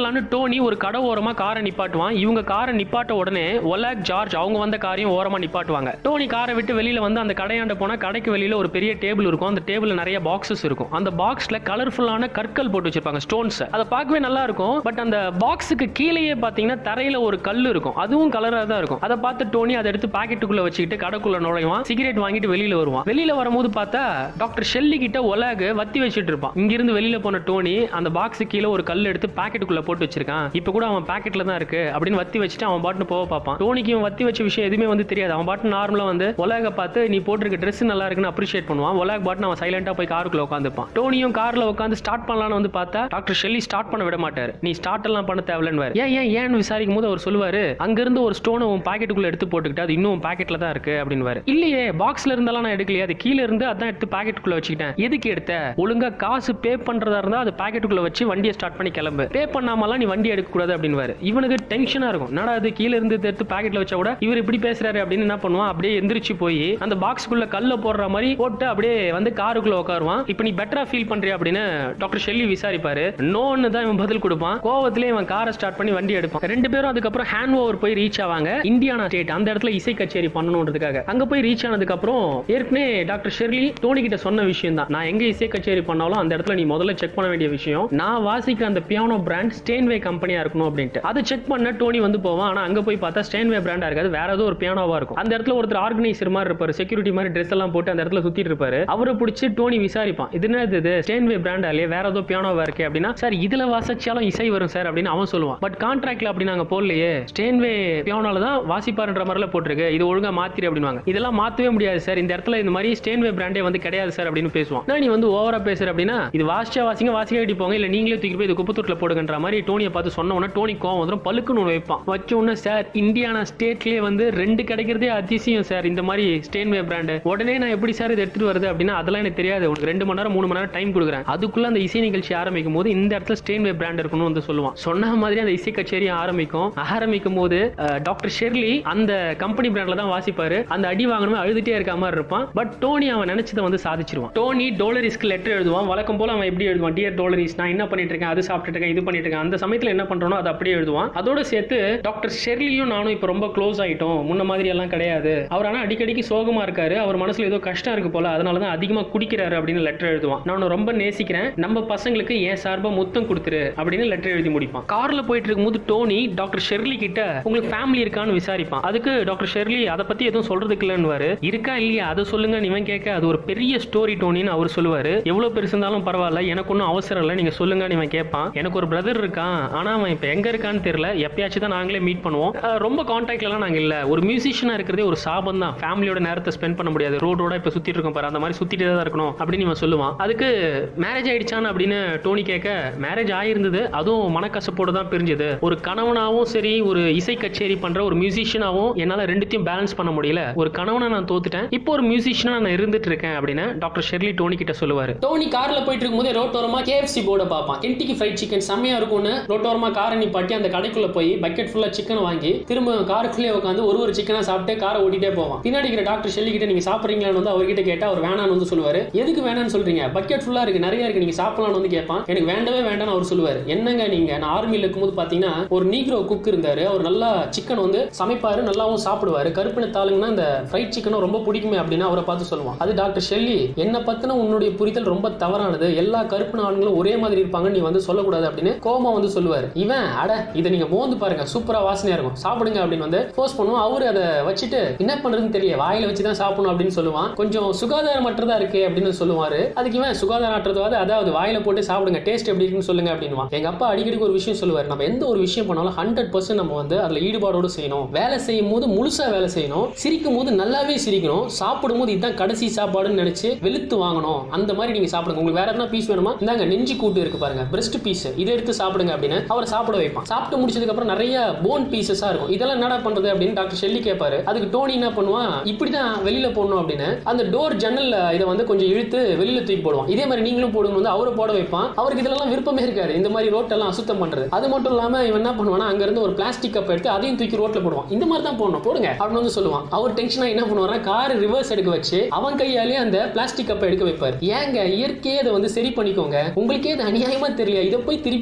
பண்ணலான்னு டோனி ஒரு கடை ஓரமா காரை நிப்பாட்டுவான் இவங்க காரை நிப்பாட்ட உடனே ஒலாக் ஜார்ஜ் அவங்க வந்த காரையும் ஓரமா நிப்பாட்டுவாங்க டோனி காரை விட்டு வெளியில வந்து அந்த கடையாண்ட போனா கடைக்கு வெளியில ஒரு பெரிய டேபிள் இருக்கும் அந்த டேபிள்ல நிறைய பாக்ஸஸ் இருக்கும் அந்த பாக்ஸ்ல கலர்ஃபுல்லான கற்கள் போட்டு வச்சிருப்பாங்க ஸ்டோன்ஸ் அதை பார்க்கவே நல்லா இருக்கும் பட் அந்த பாக்ஸுக்கு கீழேயே பாத்தீங்கன்னா தரையில ஒரு கல் இருக்கும் அதுவும் கலரா தான் இருக்கும் அதை பார்த்து டோனி அதை எடுத்து பாக்கெட்டுக்குள்ள வச்சுக்கிட்டு கடைக்குள்ள நுழைவான் சிகரெட் வாங்கிட்டு வெளியில வருவான் வெளியில வரும்போது பார்த்தா டாக்டர் ஷெல்லி கிட்ட ஒலாக் வத்தி வச்சிட்டு இருப்பான் இங்கிருந்து வெளியில போன டோனி அந்த பாக்ஸ் கீழே ஒரு கல் எடுத்து பாக்கெட்டுக்குள்ள போட்டு வச்சிருக்கான் இப்ப கூட அவன் பாக்கெட்ல தான் இருக்கு அப்படின்னு வத்தி வச்சுட்டு அவன் பாட்டுன்னு போக பார்ப்பான் டோனிக்கு இவன் வத்தி வச்ச விஷயம் எதுவுமே வந்து தெரியாது அவன் பாட்டு நார்மலா வந்து ஒலாக பார்த்து நீ போட்டிருக்க ட்ரெஸ் நல்லா இருக்குன்னு அப்ரிஷியேட் பண்ணுவான் ஒலாக் பாட்டு அவன் சைலண்டா போய் காருக்குள்ள உட்காந்துப்பான் டோனியும் கார்ல உட்காந்து ஸ்டார்ட் பண்ணலாம்னு வந்து பார்த்தா டாக்டர் ஷெல்லி ஸ்டார்ட் பண்ண விட மாட்டாரு நீ ஸ்டார்ட் எல்லாம் பண்ண தேவையில்லைன்னு ஏன் ஏன் ஏன்னு விசாரிக்கும் போது அவர் சொல்லுவாரு அங்கிருந்து ஒரு ஸ்டோனை உன் பாக்கெட்டுக்குள்ள எடுத்து போட்டுக்கிட்டு அது இன்னும் பாக்கெட்ல தான் இருக்கு அப்படின்னு இல்லையே பாக்ஸ்ல இருந்தாலும் நான் எடுக்கலையே அது கீழே இருந்து அதான் எடுத்து பாக்கெட்டுக்குள்ள வச்சுக்கிட்டேன் எதுக்கு எடுத்த ஒழுங்கா காசு பே பண்றதா இருந்தா அது பாக்கெட்டுக்குள்ள வச்சு வண்டியை ஸ்டார்ட் பண்ணி கிளம்பு பே பண்ணாமலாம் நீ வண்டி எடுக்க கூடாது அப்படின்னு இவனுக்கு டென்ஷனா இருக்கும் என்னடா அது கீழே இருந்து இதை எடுத்து பாக்கெட்ல வச்சா கூட இவர் இப்படி பேசுறாரு அப்படின்னு என்ன பண்ணுவான் அப்படியே எந்திரிச்சு போய் அந்த பாக்ஸ்க்குள்ள கல்ல போடுற மாதிரி போட்டு அப்படியே வந்து காருக்குள்ள உட்காருவான் இப்போ நீ பெட்டரா ஃபீல் பண்றியா அப்படின்னு டாக்டர் ஷெல்லி விசாரிப்பாரு நோன்னு தான் இவன் பதில் கொடுப்பான் கோவத்திலே இவன் காரை ஸ்டார்ட் பண்ணி வண்டி எடுப்பான் ரெண்டு பேரும் அதுக்கப்புறம் ஹேண்ட் ஓவர் போய் ரீச் ஆவாங்க இந்தியானா ஸ்டேட் அந்த இடத்துல இசை கச்சேரி பண்ணணுன்றதுக்காக அங்க போய் ரீச் ஆனதுக்கு அப்புறம் ஏற்கனவே டாக்டர் ஷெர்லி டோனி கிட்ட சொன்ன விஷயம் தான் நான் எங்க இசை கச்சேரி பண்ணாலும் அந்த இடத்துல நீ முதல்ல செக் பண்ண வேண்டிய விஷயம் நான் வாசிக்கிற அந்த பியானோ பிராண்ட் ஸ்டேன்வே கம்பெனியா இருக்கணும் அப்படின்ட்டு அதை செக் பண்ண டோனி வந்து போவான் ஆனா அங்க போய் பார்த்தா ஸ்டேன்வே பிராண்டா இருக்காது வேற ஏதோ ஒரு பியானோவா இருக்கும் அந்த இடத்துல ஒருத்தர் ஆர்கனைசர் மாதிரி இருப்பாரு செக்யூரிட்டி மாதிரி ட்ரெஸ் எல்லாம் போட்டு அந்த இடத்துல சுத்திட்டு இருப்பாரு அவரை பிடிச்சி டோனி விசாரிப்பான் இது என்ன இது ஸ்டேன்வே பிராண்டா இல்லையா வேற ஏதோ பியானோவா இருக்கு அப்படின்னா சார் இதுல வாசிச்சாலும் இசை வரும் சார் அப்படின்னு அவன் சொல்லுவான் பட் கான்ட்ராக்ட்ல அப்படி நாங்க போடலையே ஸ்டேன்வே பியானோல தான் வாசிப்பாருன்ற மாதிரில போட்டிருக்கு இது ஒழுங்கா மாத்திரு அப்படின்வாங்க இதெல்லாம் மாத்தவே முடியாது சார் இந்த இடத்துல இந்த மாதிரி ஸ்டேன்வே பிராண்டே வந்து கிடையாது சார் அப்படின்னு பேசுவான் நான் நீ வந்து ஓவரா பேசுற அப்படின்னா இது வாசிச்சா வாசிங்க வாசிக்க அடி போங்க இல்ல நீங்களே தூக்கி போய் இது குப்பத்தொட்டில் போடுங்கன்ற மாதிரி டோனியை பார்த்து சொன்ன உடனே டோனி கோவம் வந்துடும் பழுக்குன்னு ஒன்று வைப்பான் வச்ச உடனே சார் இந்தியானா ஸ்டேட்லயே வந்து ரெண்டு கிடைக்கிறதே அதிசயம் சார் இந்த மாதிரி ஸ்டேன்வே பிராண்டு உடனே நான் எப்படி சார் இது எடுத்துட்டு வருது அப்படின்னா அதெல்லாம் எனக்கு தெரியாது உனக்கு ரெண்டு மணி நேரம் மூணு மணி நேரம் டைம் கொடுக்குறேன் அதுக்குள்ள அந்த இசை நிகழ்ச்சி ஆரம்பிக்கும் போது இந்த இடத்துல ஸ்டேன்வே பிராண்ட் இருக்கணும்னு வந்து சொல்லுவான் சொன்ன மாதிரி அந்த இசை கச்சேரி ஆரம்பிக்கும் ஆரம்பிக்கும் போது அஹ், டாக்டர் ஷெர்லி அந்த கம்பெனி பிராண்ட்ல தான் வாசிப்பாரு அந்த அடி வாங்கணுமே அழுதுட்டே இருக்க மாதிரி இருப்பான் பட் டோனி அவன் நினைச்சதை வந்து சாதிச்சிருவான் டோனி டோலரிஸ்க்கு லெட்டர் எழுதுவான் வழக்கம் போல அவன் எப்படி எழுதுவான் டியர் டோலரிஸ் நான் என்ன பண்ணிட்டு இருக்கேன் அது சாப்பிட்டுட்டு இருக்கேன் இது பண்ணிட்டு இருக்கேன் அந்த சமயத்துல என்ன பண்றானோ அதை அப்படியே எழுதுவான் அதோட சேர்த்து டாக்டர் ஷெர்லியும் நானும் இப்போ ரொம்ப க்ளோஸ் ஆயிட்டோம் முன்ன மாதிரி எல்லாம் கிடையாது அவர் ஆனால் அடிக்கடிக்கு சோகமா இருக்காரு அவர் மனசுல ஏதோ கஷ்டம் இருக்கு போல அதனால தான் அதிகமாக குடிக்கிறாரு அப்படின்னு லெட்டர் எழுதுவான் நான் உன்னை ரொம்ப நேசிக்கிறேன் நம்ம பசங்களுக்கு என் சார்பா முத்தம் கொடுத்துரு அப்படின்னு லெட்டர் எழுதி முடிப்பான் கார்ல போயிட்டு இருக்கும்போது டோனி டாக்டர் ஷெர்லி கிட்ட உங்களுக்கு ஃபேமிலி இருக்கான்னு விசாரிப்பான் அதுக்கு டாக்டர் ஷெர்லி அதை பத்தி எதுவும் சொல்றதுக்கு இல்லைன்னு இருக்கா இல்லையா அதை சொல்லுங்க இவன் கேட்க அது ஒரு பெரிய ஸ்டோரி டோனின்னு அவர் சொல்லுவாரு எவ்வளவு பெருசு இருந்தாலும் பரவாயில்ல எனக்கு ஒன்றும் அவசரம் இல்லை நீங்க சொல்லுங்கன்னு இவன் கேட்பான் எனக்கு ஒரு பிரதர் இருக்கான் ஆனா அவன் இப்போ எங்க இருக்கான்னு தெரியல எப்பயாச்சும் தான் நாங்களே மீட் பண்ணுவோம் அஹ் ரொம்ப கான்டாக்ட்லாம் நாங்க இல்ல ஒரு மியூசிஷியனா இருக்கிறதே ஒரு சாபம் தான் ஃபேமிலியோட நேரத்தை ஸ்பெண்ட் பண்ண முடியாது ரோடோட இப்போ சுத்திட்டு இருக்கோம் பாரு அந்த மாதிரி சுத்திட்டே தான் இருக்கணும் அப்படின்னு இவன் சொல்லுவான் அதுக்கு மேரேஜ் ஆயிடுச்சான் அப்படின்னு டோனி கேட்க மேரேஜ் ஆயிருந்தது அதுவும் மனக்கசப்போடு தான் பிரிஞ்சது ஒரு கணவனாவும் சரி ஒரு இசை கச்சேரி பண்ற ஒரு மியூசிஷியனாவும் என்னால ரெண்டுத்தையும் பேலன்ஸ் பண்ண முடியல ஒரு கணவனா நான் தோத்துட்டேன் இப்போ ஒரு மியூசிஷியனா நான் இருந்துட்டு இருக்கேன் அப்படின்னு டாக்டர் ஷெர்லி டோனி கிட்ட சொல்லுவாரு டோனி கார்ல போயிட்டு இருக்கும்போது ரோட்டோரமா கேஎஃப்சி போர்டை பார்ப்பான் கென்டிக்கு ஃப்ரைட் சிக்கன் செம்மையா இருக்கும்னு ரோட்டோரமா காரை நிப்பாட்டி அந்த கடைக்குள்ள போய் பக்கெட் ஃபுல்லா சிக்கன் வாங்கி திரும்ப காருக்குள்ளே உட்காந்து ஒரு ஒரு சிக்கனா சாப்பிட்டு காரை ஓட்டிட்டே போவான் பின்னாடி இருக்கிற டாக்டர் ஷெல்லி கிட்ட நீங்க சாப்பிடுறீங்களான்னு வந்து அவர்கிட்ட கேட்டா அவர் வேணான்னு வந்து சொல்லுவாரு எதுக்கு வேணாம்னு சொல்றீங்க பக்கெட் ஃபுல்லா இருக்கு நிறைய இருக்கு நீங்க சாப்பிடலாம்னு வந்து கேட்பான் எனக்கு வேண்டவே வேண்டாம்னு அவர் சொல்லுவாரு என்னங்க நீங்க நான் ஆர்மியில் இருக்கும்போது பாத்தீங்கன்னா ஒரு நீக்ரோ குக் இருந்தாரு அவர் நல்லா சிக்கன் வந்து சமைப்பாரு நல்லாவும் சாப்பிடுவாரு கருப்பின தாளுங்கன்னா இந்த ஃப்ரைட் சிக்கனும் ரொம்ப பிடிக்குமே அப்படின்னு அவரை பார்த்து சொல்லுவான் அது டாக்டர் ஷெல்லி என்ன பத்தின உன்னுடைய புரிதல் ரொம்ப தவறானது எல்லா கருப்பின ஆண்களும் ஒரே மாதிரி இருப்பாங்க நீ வந்து சொல்லக்கூடாது அப்படின்னு கோமா வந்து சொல்லுவாரு இவன் அட இதை நீங்க மோந்து பாருங்க சூப்பரா வாசனையா இருக்கும் சாப்பிடுங்க அப்படின்னு வந்து ஃபோர்ஸ் பண்ணுவோம் அவரு அதை வச்சுட்டு என்ன பண்றதுன்னு தெரியல வாயில வச்சு தான் சாப்பிடணும் அப்படின்னு சொல்லுவான் கொஞ்சம் சுகாதாரமற்றதா இருக்கு அப்படின்னு சொல்லுவாரு அதுக்கு இவன் சுகாதாரமற்றதாவது அதாவது வாயில போட்டு சாப்பிடுங்க டேஸ்ட் எப்படி இருக்குன்னு சொல்லுங்க அப்படின்னுவான் எங்க அப்பா அடிக்கடி ஒரு விஷயம் சொல்லுவார் நம்ம எந்த ஒரு விஷயம் பண்ணாலும் ஹண்ட்ரட் பர்சன்ட் நம்ம வந்து அதுல ஈடுபாடோடு செய்யணும் வேலை செய்யும் போது முழுசா வேலை செய்யணும் சிரிக்கும் போது நல்லாவே சிரிக்கணும் சாப்பிடும் போது இதுதான் கடைசி சாப்பாடுன்னு நினைச்சு வெளுத்து வாங்கணும் அந்த மாதிரி நீங்க சாப்பிடுங்க உங்களுக்கு வேற எதனா பீஸ் வேணுமா இந்தாங்க நெஞ்சு கூட்டு இருக்கு பாருங்க பிரஸ்ட் பீஸ் இதை எடுத்து சாப்பிடுங்க அப்படின்னு அவர் சாப்பிட வைப்பான் சாப்பிட்டு முடிச்சதுக்கு அப்புறம் நிறைய போன் பீசஸா இருக்கும் இதெல்லாம் என்னடா பண்றது அப்படின்னு டாக்டர் ஷெல்லி கேட்பாரு அதுக்கு டோனி என்ன பண்ணுவான் இப்படிதான் வெளியில போடணும் அப்படின்னு அந்த டோர் ஜன்னல்ல இதை வந்து கொஞ்சம் இழுத்து வெளியில தூக்கி போடுவான் இதே மாதிரி நீங்களும் போடுங்க வந்து அவரை போட வைப்பான் அவருக்கு இதெல்லாம் விருப்பமே இருக்காது இந்த மாதிரி ரோட்டெல்லாம் அசுத்தம் பண்றது அது மட்டும் இல்லாம இவன் என்ன பண்ணுவானா அங்க இருந்து ஒரு பிளாஸ்டிக் கப் எடுத்து அதையும் தூக்கி ரோட்ல போடுவான் இந்த மாதிரி தான் போடணும் போடுங்க அப்படின்னு வந்து சொல்லுவான் அவர் டென்ஷனா என்ன பண்ணுவாரா கார் ரிவர்ஸ் எடுக்க வச்சு அவன் கையாலே அந்த பிளாஸ்டிக் கப்பை எடுக்க வைப்பார் ஏங்க இயற்கையே அதை வந்து சரி பண்ணிக்கோங்க உங்களுக்கே இது அநியாயமா தெரியல இதை போய் திருப்பி எடுக்கணுமா அப்படின்னு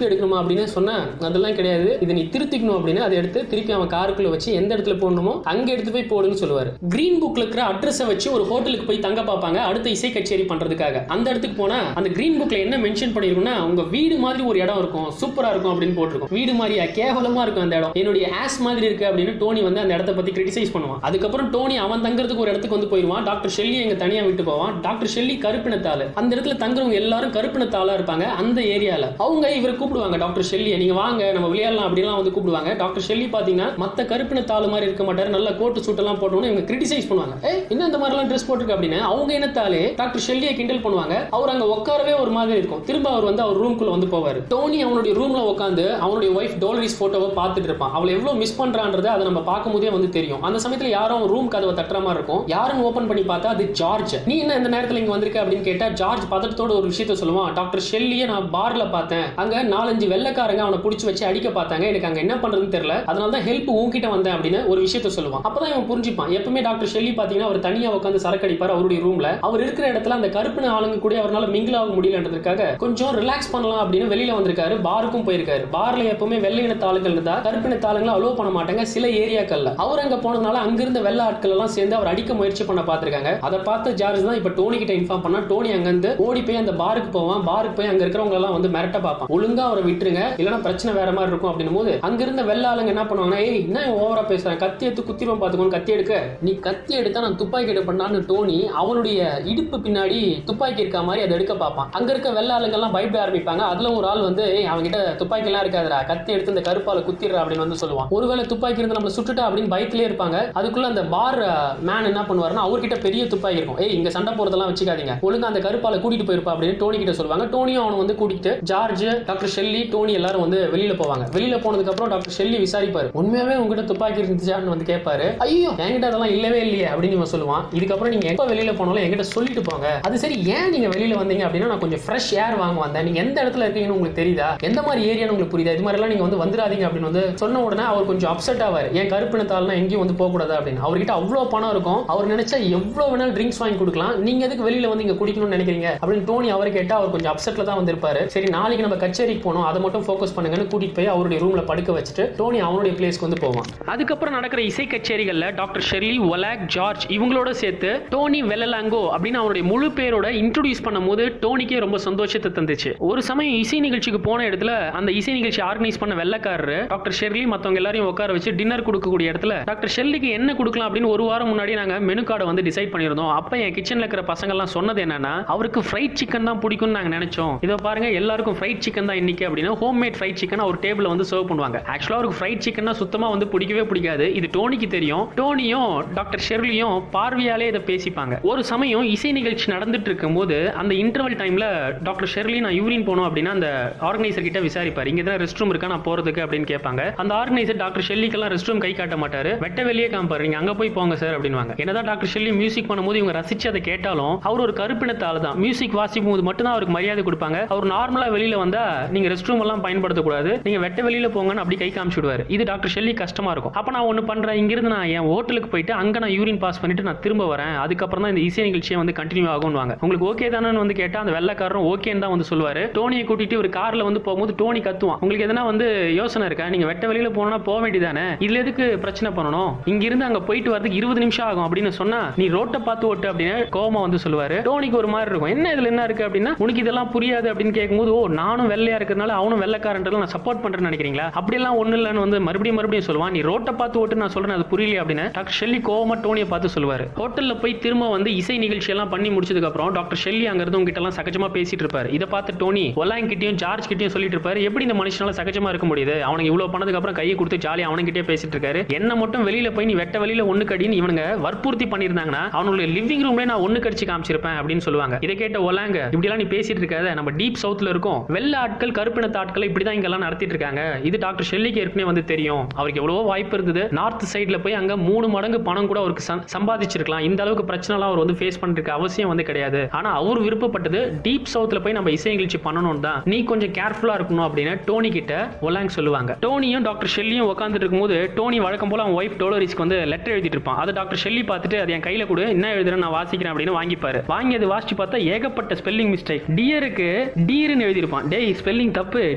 அப்படின்னு சொன்னா அதெல்லாம் கிடையாது இதை நீ திருத்திக்கணும் அப்படின்னு அதை எடுத்து திருப்பி அவன் காருக்குள்ள வச்சு எந்த இடத்துல போடணுமோ அங்க எடுத்து போய் போடுன்னு சொல்லுவாரு கிரீன் புக்ல இருக்கிற அட்ரஸை வச்சு ஒரு ஹோட்டலுக்கு போய் தங்க பார்ப்பாங்க அடுத்த இசை கச்சேரி பண்றதுக்காக அந்த இடத்துக்கு போனா அந்த கிரீன் புக்ல என்ன மென்ஷன் பண்ணிருக்கும்னா உங்க வீடு மாதிரி ஒரு இடம் இருக்கும் சூப்பரா இருக்கும் அப்படின்னு போட்டிருக்கும் வீடு மாதிரியா கேவலமா இருக்கும் அந்த இடம் என்னுடைய ஆஸ் மாதிரி இருக்கு அப்படின்னு டோனி வந்து அந்த இடத்த பத்தி கிரிட்டிசைஸ் பண்ணுவான் அதுக்கப்புறம் டோனி அவன் தங்குறதுக்கு ஒரு இடத்துக்கு வந்து போயிடுவான் டாக்டர் ஷெல்லி எங்க தனியா விட்டு போவான் டாக்டர் ஷெல்லி கருப்பினத்தாள் அந்த இடத்துல தங்குறவங்க எல்லாரும் கருப்பினத்தாளா இருப்பாங்க அந்த ஏரியால அவங்க இவரை கூப்பிடுவாங்க டாக்டர் ஷெல்லி நீங்க வாங்க நம்ம விளையாடலாம் அப்படிலாம் வந்து கூப்பிடுவாங்க டாக்டர் ஷெல்லி பாத்தீங்கன்னா மத்த கருப்பினத்தாள் மாதிரி இருக்க மாட்டாரு நல்ல கோட்டு சூட்டெல்லாம் போட்டோன்னு இவங்க கிரிட்டிசைஸ் பண்ணுவாங்க ஏய் என்ன இந்த மாதிரிலாம் ட்ரெஸ் போட்டிருக்கு அப்படின்னு அவங்க இனத்தாலே டாக்டர் ஷெல்லியை கிண்டல் பண்ணுவாங்க அவர் அங்க உட்காரவே ஒரு மாதிரி இருக்கும் திரும்ப அவர் வந்து அவர் ரூம்குள்ள வந்து போவார் டோனி அவனுடைய ரூம்ல உட்காந்து அவனுடைய ஒய்ஃப் டோலரிஸ் போட்டோவை பார்த்துட்டு இருப்பான் அவளை எவ்வளவு மிஸ் பண்றான்றதை அதை நம்ம பார்க்கும்போதே வந்து தெரியும் அந்த சமயத்துல யாரும் ரூம் கதவை தட்டுற மாதிரி இருக்கும் யாரும் ஓபன் பண்ணி பார்த்தா அது ஜார்ஜ் நீ என்ன இந்த நேரத்துல இங்க வந்திருக்க அப்படின்னு கேட்டா ஜார்ஜ் பதட்டத்தோட ஒரு விஷயத்த சொல்லுவான் டாக்டர் ஷெல்லியை நான் பார்ல பார்த்தேன் அங்க நாலஞ்சு வெள்ளைக்காரங்க அவனை பிடிச்சி வச்சு அடிக்க பார்த்தாங்க எனக்கு அங்க என்ன பண்றதுன்னு தெரியல அதனால தான் ஹெல்ப் உன்கிட்ட வந்தேன் அப்படின்னு ஒரு விஷயத்த சொல்லுவான் அப்பதான் இவன் புரிஞ்சுப்பான் எப்பவுமே டாக்டர் ஷெல்லி பாத்தீங்கன்னா அவர் தனியா உட்காந்து சரக்கு அடிப்பார் அவருடைய ரூம்ல அவர் இருக்கிற இடத்துல அந்த கருப்பின ஆளுங்க கூட அவரால் மிங்கிள் ஆக முடியலன்றதுக்காக கொஞ்சம் ரிலாக்ஸ் பண்ணலாம் அப்படின்னு வெளியில வந்திருக்காரு பாருக்கும் போயிருக்காரு பார்ல எப்பவுமே வெள்ளை இனத்த ஆளுகள் இருந்தா கருப்பின ஆளுங்களை அலோவ் பண்ண மாட்டாங்க சில ஏரியாக்கள்ல அவர் அங்க போனதுனால அங்கிருந்த வெள்ள ஆட்கள் எல்லாம் சேர்ந்து அவர் அடிக்க முயற்சி பண்ண பார்த்திருக்காங்க அதை பார்த்த ஜார்ஜ் தான் இப்ப டோனி கிட்ட இன்ஃபார்ம் பண்ணா டோனி அங்கிருந்து ஓடி போய் அந்த பாருக்கு போவான் பாருக்கு போய் அங்க இருக்கிறவங்க எல்லாம் வந்து மிரட்ட பார்ப்பான் ஒழுங்கா அவரை விட்டுருங்க இல்லைன்னா பிரச்சனை வேற மாதிரி இருக்கும் அப்படின்னும் போது அங்கிருந்த வெள்ள ஆளுங்க என்ன பண்ணுவாங்கன்னா ஏய் என்ன ஓவரா பேசுறேன் கத்தி எடுத்து குத்திடுவோம் பாத்துக்கோன்னு கத்தி எடுக்க நீ கத்தி எடுத்தா நான் துப்பாக்கி எடுப்பேன்னு டோனி அவனுடைய இடுப்பு பின்னாடி துப்பாக்கி இருக்க மாதிரி அதை எடுக்க பார்ப்பான் அங்க இருக்க வெள்ள ஆளுங்கெல்லாம் பயப்பட ஆரம்பிப்பாங்க அதுல ஒரு ஆள் வந்து ஏய் அவன்கிட்ட துப்பாக்கி எல்லாம் இருக்காதுடா கத்தி எடுத்து இந்த கருப்பால குத்திடுறா அப்படின்னு வந்து சொல்லுவான் ஒருவேளை துப்பாக்கி இருந்து நம்ம சுட்டுட்டா அப்படின்னு பயத்திலே இருப்பாங்க அதுக்குள்ள அந்த பார் மேன் என்ன பண்ணுவாருன்னா அவர்கிட்ட பெரிய துப்பாக்கி இருக்கும் ஏய் இங்க சண்டை போறதெல்லாம் வச்சுக்காதீங்க ஒழுங்கா அந்த கருப்பால கூட்டிட்டு போயிருப்பா அப்படின்னு டோனி கிட்ட சொல்லுவாங்க டோனியும் அவனை வந்து கூட்டிட்டு ஜார்ஜ் டாக்டர் ஷெல்லி டோனி எல்லாரும் வந்து வெளியில போவாங்க வெளியில போனதுக்கு அப்புறம் டாக்டர் ஷெல்லி விசாரிப்பாரு உண்மையாவே உங்ககிட்ட துப்பாக்கி இருந்துச்சான்னு வந்து கேட்பாரு ஐயோ என்கிட்ட அதெல்லாம் இல்லவே இல்லையே அப்படின்னு இவன் சொல்லுவான் இதுக்கப்புறம் நீங்க எப்ப வெளியில போனாலும் என்கிட்ட சொல்லிட்டு போங்க அது சரி ஏன் நீங்க வெளியில வந்தீங்க அப்படின்னா நான் கொஞ்சம் ஃப்ரெஷ் ஏர் வாங்க வந்தேன் நீங்க எந்த இடத்துல இருக்கீங்கன்னு உங்களுக்கு தெரியுதா எந்த மாதிரி ஏரியான்னு உங்களுக்கு புரியுதா இது மாதிரி எல்லாம் நீங்க வந்து வந்துடாதீங்க அப்படின்னு வந்து சொன்ன உடனே அவர் கொஞ்சம் அப்செட் ஆவார் என் கருப்பினத்தாலாம் எங்கேயும் வந்து போக கூடாது அப்படின்னு அவர்கிட்ட அவ்வளவு பணம் இருக்கும் அவர் நினைச்சா எவ்வளவு வேணாலும் ட்ரிங்க்ஸ் வாங்கி கொடுக்கலாம் நீங்க எதுக்கு வெளியில வந்து இங்க குடிக்கணும்னு நினைக்கிறீங்க அப்படின்னு டோனி அவரை கேட்டா அவர் கொஞ்சம் அப்செட்ல தான் வந்திருப்பாரு சரி நாளைக்கு நம்ம கச்சேரிக்கு போனோம் அதை மட்டும் ஃபோக்கஸ் பண்ணுங்கன்னு கூட்டிட்டு போய் அவருடைய ரூம்ல படுக்க வச்சுட்டு டோனி அவனுடைய பிளேஸ்க்கு வந்து போவான் அதுக்கப்புறம் நடக்கிற இசை கச்சேரிகள்ல டாக்டர் ஷெர்லி ஒலாக் ஜார்ஜ் இவங்களோட சேர்த்து டோனி வெல்லலாங்கோ அப்படின்னு அவருடைய முழு பேரோட இன்ட்ரோடியூஸ் பண்ணும்போது டோனிக்கே ரொம்ப சந்தோஷத்தை தந்துச்சு ஒரு சமயம் இசை நிகழ்ச்சிக்கு போன இடத்துல அந்த இசை நிகழ்ச்சி ஆர்கனைஸ் பண்ண வெள்ளக்காரரு டாக்டர் ஷெர்லி மத்தவங்க எல்லாரையும் உட்கார வச்சு டின்னர் கொடுக்கக்கூடிய இடத்துல டாக்டர் ஷெல்லிக்கு என்ன கொடுக்கலாம் அப்படின்னு ஒரு வாரம் முன்னாடி நாங்க மெனு கார்டை வந்து டிசைட் பண்ணியிருந்தோம் அப்ப என் கிச்சன்ல இருக்கிற பசங்க எல்லாம் சொன்னது என்னன்னா அவருக்கு ஃப்ரைட் சிக்கன் தான் பிடிக்கும்னு நாங்க நினைச்சோம் இதை பாருங்க எல்லாருக்கும் ஃப்ரைட் சிக்கன் தான் இன்னைக்கு அப்படின்னா ஹோம் மேட் ஃப்ரைட் சிக்கன் ஒரு டேபிள் வந்து சர்வ் பண்ணுவாங்க ஆக்சுவலா அவருக்கு ஃப்ரைட் சிக்கன்னா சுத்தமா வந்து பிடிக்கவே பிடிக்காது இது டோனிக்கு தெரியும் டோனியும் டாக்டர் ஷெர்லியும் பார்வையாலே இதை பேசிப்பாங்க ஒரு சமயம் இசை நிகழ்ச்சி நடந்துட்டு இருக்கும்போது அந்த இன்டர்வல் டைம்ல டாக்டர் ஷெர்லி நான் யூரின் போனோம் அப்படின்னா அந்த ஆர்கனைசர் கிட்ட விசாரிப்பார் இங்க தான் ரெஸ்ட் ரூம் இருக்கா நான் போறதுக்கு அப்படின்னு கேட்பாங்க அந்த ஆர்கனைசர் டாக்டர் ஷெல்லிக்கெல்லாம் ரெஸ்ட் ரூம் கை காட்ட மாட்டாரு வெட்ட வெளியே காமிப்பாரு நீங்க அங்க போய் போங்க சார் அப்படின்வாங்க என்னதான் டாக்டர் ஷெல்லி மியூசிக் பண்ணும்போது இவங்க ரசிச்சு அதை கேட்டாலும் அவர் ஒரு கருப்பினத்தால தான் மியூசிக் வாசிக்கும் போது மட்டும் தான் அவருக்கு மரியாதை கொடுப்பாங்க அவர் நார்மலா வெளியில வந்தா நீங்க ரெஸ்ட் ரூம் எல்லாம் பயன்படுத்தக்கூடாது நீங்க வெட்ட வெளியில போங்கன்னு அப்படி கை காமிச்சு விடுவாரு இது டாக்டர் ஷெல்லி கஷ்டமா இருக்கும் அப்ப நான் ஒன்னு பண்றேன் இங்கிருந்து நான் என் ஹோட்டலுக்கு போயிட்டு அங்க நான் யூரின் பாஸ் பண்ணிட்டு நான் திரும்ப வரேன் அதுக்கப்புறம் தான் இந்த இசை நிகழ்ச்சியை வந்து கண்டினியூ ஆகும்வாங்க உங்களுக்கு ஓகே தானே வந்து கேட்டா அந்த வெள்ளக்காரரும் ஓகேன்னு தான் வந்து சொல்லுவாரு டோனியை கூட்டிட்டு ஒரு கார்ல வந்து போகும்போது டோனி கத்துவான் உங்களுக்கு எதனா வந்து யோசனை இருக்கா நீங்க வெட்ட வெளியில போனா போக வேண்டியதானே இதுல எதுக்கு பிரச்சனை பண்ணணும் இங்க இருந்து அங்க போயிட்டு வரதுக்கு இருபது நிமிஷம் ஆகும் அப்படின்னு சொன்னா நீ ரோட்டை பார்த்து ஓட்டு அப்படின்னு கோமா வந்து சொல்லுவாரு டோனிக்கு ஒரு மாதிரி இருக்கும் என்ன இதுல என்ன இருக்கு அப்படின்னா உனக்கு இதெல்லாம் புரியாது அப்படின்னு கேட்கும்போது ஓ நானும் வெள்ளையா இருக்கிறதுனால அவனும் வெள்ளைக்காரன்றதுல நான் சப்போர்ட் பண்றேன்னு நினைக்கிறீங்களா அப்படியெல்லாம் ஒண்ணு இல்லைன்னு வந்து மறுபடியும் மறுபடியும் சொல்லுவான் நீ ரோட்டை பார்த்து ஓட்டு நான் சொல்றேன் அது புரியல அப்படின்னு டாக்டர் ஷெல்லி கோவமா டோனியை பார்த்து சொல்லுவாரு ஹோட்டல்ல போய் திரும்ப வந்து இசை நிகழ்ச்சி எல்லாம் பண்ணி முடிச்சதுக்கு அப்புறம் டாக்டர் ஷெல்லி அங்க இருந்து உங்ககிட்ட எல்லாம் சகஜமா பேசிட்டு இருப்பாரு இதை பார்த்து டோனி ஒலாங் கிட்டயும் ஜார்ஜ் கிட்டயும் சொல்லிட்டு இருப்பாரு எப்படி இந்த மனுஷனால சகஜமா இருக்க முடியுது அவனுக்கு இவ்வளவு பண்ணதுக்கு அப்புறம் கையை கொடுத்து ஜாலி அவனுக்கிட்டே பேசிட்டு இருக்காரு என்ன மட்டும் வெளியில போய் நீ வெட்ட வெளியில ஒண்ணு கடின்னு இவனுங்க வற்புறுத்தி பண்ணியிருந்தாங்கன்னா அவனுடைய லிவிங் ரூம்ல நான் ஒண்ணு கடிச்சு காமிச்சிருப்பேன் அப்படின்னு சொல்லுவாங்க இதை கேட்ட ஒலாங்க இப்படிலாம் நீ பேசிட்டு இருக்காத நம்ம டீப் சவுத்ல இருக்கோம் வெள்ள ஆட்கள் கருப்பினத்த ஆட்களை இப்படிதான் இங்கெல்லாம் நடத்திட்டு இருக்காங்க இது டாக்டர் ஷெல்லிக்கு ஏற்கனவே வந்து தெரியும் அவருக்கு எவ்வளவோ வாய்ப்பு இருந்தது நார்த் சைடுல போய் அங்க மூணு மடங்கு பணம் கூட அவருக்கு சம்- சம்பாதிச்சிருக்கலாம் இந்த அளவுக்கு பிரச்சனை எல்லாம் அவர் வந்து ஃபேஸ் பண்ணிருக்க அவசியம் வந்து கிடையாது ஆனா அவர் விருப்பப்பட்டது டீப் சவுத்ல போய் நம்ம இசை நிகழ்ச்சி பண்ணணும் தான் நீ கொஞ்சம் கேர்ஃபுல்லா இருக்கணும் அப்படின்னு டோனி கிட்ட ஒலாங் சொல்லுவாங்க டோனியும் டாக்டர் ஷெல்லியும் உட்காந்துட்டு இருக்கும்போது டோனி வழக்கம் போல அவன் ஒய்ஃப் டோலரிஸ்க்கு வந்து லெட்டர் எழுதிட்டு இருப்பான் அதை டாக்டர் ஷெல்லி பார்த்துட்டு அது என் கையில கொடு என்ன எழுதுறேன் நான் வாசிக்கிறேன் அப்படின்னு வாங்கிப்பாரு வாங்கி அது வாசிச்சு பார்த்தா ஏகப்பட்ட ஸ்பெல்லிங் மிஸ்டேக் டியருக்கு டீர்னு எழுதியிருப்பான் டேய் ஸ்பெல்லிங் தப்பு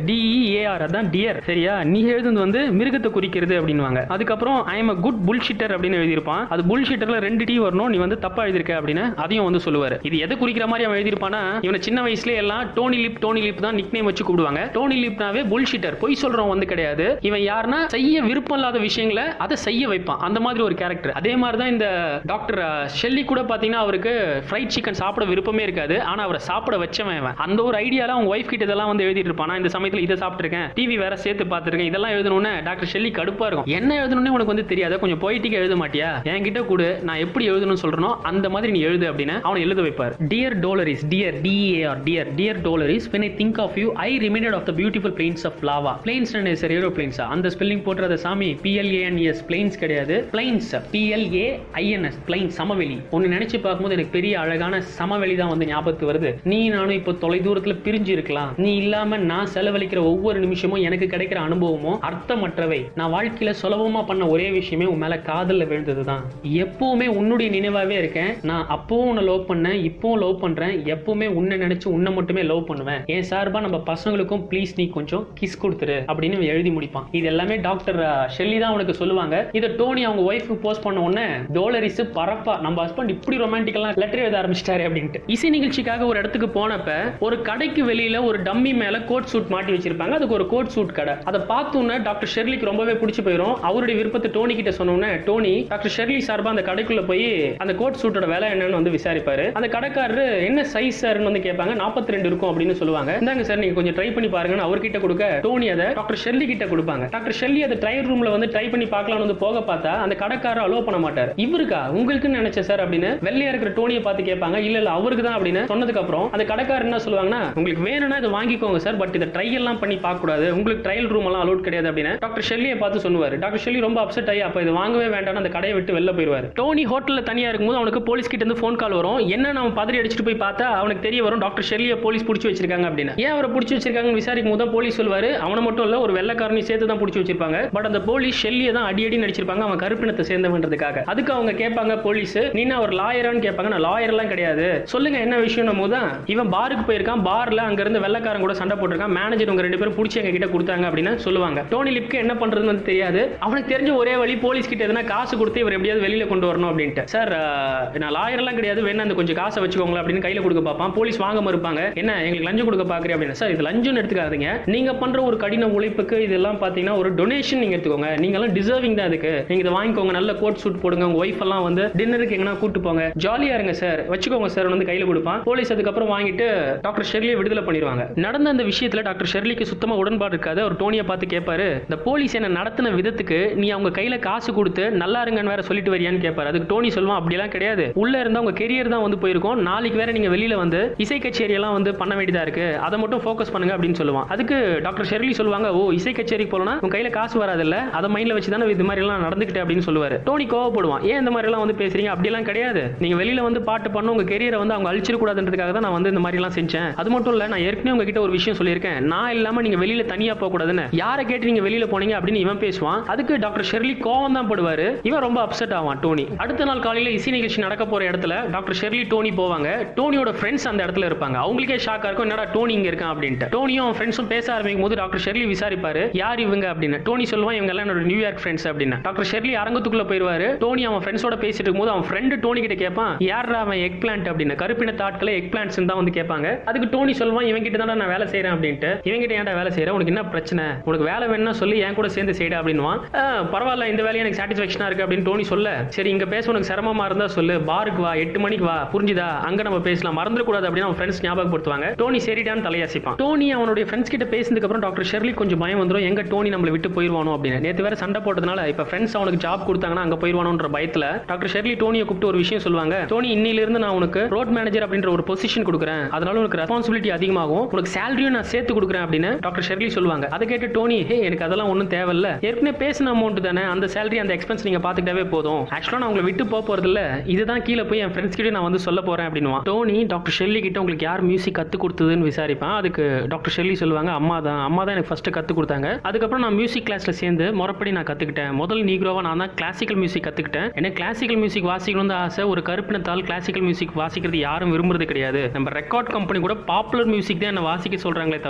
டிஇஏஆர் அதான் டியர் சரியா நீ எழுதுனது வந்து மிருகத்தை குறிக்கிறது அப்படின்வாங்க அதுக்கப்புறம் ஐ எம் அ குட் புல்ஷிட்டர் அப்படின்னு எழுதியிருப்பான் அது புல்ஷிட்டர்ல ரெண்டு டி வரணும் நீ வந்து தப்பா எழுதிருக்க அப்படின்னு அதையும் வந்து சொல்லுவாரு இது எதை குறிக்கிற மாதிரி அவன் எழுதியிருப்பானா இவனை சின்ன வயசுல எல்லாம் டோனி லிப் டோனி லிப் தான் நிக் நேம் வச்சு கூப்பிடுவாங்க டோனி லிப்னாவே புல்ஷிட்டர் பொய் சொல்றவன் வந்து கிடையாது இவன் யாருன்னா செய்ய விருப்பம் இல்லாத விஷயங்களை அதை செய்ய வைப்பான் அந்த மாதிரி ஒரு கேரக்டர் அதே மாதிரி தான் இந்த டாக்டர் ஷெல்லி கூட பாத்தீங்கன்னா அவருக்கு ஃப்ரைட் சிக்கன் சாப்பிட விருப்பமே இருக்காது ஆனா அவரை சாப்பிட வச்சவன் இவன் அந்த ஒரு ஐடியால அவங்க ஒய்ஃப் கிட்ட இதெல்லாம் வந்து எழுதிட்டு இருப்பான் நான் இந்த சமயத்துல இதை சாப்பிட்டுருக்கேன் டிவி வேற சேர்த்து பார்த்துருக்கேன் இதெல்லாம் எழுதணும்னு டாக்டர் ஷெல்லி கடுப்பா இருக்கும் என்ன எழுதணும்னு உனக்கு வந்து தெரியாது கொஞ்சம் பொய்ட்டிக்கா எழுத மாட்டியா என்கிட்ட கூட நான் எப்படி எழுதணும்னு சொல்றனோ அந்த மாதிரி நீ எழுது அப்படின்னு அவனை எழுத வைப்பார் dear Dolores dear D A R dear dear Dolores when I think of you I reminded of the beautiful plains of lava plains and is aeroplanes அந்த ஸ்பெல்லிங் போட்டுறத சாமி பிஎல்ஏஎன்எஸ் பிளைன்ஸ் கிடையாது பிளைன்ஸ் பிஎல்ஏஐஎன்எஸ் பிளைன் சமவெளி ஒன்னு நினைச்சு பார்க்கும்போது எனக்கு பெரிய அழகான சமவெளி தான் வந்து ஞாபகத்துக்கு வருது நீ நானும் இப்போ தொலை தூரத்துல பிரிஞ்சு இருக்கலாம் நீ இல்லாம நான் செலவழிக்கிற ஒவ்வொரு நிமிஷமும் எனக்கு கிடைக்கிற அனுபவமும் அர்த்தமற்றவை நான் வாழ்க்கையில சுலபமா பண்ண ஒரே விஷயமே உன் மேல காதல்ல விழுந்ததுதான் எப்பவுமே உன்னுடைய நினைவாவே இருக்கேன் நான் அப்பவும் உன்னை லவ் பண்ணேன் இப்பவும் லவ் பண்றேன் எப்பவுமே உன்னை நினைச்சு உன்னை மட்டுமே லவ் பண்ணுவேன் என் சார்பா நம்ம பசங்களுக்கும் ப்ளீஸ் நீ கொஞ்சம் கிஸ் கொடுத்துரு அப்படின்னு இவன் எழுதி முடிப்பான் இது எல்லாமே டாக்டர் ஷெல்லி தான் அவனுக்கு சொல்லுவாங்க இதை டோனி அவங்க ஒய்ஃபுக்கு போஸ்ட் பண்ண உடனே டோலரிஸ் பரப்பா நம்ம ஹஸ்பண்ட் இப்படி ரொமான்டிக்கெல்லாம் லெட்டர் எழுத ஆரம்பிச்சிட்டாரு அப்படின்ட்டு இசை நிகழ்ச்சிக்காக ஒரு இடத்துக்கு போனப்ப ஒரு கடைக்கு வெளியில ஒரு டம்மி மேல கோட் சூட் மாட்டி வச்சிருப்பாங்க அதுக்கு ஒரு கோட் சூட் கடை அதை பார்த்தோன்னே டாக்டர் ஷெர்லிக்கு ரொம்பவே பிடிச்சு போயிடும் அவருடைய விருப்பத்தை டோனி கிட்ட சொன்னோன்னே டோனி டாக்டர் ஷெர்லி சார்பா அந்த கடைக்குள்ள போய் அந்த கோட் சூட்டோட விலை என்னன்னு வந்து விசாரிப்பாரு அந்த கடைக்காரரு என்ன சைஸ் சார்னு வந்து கேட்பாங்க 42 ரெண்டு இருக்கும் அப்படின்னு சொல்லுவாங்க இந்தாங்க சார் நீங்க கொஞ்சம் ட்ரை பண்ணி பாருங்கன்னு அவர்கிட்ட கொடுக்க டோனி அதை டாக்டர் ஷெர்லி கிட்ட கொடுப்பாங்க டாக்டர் ஷெர்லி அதை ட்ரையல் ரூம்ல வந்து ட்ரை பண்ணி பார்க்கலாம்னு வந்து போக பார்த்தா அந்த கடைக்காரர் அலோவ் பண்ண மாட்டார் இவருக்கா உங்களுக்குன்னு நினைச்சேன் சார் அப்படின்னு வெள்ளையா இருக்கிற டோனியை பார்த்து கேட்பாங்க இல்ல இல்ல அவருக்கு தான் அப்படின்னு சொன்னதுக்கு அப்புறம் அந்த கடைக்காரர் என்ன சொல்லுவாங்கன்னா உங்களுக்கு வேணும்னா இதை வாங்கிக்கோங்க சார் பட் இதை ட்ரை எல்லாம் பண்ணி பார்க்க கூடாது உங்களுக்கு ட்ரையல் ரூம் எல்லாம் அலோட் கிடையாது அப்படின்னு டாக்டர் ஷெல்லியை பார்த்து சொல்லுவார் டாக்டர் ஷெல்லி ரொம்ப அப்செட் ஆகி அப்ப இது வாங்கவே வேண்டாம்னு அந்த கடையை விட்டு வெளில போயிடுவார் டோனி ஹோட்டல்ல தனியா இருக்கும்போது அவனுக்கு போலீஸ் கிட்ட இருந்து ஃபோன் கால் வரும் என்ன அவன் பதறி அடிச்சுட்டு போய் பார்த்தா அவனுக்கு தெரிய வரும் டாக்டர் ஷெல்லியை போலீஸ் பிடிச்சி வச்சிருக்காங்க அப்படின்னு ஏன் அவரை பிடிச்சி வச்சிருக்காங்கன்னு விசாரிக்கும் போது தான் போலீஸ் சொல்வாரு அவனை மட்டும் இல்ல ஒரு வெள்ளக்காரனையும் சேர்த்து தான் பிடிச்சி வச்சிருப்பாங்க பட் அந்த போலீஸ் ஷெல்லியை தான் அடி அடி நடிச்சிருப்பாங்க அவன் கருப்பினத்தை சேர்ந்தவன்றதுக்காக அதுக்கு அவங்க கேட்பாங்க போலீஸ் நீ என்ன ஒரு லாயரான்னு கேட்பாங்க நான் லாயர் எல்லாம் கிடையாது சொல்லுங்க என்ன விஷயம் போது தான் இவன் பாருக்கு போயிருக்கான் பார்ல அங்க இருந்து வெள்ளக்காரன் கூட சண்டை போட்டிருக்கான் மேனேஜர் உங்க ரெண்டு பேரும் பிடிச்சி எங்க கிட்ட கொடுத்தாங்க அப்படின்னு சொல்லுவாங்க டோனி லிப்க்கு என்ன பண்றதுன்னு வந்து தெரியாது அவனுக்கு தெரிஞ்ச ஒரே வழி போலீஸ் கிட்ட எதனா காசு கொடுத்து இவர் எப்படியாவது வெளியில கொண்டு வரணும் அப்படின்ட்டு சார் நான் லாயர் எல்லாம் கிடையாது வேணா அந்த கொஞ்சம் காசை வச்சுக்கோங்களேன் அப்படின்னு கையில கொடுக்க பார்ப்பான் போலீஸ் வாங்க மறுப்பாங்க என்ன எங்களுக்கு லஞ்சம் கொடுக்க பாக்குறேன் அப்படின்னு சார் இது லஞ்சம் எடுத்துக்காதீங்க நீங்க பண்ற ஒரு கடின உழைப்புக்கு இதெல்லாம் பாத்தீங்கன்னா ஒரு டொனேஷன் நீங்க எடுத்துக்கோங்க நீங்க எல்லாம் டிசர்விங் தான் அதுக்கு நீங்க இதை வாங்கிக்கோங்க நல்ல கோட் சூட் போடுங்க உங்க ஒய்ஃப் எல்லாம் வந்து டின்னருக்கு எங்கன்னா கூட்டு போங்க ஜாலியா இருங்க சார் வச்சுக்கோங்க சார் வந்து கையில கொடுப்பான் போலீஸ் அதுக்கப்புறம் வாங்கிட்டு டாக்டர் ஷெர்லியை விடுதலை பண்ணிடுவாங்க நடந்த அந்த விஷயத்துல டாக்டர் ஷெர்லிக்கு சுத்தமா உடன்பாடு இருக்காது அவர் டோனியை பார்த்து கேட்பாரு இந்த போலீஸ் என்ன நடத்தின விதத்துக்கு நீ அவங்க கையில காசு கொடுத்து நல்லா இருங்கன்னு வேற சொல்லிட்டு வரியான்னு கேட்பாரு அதுக்கு டோனி சொல்லுவான் அப்படிலாம் கிடையாது உள்ள இருந்தா உங்க கெரியர் தான் வந்து போயிருக்கும் நாளைக்கு வேற நீங்க வெளியில வந்து இசை கச்சேரி எல்லாம் வந்து பண்ண வேண்டியதா இருக்கு அதை மட்டும் ஃபோக்கஸ் பண்ணுங்க அப்படின்னு சொல்லுவான் அதுக்கு டாக்டர் ஷெர்லி சொல்லுவாங்க ஓ இசை கச்சேரிக்கு போலனா உங்க கையில காசு வராதுல்ல அதை மைண்ட்ல வச்சு தானே இது மாதிரி எல்லாம் நடந்துக்கிட்டேன் அப்படின்னு சொல்லுவாரு டோனி கோவப்படுவான் ஏன் இந்த மாதிரி எல்லாம் வந்து பேசுறீங்க அப்படிலாம் கிடையாது நீங்க வெளியில வந்து பாட்டு பண்ண உங்க கெரியரை வந்து அவங்க அழிச்சிட கூடாதுன்றதுக்காக தான் நான் வந்து இந்த மாதிரி எல்லாம் செஞ்சேன் அது மட்டும் இல்ல நான் ஏற்கனவே உங்ககிட்ட ஒரு விஷயம் சொல்லியிருக்கேன் நான் இல்லாம நீங்க வெளியில தனியா போக கூடாதுன்னு யாரை கேட்டு நீங்க வெளியில போனீங்க அப்படின்னு இவன் பேசுவான் அதுக்கு டாக்டர் ஷெர்லி கோவம் தான் படுவாரு இவன் ரொம்ப அப்செட் ஆவான் டோனி அடுத்த நாள் காலையில இசை நிகழ்ச்சி நடக்க போற இடத்துல டாக்டர் ஷெர்லி டோனி போவாங்க டோனியோட ஃப்ரெண்ட்ஸ் அந்த இடத்துல இருப்பாங்க அவங்களுக்கே ஷாக்கா இருக்கும் என்னடா டோனி இங்க இருக்கான் அப்படின்ட்டு டோனியும் அவன் ஃப்ரெண்ட்ஸும் பேச ஆரம்பிக்கும் போது டாக்டர் ஷெர்லி விசாரிப்பாரு யார் இவங்க அப்படின்னு டோனி சொல்லுவான் இவங்க எல்லாம் என்னோட நியூயார்க் ஃப்ரெண்ட்ஸ் அப்படின்னு டாக்டர் ஷெர்லி அரங்கத்துக்குள்ள போயிருவாரு டோனி அவன் ஃப்ரெண்ட்ஸோட பேசிட்டு இருக்கும்போது அவன் ஃப்ரெண்டு டோனி கிட்ட கேட்பான் யாரா அவன் எக் பிளான்ட் அப்படின்னு கருப்பின தாட்களை எக் பிளான்ட்ஸ் தான் வந்து கேட்பாங்க அதுக்கு டோனி சொல்லுவான் இவன் கிட்ட தான் நான் வேலை செய்றேன் அப்படின்ட்டு இவன் கிட்ட ஏன்டா வேலை செய்றேன் உனக்கு என்ன பிரச்சனை உனக்கு வேலை வேணும்னா சொல்லி என் கூட சேர்ந்து செய்டா அப்படின்னுவான் "ஆ, பரவாயில்ல இந்த வேலையை எனக்கு சாட்டிஸ்ஃபேக்ஷனா இருக்கு அப்படின்னு டோனி சொல்ல சரி இங்க பேச உனக்கு சிரமமா இருந்தா சொல்லு பாருக்கு வா எட்டு மணிக்கு வா புரிஞ்சுதா அங்க நம்ம பேசலாம் மறந்துடக்கூடாது அப்படின்னு அவன் ஃப்ரெண்ட்ஸ் ஞாபகப்படுத்துவாங்க டோனி சரிடான்னு தலையாசிப்பான் டோனி அவனுடைய ஃப்ரெண்ட்ஸ் கிட்ட பேசினதுக்கு அப்புறம் டாக்டர் ஷெர்லி கொஞ்சம் பயம் வந்துரும் எங்க டோனி நம்மளை விட்டு போயிருவானோ அப்படின்னு நேத்து வேற சண்டை போட்டதுனால இப்ப ஃப்ரெண்ட்ஸ் அவனுக்கு ஜாப் கொடுத்தாங்கன்னா அங்க போயிருவானோன்ற பயத்துல டாக்டர் ஷெர்லி டோனியை கூப்பிட்டு ஒரு விஷயம் சொல்லுவாங்க டோனி இன்னில இருந்து நான் உனக்கு ரோட் மேனேஜர் அப்படின்ற ஒரு பொசிஷன் கொடுக்குறேன் அதனால உனக்கு ரெஸ்பான்சிபிலிட்டி அதிகமாகும் உனக்கு சேலரியும் நான் சேர்த்து கொடுக்குறேன் அப்படின்னு டாக்டர் ஷெர்லி சொல்லுவாங்க அதை கேட்டு டோனி ஹே எனக்கு அதெல்லாம் ஒன்றும் தேவையில்ல ஏற்கனவே பேசின அமௌண்ட் தானே அந்த சேலரி அந்த எக்ஸ்பென்ஸ் நீங்க பாத்துக்கிட்டாவே போதும் ஆக்சுவலா நான் உங்களை விட்டு போக போறது இல்ல இதுதான் கீழே போய் என் ஃப்ரெண்ட்ஸ் கிட்ட நான் வந்து சொல்ல போறேன் அப்படின்னுவான் டோனி டாக்டர் ஷெல்லி கிட்ட உங்களுக்கு யார் மியூசிக் கத்து கொடுத்ததுன்னு விசாரிப்பான் அதுக்கு டாக்டர் ஷெல்லி சொல்லுவாங்க அம்மா தான் அம்மா தான் எனக்கு ஃபர்ஸ்ட் கத்து கொடுத்தாங்க அதுக்கப்புறம் நான் மியூசிக் கிளாஸ்ல சேர்ந்து முறைப்படி நான் கத்துக்கிட்டேன் முதல் நீக்ரோவா நான் தான் கிளாசிக்கல் மியூசிக் கத்துக்கிட்டேன் எனக்கு கிளாசிக்கல் மியூசிக் வாசிக்கணும் தான் ஆசை ஒரு கருப்பினத்தால் கிளாசிக்கல் மியூசிக் வாசிக்கிறது யாரும் விரும்புறது கிடையாது நம்ம ரெக்கார்ட் கம்பெனி கூட பாப்புலர் மியூசிக் தான் என்ன வாசிக்க சொல்றாங்களே தவிர கிளாசிக்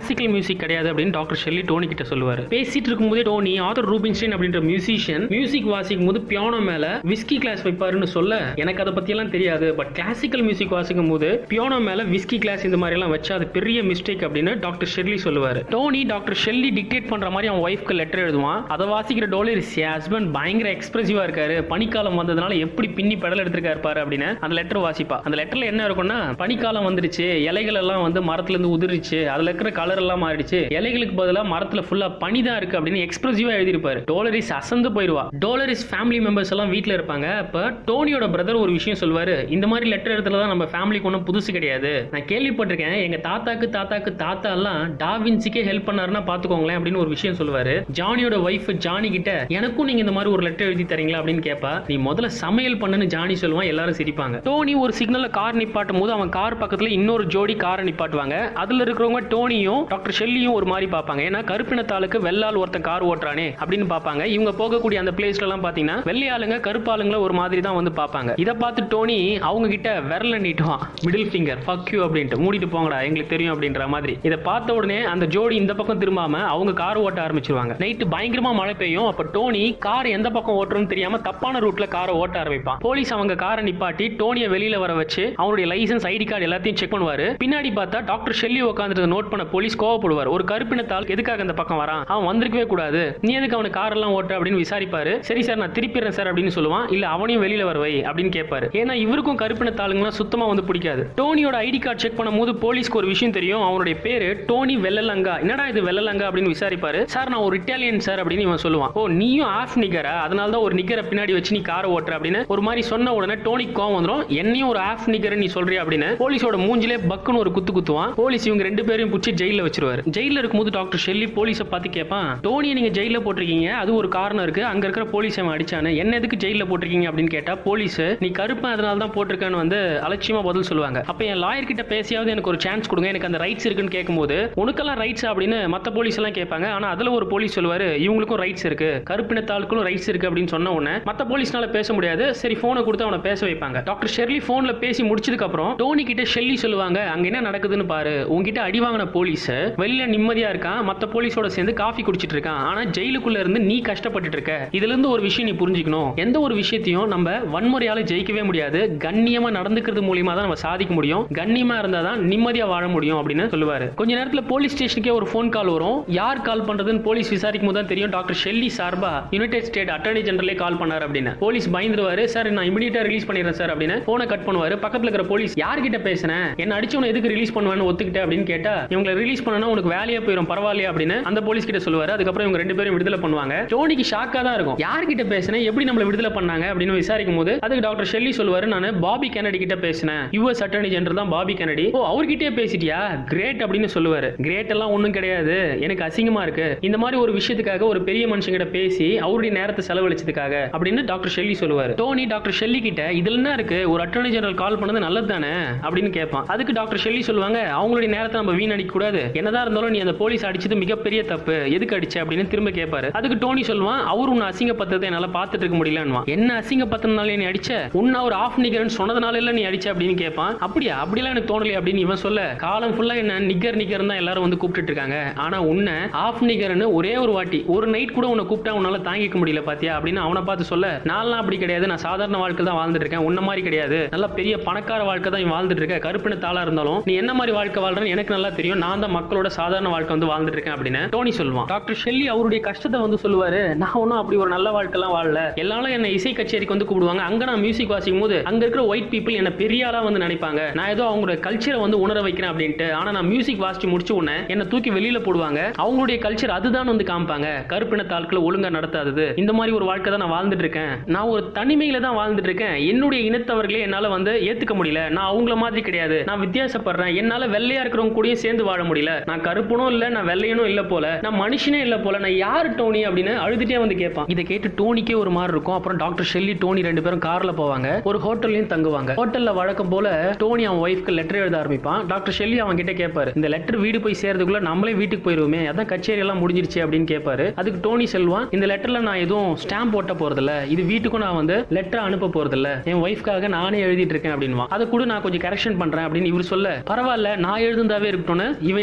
கிளாசிக்கல் மியூசிக் கிடையாது அப்படின்னு டாக்டர் ஷெல்லி டோனி கிட்ட சொல்லுவாரு பேசிட்டு இருக்கும்போதே டோனி ஆதர் ரூபின்ஸ்டைன் அப்படின்ற மியூசிஷியன் மியூசிக் வாசிக்கும் போது பியானோ மேல விஸ்கி கிளாஸ் வைப்பாருன்னு சொல்ல எனக்கு அதை பத்தி எல்லாம் தெரியாது பட் கிளாசிக்கல் மியூசிக் வாசிக்கும் போது பியானோ மேல விஸ்கி கிளாஸ் இந்த மாதிரி எல்லாம் வச்சா அது பெரிய மிஸ்டேக் அப்படின்னு டாக்டர் ஷெல்லி சொல்லுவாரு டோனி டாக்டர் ஷெல்லி டிக்டேட் பண்ற மாதிரி அவன் ஒய்ஃப்க்கு லெட்டர் எழுதுவான் அதை வாசிக்கிற டோலரிஸ் ஹஸ்பண்ட் பயங்கர எக்ஸ்பிரசிவா இருக்காரு பனிக்காலம் வந்ததுனால எப்படி பின்னி பெடல் எடுத்திருக்காரு பாரு அப்படின்னு அந்த லெட்டர் வாசிப்பா அந்த லெட்டர்ல என்ன இருக்கும்னா பனிக்காலம் வந்துருச்சு இலைகள் எல்லாம் வந்து மரத்துல இருந்து உதிரிச்சு அதுல இருக்கிற கலர் எல்லாம் மாறிடுச்சு இலைகளுக்கு பதிலா மரத்துல ஃபுல்லா பனி தான் இருக்கு அப்படின்னு எக்ஸ்பிரசிவா எழுதியிருப்பாரு டோலரிஸ் அசந்து போயிருவா டோலரிஸ் ஃபேமிலி மெம்பர்ஸ் எல்லாம் வீட்ல இருப்பாங்க அப்ப டோனியோட பிரதர் ஒரு விஷயம் சொல்லுவாரு இந்த மாதிரி லெட்டர் எழுதுல தான் நம்ம ஃபேமிலிக்கு ஒன்றும் புதுசு கிடையாது நான் கேள்விப்பட்டிருக்கேன் எங்க தாத்தாக்கு தாத்தாக்கு தாத்தா எல்லாம் டாவின்சிக்கே ஹெல்ப் பண்ணாருன்னா பாத்துக்கோங்களேன் அப்படின்னு ஒரு விஷயம் சொல்லுவாரு ஜானியோட ஒய்ஃப் ஜானி கிட்ட எனக்கும் நீங்க இந்த மாதிரி ஒரு லெட்டர் எழுதி தரீங்களா அப்படின்னு கேப்பா நீ முதல்ல சமையல் பண்ணுன்னு ஜானி சொல்லுவான் எல்லாரும் சிரிப்பாங்க டோனி ஒரு சிக்னல்ல கார் நிப்பாட்டும் போது அவன் கார் பக்கத்துல இன்னொரு ஜோடி காரை நிப்பாட்டுவாங்க அதுல இருக்கிறவங்க டோனியும் டாக்டர் ஷெல்லியும் ஒரு மாதிரி பார்ப்பாங்க ஏன்னா கருப்பினத்தாளுக்கு வெள்ளால் ஒருத்தன் கார் ஓட்டுறானே அப்படின்னு பார்ப்பாங்க இவங்க போகக்கூடிய அந்த பிளேஸ்ல எல்லாம் பாத்தீங்கன்னா வெள்ளை ஆளுங்க கருப்பாளுங்கள ஒரு மாதிரி தான் வந்து பார்ப்பாங்க இதை பார்த்து டோனி அவங்க கிட்ட விரல நீட்டுவான் மிடில் ஃபிங்கர் ஃபக் யூ அப்படின்ட்டு மூடிட்டு போங்கடா எங்களுக்கு தெரியும் அப்படின்ற மாதிரி இதை பார்த்த உடனே அந்த ஜோடி இந்த பக்கம் திரும்பாம அவங்க கார் ஓட்ட ஆரம்பிச்சிருவாங்க நைட்டு பயங்கரமா மழை பெய்யும் அப்ப டோனி கார் எந்த பக்கம் ஓட்டுறோம்னு தெரியாம தப்பான ரூட்ல காரை ஓட்ட ஆரம்பிப்பான் போலீஸ் அவங்க காரை நிப்பாட்டி டோனியை வெளியில வர வச்சு அவனுடைய லைசன்ஸ் ஐடி கார்டு எல்லாத்தையும் செக் பண்ணுவாரு பின்னாடி பார்த்தா டாக்டர் ஷெல்லி உட்காந்துட்டு நோட் பண்ண போலீஸ் கோவப்படுவார் ஒரு கருப்பினத்தால் எதுக்காக இந்த பக்கம் வரான் அவன் வந்திருக்கவே கூடாது நீ எதுக்கு அவனுக்கு கார் எல்லாம் ஓட்ட அப்படின்னு விசாரிப்பாரு சரி சார் நான் திருப்பிடுறேன் சார் அப்படின்னு சொல்லுவான் இல்ல அவனையும் வெளியில வர வை அப்படின்னு கேட்பாரு ஏன்னா இவருக்கும் கருப்பினத்தாளுங்கலாம் சுத்தமா வந்து பிடிக்காது டோனியோட ஐடி கார்டு செக் பண்ணும்போது போலீஸ்க்கு ஒரு விஷயம் தெரியும் அவனுடைய பேரு டோனி வெள்ளலங்கா என்னடா இது வெள்ளலங்கா அப்படின்னு விசாரிப்பாரு சார் நான் ஒரு இட்டாலியன் சார் அப்படின்னு இவன் சொல்லுவான் ஓ நீயும் ஆஃப் நிகரா அதனால தான் ஒரு நிகரை பின்னாடி வச்சு நீ காரை ஓட்டுற அப்படின்னு ஒரு மாதிரி சொன்ன உடனே டோனிக்கு கோவம் வந்துடும் என்னையும் ஒரு ஆஃப் நிகர் நீ சொல்றியா அப்படின்னு போலீஸோட மூஞ்சிலே பக்குன்னு ஒரு குத்து குத்துவான் போலீஸ் இவங்க ரெண்டு பேரையும் பிடிச்சி ஜெயில வச்சிருவாரு ஜெயில இருக்கும்போது டாக்டர் ஷெல்லி போலீஸை பார்த்து கேட்பான் டோனியை நீங்க ஜெயில போட்டிருக்கீங்க அது ஒரு காரணம் இருக்கு அங்க இருக்கிற போலீஸ் அவன் அடிச்சானு என்ன எதுக்கு ஜெயில போட்டிருக்கீங்க அப்படின்னு கேட்டா போலீஸ் நீ கருப்பன் அதனால தான் போட்டிருக்கான்னு வந்து அலட்சியமா பதில் சொல்லுவாங்க அப்ப என் லாயர் கிட்ட பேசியாவது எனக்கு ஒரு சான்ஸ் கொடுங்க எனக்கு அந்த ரைட்ஸ் இருக்குன்னு கேட்கும்போது உனக்கெல்லாம் ரைட்ஸ் அப்படின்னு மத்த போலீஸ் எல்லாம் கேட்பாங்க ஆனா அதுல ஒரு போலீஸ் சொல்லுவாரு இவங்களுக்கும் ரைட்ஸ் இருக்கு கருப்பினத்தாளுக்கும் ரைட்ஸ் இருக்கு அப்படின்னு சொன்ன உடனே மத்த போலீஸ்னால பேச முடியாது சரி போனை கொடுத்து அவனை பேச வைப்பாங்க டாக்டர் ஷெர்லி போன்ல பேசி முடிச்சதுக்கு அப்புறம் டோனி கிட்ட ஷெல்லி சொல்லுவாங்க அங்க என்ன நடக்குதுன்னு பாரு உங்ககிட்ட அடி வாங்கின போலீஸ் வெளியில நிம்மதியா இருக்கான் மத்த போலீஸோட சேர்ந்து காஃபி குடிச்சிட்டு இருக்கான் ஆனா ஜெயிலுக்குள்ள இருந்து நீ கஷ்டப்பட்டுட்டு இருக்க இதுல இருந்து ஒரு விஷயம் நீ புரிஞ்சுக்கணும் எந்த ஒரு விஷயத்தையும் நம்ம வன்முறையால ஜெயிக்கவே முடியாது கண்ணியமா நடந்துக்கிறது மூலியமா தான் நம்ம சாதிக்க முடியும் கண்ணியமா இருந்தா தான் நிம்மதியா வாழ முடியும் அப்படின்னு சொல்லுவாரு கொஞ்ச நேரத்துல போலீஸ் ஸ்டேஷனுக்கே ஒரு ஃபோன் கால் வரும் யார் கால் பண்றதுன்னு போலீஸ் விசாரிக்கும் போது தான் தெரியும் டாக்டர் ஷெல்லி சார்பா யுனைடெட் ஸ்டேட் அட்டர்னி ஜெனரலே கால் பண்ணாரு அப்படின்னு போலீஸ் பயந்துருவாரு சார் நான் இமிடியட்டா ரிலீஸ் பண்ணிடுறேன் சார் அப்படின்னு போனை கட் பண்ணுவாரு பக்கத்துல இருக்கிற போலீஸ் யார்கிட்ட பேசுனேன் என்ன அடிச்சவன எதுக்கு ரிலீஸ் பண்ணுவேன்னு ஒத்துக்கிட்டேன் அப்படின்னு கேட்டா இவங்களை ரிலீஸ் பண்ணனா உனக்கு வேலையா போயிடும் பரவாயில்லையா அப்படின்னு அந்த போலீஸ் கிட்ட சொல்லுவாரு அதுக்கப்புறம் இவங்க ரெண்டு பேரும் விடுதலை பண்ணுவாங்க டோனிக்கு ஷாக்கா தான் இருக்கும் யார்கிட்ட பேசினேன் எப்படி நம்மள விடுதலை பண்ணாங்க அப்படின்னு விசாரிக்கும் போது அதுக்கு டாக்டர் ஷெல்லி சொல்லுவாரு நான் பாபி கெனடி கிட்ட பேசினேன் யூஎஸ் அட்டர்னி ஜெனரல் தான் பாபி கெனடி ஓ அவர்கிட்டயே பேசிட்டியா கிரேட் அப்படின்னு சொல்லுவாரு கிரேட் எல்லாம் ஒண்ணும் கிடையாது எனக்கு அசிங்கமா இருக்கு இந்த மாதிரி ஒரு விஷயத்துக்காக ஒரு பெரிய மனுஷங்கிட்ட பேசி அவருடைய நேரத்தை செலவழிச்சதுக்காக அப்படின்னு டாக்டர் ஷெல்லி சொல்லுவாரு டோனி டாக்டர் ஷெல்லி கிட்ட இதுல என்ன இருக்கு ஒரு அட்டர்னி ஜெனரல் கால் பண்ணது நல்லது தானே அப்படின்னு கேட்பான் அதுக்கு டாக்டர் ஷெல்லி சொல்லுவாங்க அவங்களுடைய நேரத்தை நம்ம வீணடிக்க கூடாது என்னதான் இருந்தாலும் நீ அந்த போலீஸ் அடிச்சது மிகப்பெரிய தப்பு எதுக்கு அடிச்ச அப்படின்னு திரும்ப கேட்பாரு அதுக்கு டோனி சொல்லுவான் அவர் உன்னை அசிங்கப்பத்ததை என்னால பார்த்துட்டு இருக்க முடியலன்னு என்ன அசிங்கப்பத்தனால நீ அடிச்ச உன்னை ஒரு ஆஃப் நிகர்னு சொன்னதுனால இல்ல நீ அடிச்ச அப்படின்னு கேட்பான் அப்படியா அப்படிலாம் எனக்கு தோணலையே அப்படின்னு இவன் சொல்ல காலம் ஃபுல்லா என்ன நிகர் நிகர் தான் எல்லாரும் வந்து கூப்பிட்டுட்டு இருக்காங்க ஆனா உன்னை ஆஃப் நிகர்னு ஒரே ஒரு வாட்டி ஒரு நைட் கூட உன்னை கூப்பிட்டா உன்னால தாங்கிக்க முடியல பாத்தியா அப்படின்னு அவனை பார்த்து சொல்ல நான்லாம் அப்படி கிடையாது நான் சாதாரண வாழ்க்கை தான் வாழ்ந்துட்டு இருக்கேன் உன்ன மாதிரி கிடையாது நல்ல பெரிய பணக்கார வாழ்க்கை தான் நீ வாழ்ந்துட்டு இருக்க கருப்பின தாளா இருந்தாலும் நீ என்ன மாதிரி வாழ்க்கை வாழ்றன்னு எனக்கு நல்லா தெரியும் நான் தான் மக்களோட சாதாரண வாழ்க்கை வந்து வாழ்ந்துட்டு இருக்கேன் அப்படின்னு டோனி சொல்லுவான் டாக்டர் ஷெல்லி அவருடைய கஷ்டத்தை வந்து சொல்லுவாரு நான் ஒன்றும் அப்படி ஒரு நல்ல வாழ்க்கைலாம் வாழல எல்லாரும் என்ன இசை கச்சேரிக்கு வந்து கூப்பிடுவாங்க அங்க நான் மியூசிக் வாசிக்கும் போது அங்க இருக்கிற ஒயிட் பீப்புள் என்ன பெரிய ஆளா வந்து நினைப்பாங்க நான் ஏதோ அவங்களோட கல்ச்சரை வந்து உணர வைக்கிறேன் அப்படின்ட்டு ஆனா நான் மியூசிக் வாசிச்சு முடிச்ச உடனே என்ன தூக்கி வெளியில போடுவாங்க அவங்களுடைய கல்ச்சர் அதுதான் வந்து காமிப்பாங்க கருப்பின தாட்களை ஒழுங்கா நடத்தாதது இந்த மாதிரி ஒரு வாழ்க்கை தான் நான் வாழ்ந்துட்டு இருக்கேன் நான் ஒரு தனிமையில தான் வாழ்ந்துட்டு இருக்கேன் என்னுடைய இனத்தவர்களே என்னால வந்து ஏத்துக்க முடியல நான் அவங்கள மாதிரி கிடையாது நான் வித்தியாசப்படுறேன் என்னால வெள்ளையா இருக்கிறவங்க கூடயும் சேர்ந்து வாழ முடியல நான் கருப்பனும் இல்ல நான் வெள்ளையனும் இல்ல போல நான் மனுஷனே இல்ல போல நான் யாரு டோனி அப்படின்னு அழுதுட்டே வந்து கேட்பான் இதை கேட்டு டோனிக்கே ஒரு மாதிரி இருக்கும் அப்புறம் டாக்டர் ஷெல்லி டோனி ரெண்டு பேரும் கார்ல போவாங்க ஒரு ஹோட்டல்லையும் தங்குவாங்க ஹோட்டல்ல வழக்கம் போல டோனி அவன் ஒய்ஃப்க்கு லெட்டர் எழுத ஆரம்பிப்பான் டாக்டர் ஷெல்லி அவன் கிட்ட கேட்பாரு இந்த லெட்டர் வீடு போய் சேர்றதுக்குள்ள நம்மளே வீட்டுக்கு போயிருவோமே அதான் கச்சேரி எல்லாம் முடிஞ்சிருச்சு அப்படின்னு கேட்பாரு அதுக்கு டோனி செல்வான் இந்த லெட்டர்ல நான் எதுவும் ஸ்டாம்ப் போட்ட போறதில்ல இது வீட்டுக்கும் நான் வந்து லெட்டர் அனுப்ப போறதில்ல என் ஒய்ஃப்காக நானே எழுதிட்டு இருக்கேன் அப்படின்வான் அதை கூட நான் கொஞ்சம் கரெக்ஷன் பண்றேன் அப்படின்னு இவர் சொல்ல பரவாயில்ல நான் எழுதுந்தாவே இருக்கட்டும்னு இவன்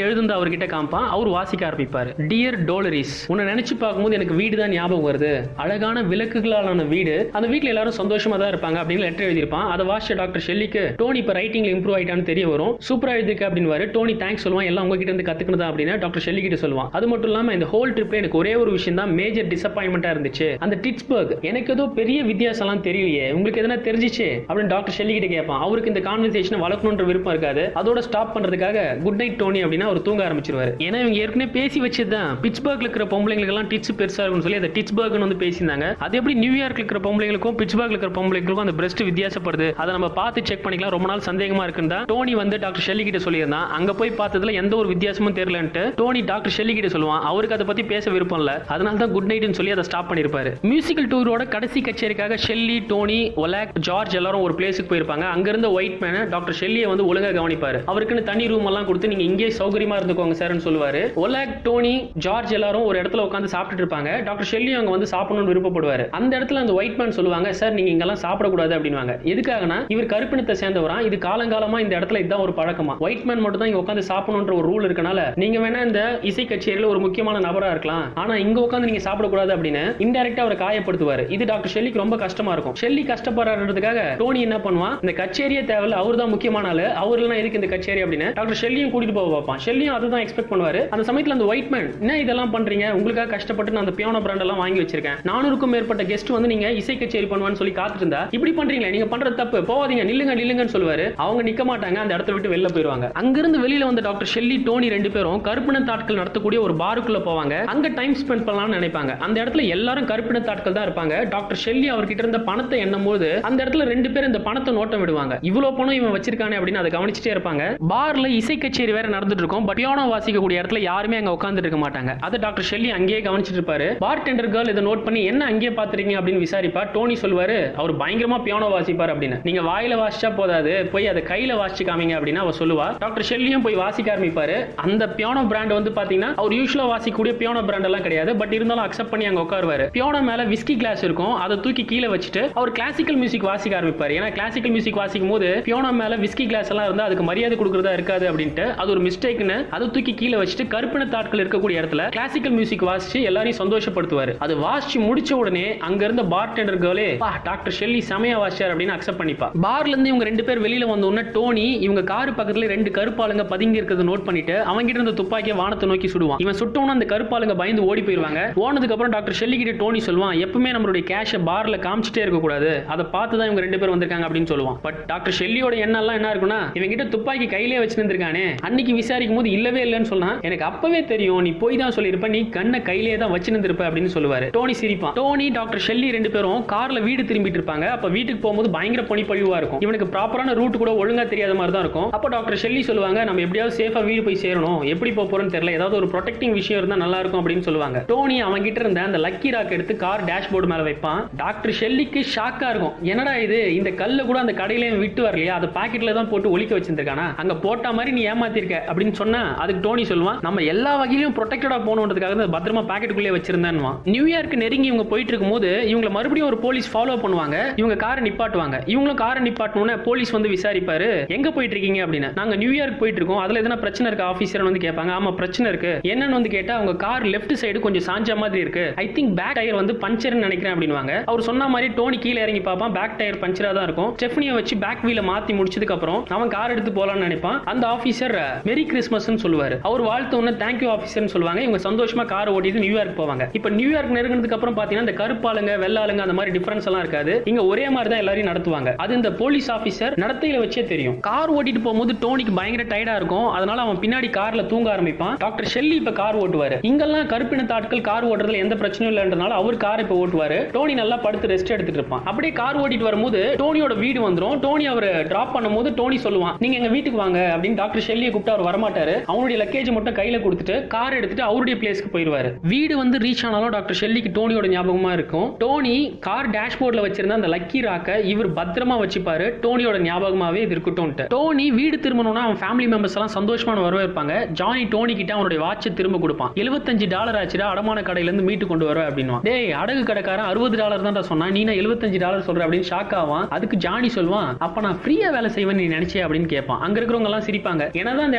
எழுதுந்து அவர்கிட்ட காமிப்பான் அவர் வாசிக்க ஆரம்பிப்பாரு டியர் டோலரிஸ் உன்னை நினைச்சு பார்க்கும்போது எனக்கு வீடு தான் ஞாபகம் வருது அழகான விளக்குகளாலான வீடு அந்த வீட்ல எல்லாரும் சந்தோஷமா தான் இருப்பாங்க அப்படின்னு லெட்டர் எழுதியிருப்பான் அதை வாசிச்ச டாக்டர் ஷெல்லிக்கு டோனி இப்ப ரைட்டிங்ல இம்ப்ரூவ் ஆயிட்டான்னு தெரிய வரும் சூப்பரா எழுதிருக்க அப்படின்னு டோனி தேங்க்ஸ் சொல்லுவான் எல்லாம் உங்ககிட்ட இருந்து கத்துக்கினதா அப்படின்னு டாக்டர் ஷெல்லி கிட்ட சொல்லுவான் அது மட்டும் இல்லாம இந்த ஹோல் ட்ரிப்ல எனக்கு ஒரே ஒரு விஷயம் தான் மேஜர் டிசப்பாயின்மெண்டா இருந்துச்சு அந்த டிட்ஸ்பர்க் எனக்கு ஏதோ பெரிய வித்தியாசம்லாம் தெரியலையே உங்களுக்கு எதனா தெரிஞ்சிச்சு அப்படின்னு டாக்டர் ஷெல்லி கிட்ட கேட்பான் அவருக்கு இந்த கான்வர்சேஷனை வளர்க்கணுன்ற விருப்பம் இருக்காது அதோட ஸ்டாப் பண்றதுக்காக குட் நைட் டோனி அப்படின்னா அவர் தூங்க ஆரம்பிச்சிருவாரு ஏன்னா இவங்க ஏற்கனவே பேசி வச்சதுதான் பிட்ஸ்பர்க்ல இருக்கிற பொம்பளைங்களுக்கு எல்லாம் டிட்ஸ் பெருசா இருக்கும்னு சொல்லி அந்த டிட்ஸ்பர்க்னு வந்து பேசியிருந்தாங்க அது எப்படி நியூயார்க்ல இருக்கிற பொம்பளைங்களுக்கும் பிட்ஸ்பர்க்ல இருக்கிற பொம்பளைங்களுக்கும் அந்த பிரஸ்ட் வித்தியாசப்படுது அதை நம்ம பார்த்து செக் பண்ணிக்கலாம் ரொம்ப நாள் சந்தேகமா இருக்குன்னு தான் டோனி வந்து டாக்டர் ஷெல்லி கிட்ட சொல்லியிருந்தான் அங்க போய் பார்த்ததுல எந்த ஒரு வித்தியாசமும் தெரியலன்ட்டு டோனி டாக்டர் ஷெல்லி கிட்ட சொல்லுவான் அவருக்கு அதை பத்தி பேச விருப்பம் இல்ல அதனால தான் குட் நைட்னு சொல்லி அதை ஸ்டாப் பண்ணிருப்பாரு மியூசிக்கல் டூரோட கடைசி கச்சேரிக்காக ஷெல்லி டோனி ஒலாக் ஜார்ஜ் எல்லாரும் ஒரு பிளேஸுக்கு போயிருப்பாங்க அங்க இருந்த ஒயிட் மேன டாக்டர் ஷெல்லியை வந்து ஒழுங்கா கவனிப்பாரு அவருக்குன்னு தனி ரூம் எல்லாம் கொடுத்து நீங்க இங்கே சௌகரியமா இருந்துக்கோங்க சார்னு சொல்லுவாரு ஒலாக் டோனி ஜார்ஜ் எல்லாரும் ஒரு இடத்துல உட்காந்து சாப்பிட்டுட்டு இருப்பாங்க டாக்டர் ஷெல்லி அங்க வந்து சாப்பிடணும்னு விருப்பப்படுவாரு அந்த இடத்துல அந்த ஒயிட் மேன் சொல்லுவாங்க சார் நீங்க இங்கெல்லாம் சாப்பிடக்கூடாது அப்படின்வாங்க எதுக்காகனா இவர் கருப்பினத்தை சேர்ந்தவரா இது காலங்காலமா இந்த இடத்துல இதுதான் ஒரு பழக்கமா ஒயிட் மேன் மட்டும் தான் இங்க உட்காந்து சாப்பிடணுன்ற ஒரு ரூல் இருக்கனால நீங்க வேணா இந்த இசை கச்சேரியில ஒரு முக்கியமான நபரா இருக்கலாம் ஆனா இங்க உட்காந்து நீங்க சாப்பிடக்கூடாது அப்படின்னு இன்டெரக்டா அவரை காயப்படுத்துவாரு இது டாக்டர் ஷெல்லிக்கு ரொம்ப கஷ்டமா இருக்கும் ஷெல்லி கஷ்டப்படுறதுக்காக டோனி என்ன பண்ணுவான் இந்த கச்சேரியே தேவையில்ல அவர் தான் முக்கியமான ஆளு அவர் எல்லாம் எதுக்கு இந்த கச்சேரி அப்படின்னு டாக்டர் ஷெல்லியும் கூட்டிட்டு போக பார்ப்பான் ஷெல்லியும் அதுதான் எக்ஸ்பெக்ட் பண்ணுவாரு அந்த சமயத்துல அந்த ஒயிட் மேன் என்ன இதெல்லாம் பண்றீங்க உங்களுக்காக கஷ்டப்பட்டு நான் அந்த பியானோ பிராண்ட் எல்லாம் வாங்கி வச்சிருக்கேன் நானூறுக்கும் மேற்பட்ட கெஸ்ட் வந்து நீங்க இசை கச்சேரி பண்ணுவான்னு சொல்லி காத்துட்டு இருந்தா இப்படி பண்றீங்களே நீங்க பண்றது தப்பு போவாதீங்க நில்லுங்க நில்லுங்கன்னு சொல்லுவாரு அவங்க நிக்க மாட்டாங்க அந்த இடத்த விட்டு வெளில போயிருவாங்க அங்கிருந்து வெளியில வந்து டாக்டர் ஷெல்லி டோனி ரெண்டு பேரும் கருப்பின தாட்கள் நடத்தக்கூடிய ஒரு பாருக்குள்ள போவாங்க அங்க டைம் ஸ்பெண்ட் பண்ணலாம்னு நினைப்பாங்க அந்த இடத்துல எல்லாரும் கருப்பின தாட்கள் தான் இருப்பாங்க டாக்டர் ஷெல்லி அவர்கிட்ட இருந்த பணத்தை எண்ணும் போது அந்த இடத்துல ரெண்டு பேர் இந்த பணத்தை நோட்டம் விடுவாங்க இவ்வளவு பணம் இவன் வச்சிருக்கானே அப்படின்னு அதை கவனிச்சுட்டே இருப்பாங்க பார்ல இசை கச்சேரி வேற நடந்துட்டு இருக்கும் பட் பியானோ வாசிக்கக்கூடிய இடத்துல யாருமே அங்க உட்கார்ந்துட்டு இருக்க மாட்டாங்க அதை டாக்டர் ஷெல்லி அங்கேயே கவனிச்சிட்டு இருப்பாரு பார் டெண்டர் கேர்ள் இதை நோட் பண்ணி என்ன அங்கேயே பாத்துறீங்க அப்படின்னு விசாரிப்பா டோனி சொல்வாரு அவர் பயங்கரமா பியானோ வாசிப்பார் அப்படின்னு நீங்க வாயில வாசிச்சா போதாது போய் அதை கையில வாசிச்சு காமிங்க அப்படின்னு அவர் சொல்லுவா டாக்டர் ஷெல்லியும் போய் வாசிக்க ஆரம்பிப்பாரு அந்த பியானோ பிராண்ட் வந்து பாத்தீங்கன்னா அவர் யூஸ்வலா வாசிக்கக்கூடிய பியானோ பிராண்ட் எல்லாம் கிடையாது பட் இருந்தாலும் அக்செப்ட் பண்ணி அங்க உட்காருவாரு பியானோ மேல விஸ்கி கிளாஸ் இருக்கும் அதை தூக்கி கீழே வச்சுட்டு அவர் கிளாசிக்கல் மியூசிக் வாசிக்க ஆரம்பிப்பாரு ஏன்னா கிளாசிக்கல் மியூசிக் வாசிக்கும் போது பியானோ மேல விஸ்கி கிளாஸ் எல்லாம் இருந்தா அதுக்கு மரியாதை கொடுக்கறதா இருக்காது அப்படின்ட்டு அது ஒரு மிஸ்டேக்னு அதை தூக்கி கீழே வச்சுட்டு கருப்பின தாட்கள் இருக்கக்கூடிய இடத்துல கிளாசிக்கல் மியூசிக் வாசிச்சு எல்லாரையும் சந்தோஷப்படுத்துவாரு அது வாசிச்சு முடிச்ச உடனே அங்க இருந்த பார் டெண்டர் கேர்ளே டாக்டர் ஷெல்லி செமையா வாசிச்சார் அப்படின்னு அக்செப்ட் பண்ணிப்பா பார்ல இருந்து இவங்க ரெண்டு பேர் வெளியில வந்த உடனே டோனி இவங்க காரு பக்கத்துல ரெண்டு கருப்பாளுங்க பதுங்கி இருக்கிறத நோட் பண்ணிட்டு அவங்க கிட்ட இருந்த துப்பாக்கியை வானத்தை நோக்கி சுடுவான் இவன் சுட்டவன அந்த கருப்பாளுங்க பயந்து ஓடி போயிருவாங்க போனதுக்கு அப்புறம் டாக்டர் ஷெல்லி கிட்ட டோனி சொல்லுவான் எப்பவுமே நம்மளுடைய கேஷை பார்ல காமிச்சிட்டே இருக்க கூடாது அதை பார்த்து தான் இவங்க ரெண்டு பேர் வந்திருக்காங்க அப்படின்னு சொல்லுவான் பட் டாக்டர் ஷெல்லியோட எண்ணம் என்ன இருக்குன்னா இவங்க கிட்ட துப்பாக்கி கையிலே வச்சிருந்திருக்கானே அன்னைக்கு விசாரிக்கும் போது இல்லவே இல்லைன்னு சொன்னா எனக்கு அப்பவே தெரியும் நீ போய் தான் சொல்லியிருப்ப நீ கண்ணை கையிலே தான் வச்சிருந்திருப்ப அப்படின்னு சொல்லுவாரு டோனி சிரிப்பான் டோனி டாக்டர் ஷெல்லி ரெண்டு பேரும் கார்ல வீடு திரும்பிட்டு இருப்பாங்க அப்ப வீட்டுக்கு போகும்போது பயங்கர பனிப்பழிவா இருக்கும் இவனுக்கு ப்ராப்பரான ரூட் கூட ஒழுங்கா தெரியாத மாதிரி தான் இருக்கும் அப்போ டாக்டர் ஷெல்லி சொல்லுவாங்க நம்ம எப்படியாவது சேஃபா வீடு போய் சேரணும் எப்படி போக போறோம்னு தெரியல ஏதாவது ஒரு ப்ரொடெக்டிங் விஷயம் இருந்தா நல்லா இருக்கும் அப்படின்னு சொல்லுவாங்க டோனி அவன் கிட்ட இருந்த அந்த லக்கி ராக் எடுத்து கார் டேஷ்போர்டு மேல வைப்பான் டாக்டர் ஷெல்லிக்கு ஷாக்கா இருக்கும் என்னடா இது இந்த கல்ல கூட அந்த கடையில இவன் விட்டு வரலையா அதை பாக்கெட்ல தான் போட்டு ஒளிக்க வச்சிருக்கானா அங்க போட்ட மாதிரி நீ ஏமாத்திருக்க அப்படின்னு சொன்னா அதுக்கு டோனி சொல்லுவான் நம்ம எல்லா வகையிலும் ப்ரொடெக்டடா போகணுன்றதுக்காக தான் பத்திரமா பாக்கெட்டுக்குள்ளே வச்சிருந்தேன் நியூயார்க் நெருங்கி இவங்க போயிட்டு இருக்கும்போது இவங்களை மறுபடியும் ஒரு போலீஸ் ஃபாலோ பண்ணுவாங்க இவங்க காரை நிப்பாட்டுவாங்க இவங்களும் காரை நிப்பாட்டணும்னு போலீஸ் வந்து விசாரிப்பாரு எங்க போயிட்டு இருக்கீங்க அப்படின்னு நாங்க நியூயார்க் போயிட்டு இருக்கோம் அதுல எதனா பிரச்சனை இருக்கு ஆபீசர் வந்து கேட்பாங்க ஆமா பிரச்சனை இருக்கு என்னன்னு வந்து கேட்டா அவங்க கார் லெஃப்ட் சைடு கொஞ்சம் சாஞ்ச மாதிரி இருக்கு ஐ திங்க் பேக் டயர் வந்து பஞ்சர்னு நினைக்கிறேன் அப்படின்வாங்க அவர் சொன்ன மாதிரி டோனி கீழே இறங்கி பார்ப்பான் பேக் டயர் பஞ்சரா தான் இருக்கும் ஸ்டெஃப்னியை வச்சு பேக் வீல மாத்தி முடிச்சதுக்கு அப்புறம் அவன் கார் எடுத்து போலாம்னு நினைப்பான் அந்த ஆபீசர் மெரி கிறிஸ்மஸ்னு சொல்லுவாரு அவர் வாழ்த்து ஒன்று தேங்க்யூ ஆஃபீஸர்னு சொல்லுவாங்க இவங்க சந்தோஷமா கார் ஓட்டிட்டு நியூயார்க் போவாங்க இப்போ நியூயார்க் நெருங்கினதுக்கு அப்புறம் பாத்தீங்கன்னா இந்த கருப்பாளுங்க வெள்ளாளுங்க அந்த மாதிரி டிஃபரன்ஸ் எல்லாம் இருக்காது இங்க ஒரே மாதிரி தான் எல்லாரையும் நடத்துவாங்க அது இந்த போலீஸ் ஆஃபீஸர் நடத்தையில வச்சே தெரியும் கார் ஓட்டிட்டு போகும்போது டோனிக்கு பயங்கர டயர்டா இருக்கும் அதனால அவன் பின்னாடி கார்ல தூங்க ஆரம்பிப்பான் டாக்டர் ஷெல்லி இப்ப கார் ஓட்டுவாரு இங்கெல்லாம் கருப்பினத்த ஆட்கள் கார் ஓட்டுறதுல எந்த பிரச்சனையும் இல்லைன்றனால அவர் கார் இப்ப ஓட்டுவாரு டோனி நல்லா படுத்து ரெஸ்ட் எடுத்துட்டு இருப்பான் அப்படியே கார் ஓட்டிட்டு வரும்போது டோனியோட வீடு வந்துரும் டோனி அவர் டிராப் பண்ணும்போது டோனி சொல்லுவான் நீங்க எங்க வீட்டுக்கு வாங்க அப்படின்னு டாக்டர் ஷெல்லியை கூப்பிட்டு அவர் வரமாட்டாரு அவனுடைய லக்கேஜ் மட்டும் கையில கொடுத்துட்டு கார் எடுத்துட்டு அவருடைய பிளேஸ்க்கு போயிருவாரு வீடு வந்து ரீச் ஆனாலும் டாக்டர் ஷெல்லிக்கு டோனியோட ஞாபகமா இருக்கும் டோனி கார் டேஷ்போர்ட்ல வச்சிருந்த அந்த லக்கி ராக்க இவர் பத்திரமா வச்சுப்பாரு டோனியோட ஞாபகமாவே இது இருக்கட்டும் டோனி வீடு திரும்பணும்னா அவன் ஃபேமிலி மெம்பர்ஸ் எல்லாம் சந்தோஷமான வரவேற்பாங்க ஜானி டோனி கிட்ட அவனுடைய வாட்சை திரும்ப கொடுப்பான் எழுபத்தஞ்சு டாலர் ஆச்சுடா அடமான கடையில இருந்து மீட்டு கொண்டு வர அப்படின்னு டேய் அடகு கடைக்காரன் அறுபது டாலர் தான் சொன்னா நீ எழுபத்தஞ்சு டாலர் சொல்ற அப்படின்னு ஷாக் ஆவான் அதுக்கு ஜானி சொல்லுவான் அப்ப நான் ஃப்ரீயா வேலை செய்வேன் நீ நினைச்சே அப்படின்னு கேட்பான் அங்க இருக்கிறவங்க எல்லாம் சிரிப்பாங்க என்னதான் அந்த இடமே சந்தோஷம்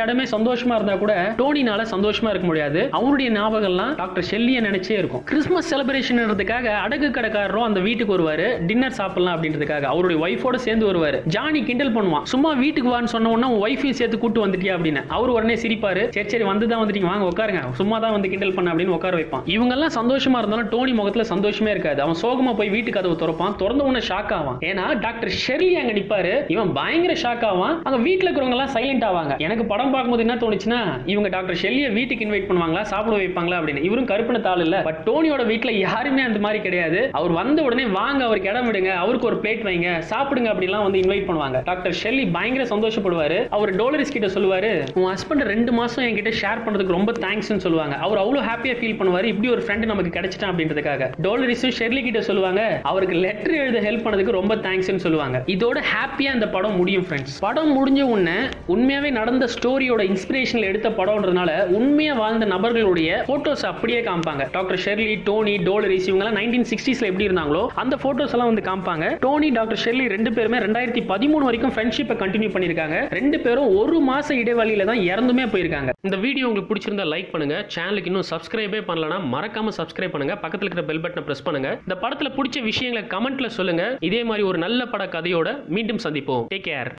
சந்தோஷமா இருந்தா கூட டோனினால சந்தோஷமா இருக்க முடியாது அவருடைய ஞாபகம்லாம் டாக்டர் ஷெல்லியை நினைச்சே இருக்கும் கிறிஸ்மஸ் செலிப்ரேஷன்ன்றதுக்காக அடகு கடைக்காரரும் அந்த வீட்டுக்கு வருவாரு டின்னர் சாப்பிடலாம் அப்படின்றதுக்காக அவருடைய ஒய்ஃபோட சேர்ந்து வருவாரு ஜானி கிண்டல் பண்ணுவான் சும்மா வீட்டுக்கு வான்னு சொன்ன உடனே உன் ஒய்ஃபையும் சேர்த்து கூட்டு வந்துட்டியா அப்படின்னு அவர் உடனே சிரிப்பாரு சரி சரி வந்து தான் வந்துட்டீங்க வாங்க உட்காருங்க சும்மா தான் வந்து கிண்டல் பண்ண அப்படின்னு உட்கார வைப்பான் இவங்க எல்லாம் சந்தோஷமா இருந்தாலும் டோனி முகத்துல சந்தோஷமே இருக்காது அவன் சோகமா போய் வீட்டு கதவு திறப்பான் திறந்த உடனே ஷாக் ஆவான் ஏன்னா டாக்டர் ஷெர்லி அங்க நிப்பாரு இவன் பயங்கர ஷாக் ஆவான் அங்க வீட்டுல இருக்கிறவங்க எல்லாம் சைலண்ட் ஆவாங்க எனக்கு படம் பார்க்கும்போது என்ன தோணுச்சுன்னா இவங்க டாக்டர் ஷெல்லியை வீட்டுக்கு இன்வைட் பண்ணுவாங்களா சாப்பிட வைப்பாங்களா அப்படின்னு இவரும் கருப்பின தாள் இல்ல பட் டோனியோட வீட்டுல யாருமே அந்த மாதிரி கிடையாது அவர் வந்த உடனே வாங்க அவருக்கு இடம் விடுங்க அவருக்கு ஒரு பிளேட் வைங்க சாப்பிடுங்க அப்படிலாம் வந்து இன்வைட் பண்ணுவாங்க டாக்டர் ஷெல்லி பயங்கர சந்தோஷப்படுவாரு அவர் டோலரிஸ் கிட்ட சொல்லுவாரு உன் ஹஸ்பண்ட் ரெண்டு மாசம் என்கிட்ட ஷேர் பண்றதுக்கு ரொம்ப தேங்க்ஸ்னு சொல்லுவாங்க அவர் அவ்வளவு ஹாப்பியா ஃபீல் பண்ணுவாரு இப்படி ஒரு ஃப்ரெண்ட் நமக்கு கிடைச்சிட்டான் அப்படின்றதுக்காக டோலரிஸும் ஷெர்லி கிட்ட சொல்லுவாங்க அவருக்கு லெட்டர் எழுத ஹெல்ப் பண்ணதுக்கு ரொம்ப தேங்க்ஸ்னு சொல்லுவாங்க இதோட ஹாப்பியா இந்த படம் முடியும் ஃப்ரெண்ட்ஸ் படம் முடிஞ்ச உடனே உண்மையாவே நடந்த ஸ்டோரியோட இன்ஸ்பிரேஷன்ல எடுத்த படம்ன்றதுனால உண்மையா வாழ்ந்த நபர்களுடைய போட்டோஸ் அப்படியே காமிப்பாங்க டாக்டர் ஷெர்லி டோனி டோலரிஸ் இவங்க எல்லாம் நைன்டீன் சிக்ஸ்டீஸ்ல எப்படி இருந்தாங்களோ அந்த போட்டோஸ் எல்லாம் வந்து காமிப்பாங்க டோனி டாக்டர் ஷெர்லி ரெண்டு பேருமே ரெண்டாயிரத்தி பதிமூணு வரைக்கும் ஃப்ரெண்ட்ஷிப்பை கண்டினியூ பண்ணிருக்காங்க ரெண்டு பேரும் ஒரு மாச இடைவெளியில தான் இறந்துமே போயிருக்காங்க இந்த வீடியோ உங்களுக்கு பிடிச்சிருந்தா லைக் பண்ணுங்க சேனலுக்கு இன்னும் சப்ஸ்கிரைபே பண்ணலனா மறக்காம சப்ஸ்கிரைப் பண்ணுங்க பக்கத்துல இருக்கிற பெல் பட்டனை பிரஸ் பண்ணுங்க இந்த படத்துல பிடிச்ச விஷயங்களை கமெண்ட்ல சொல்லுங்க இதே மாதிரி ஒரு நல்ல பட கதையோட மீண்டும் சந்திப்போம் டேக் கேர்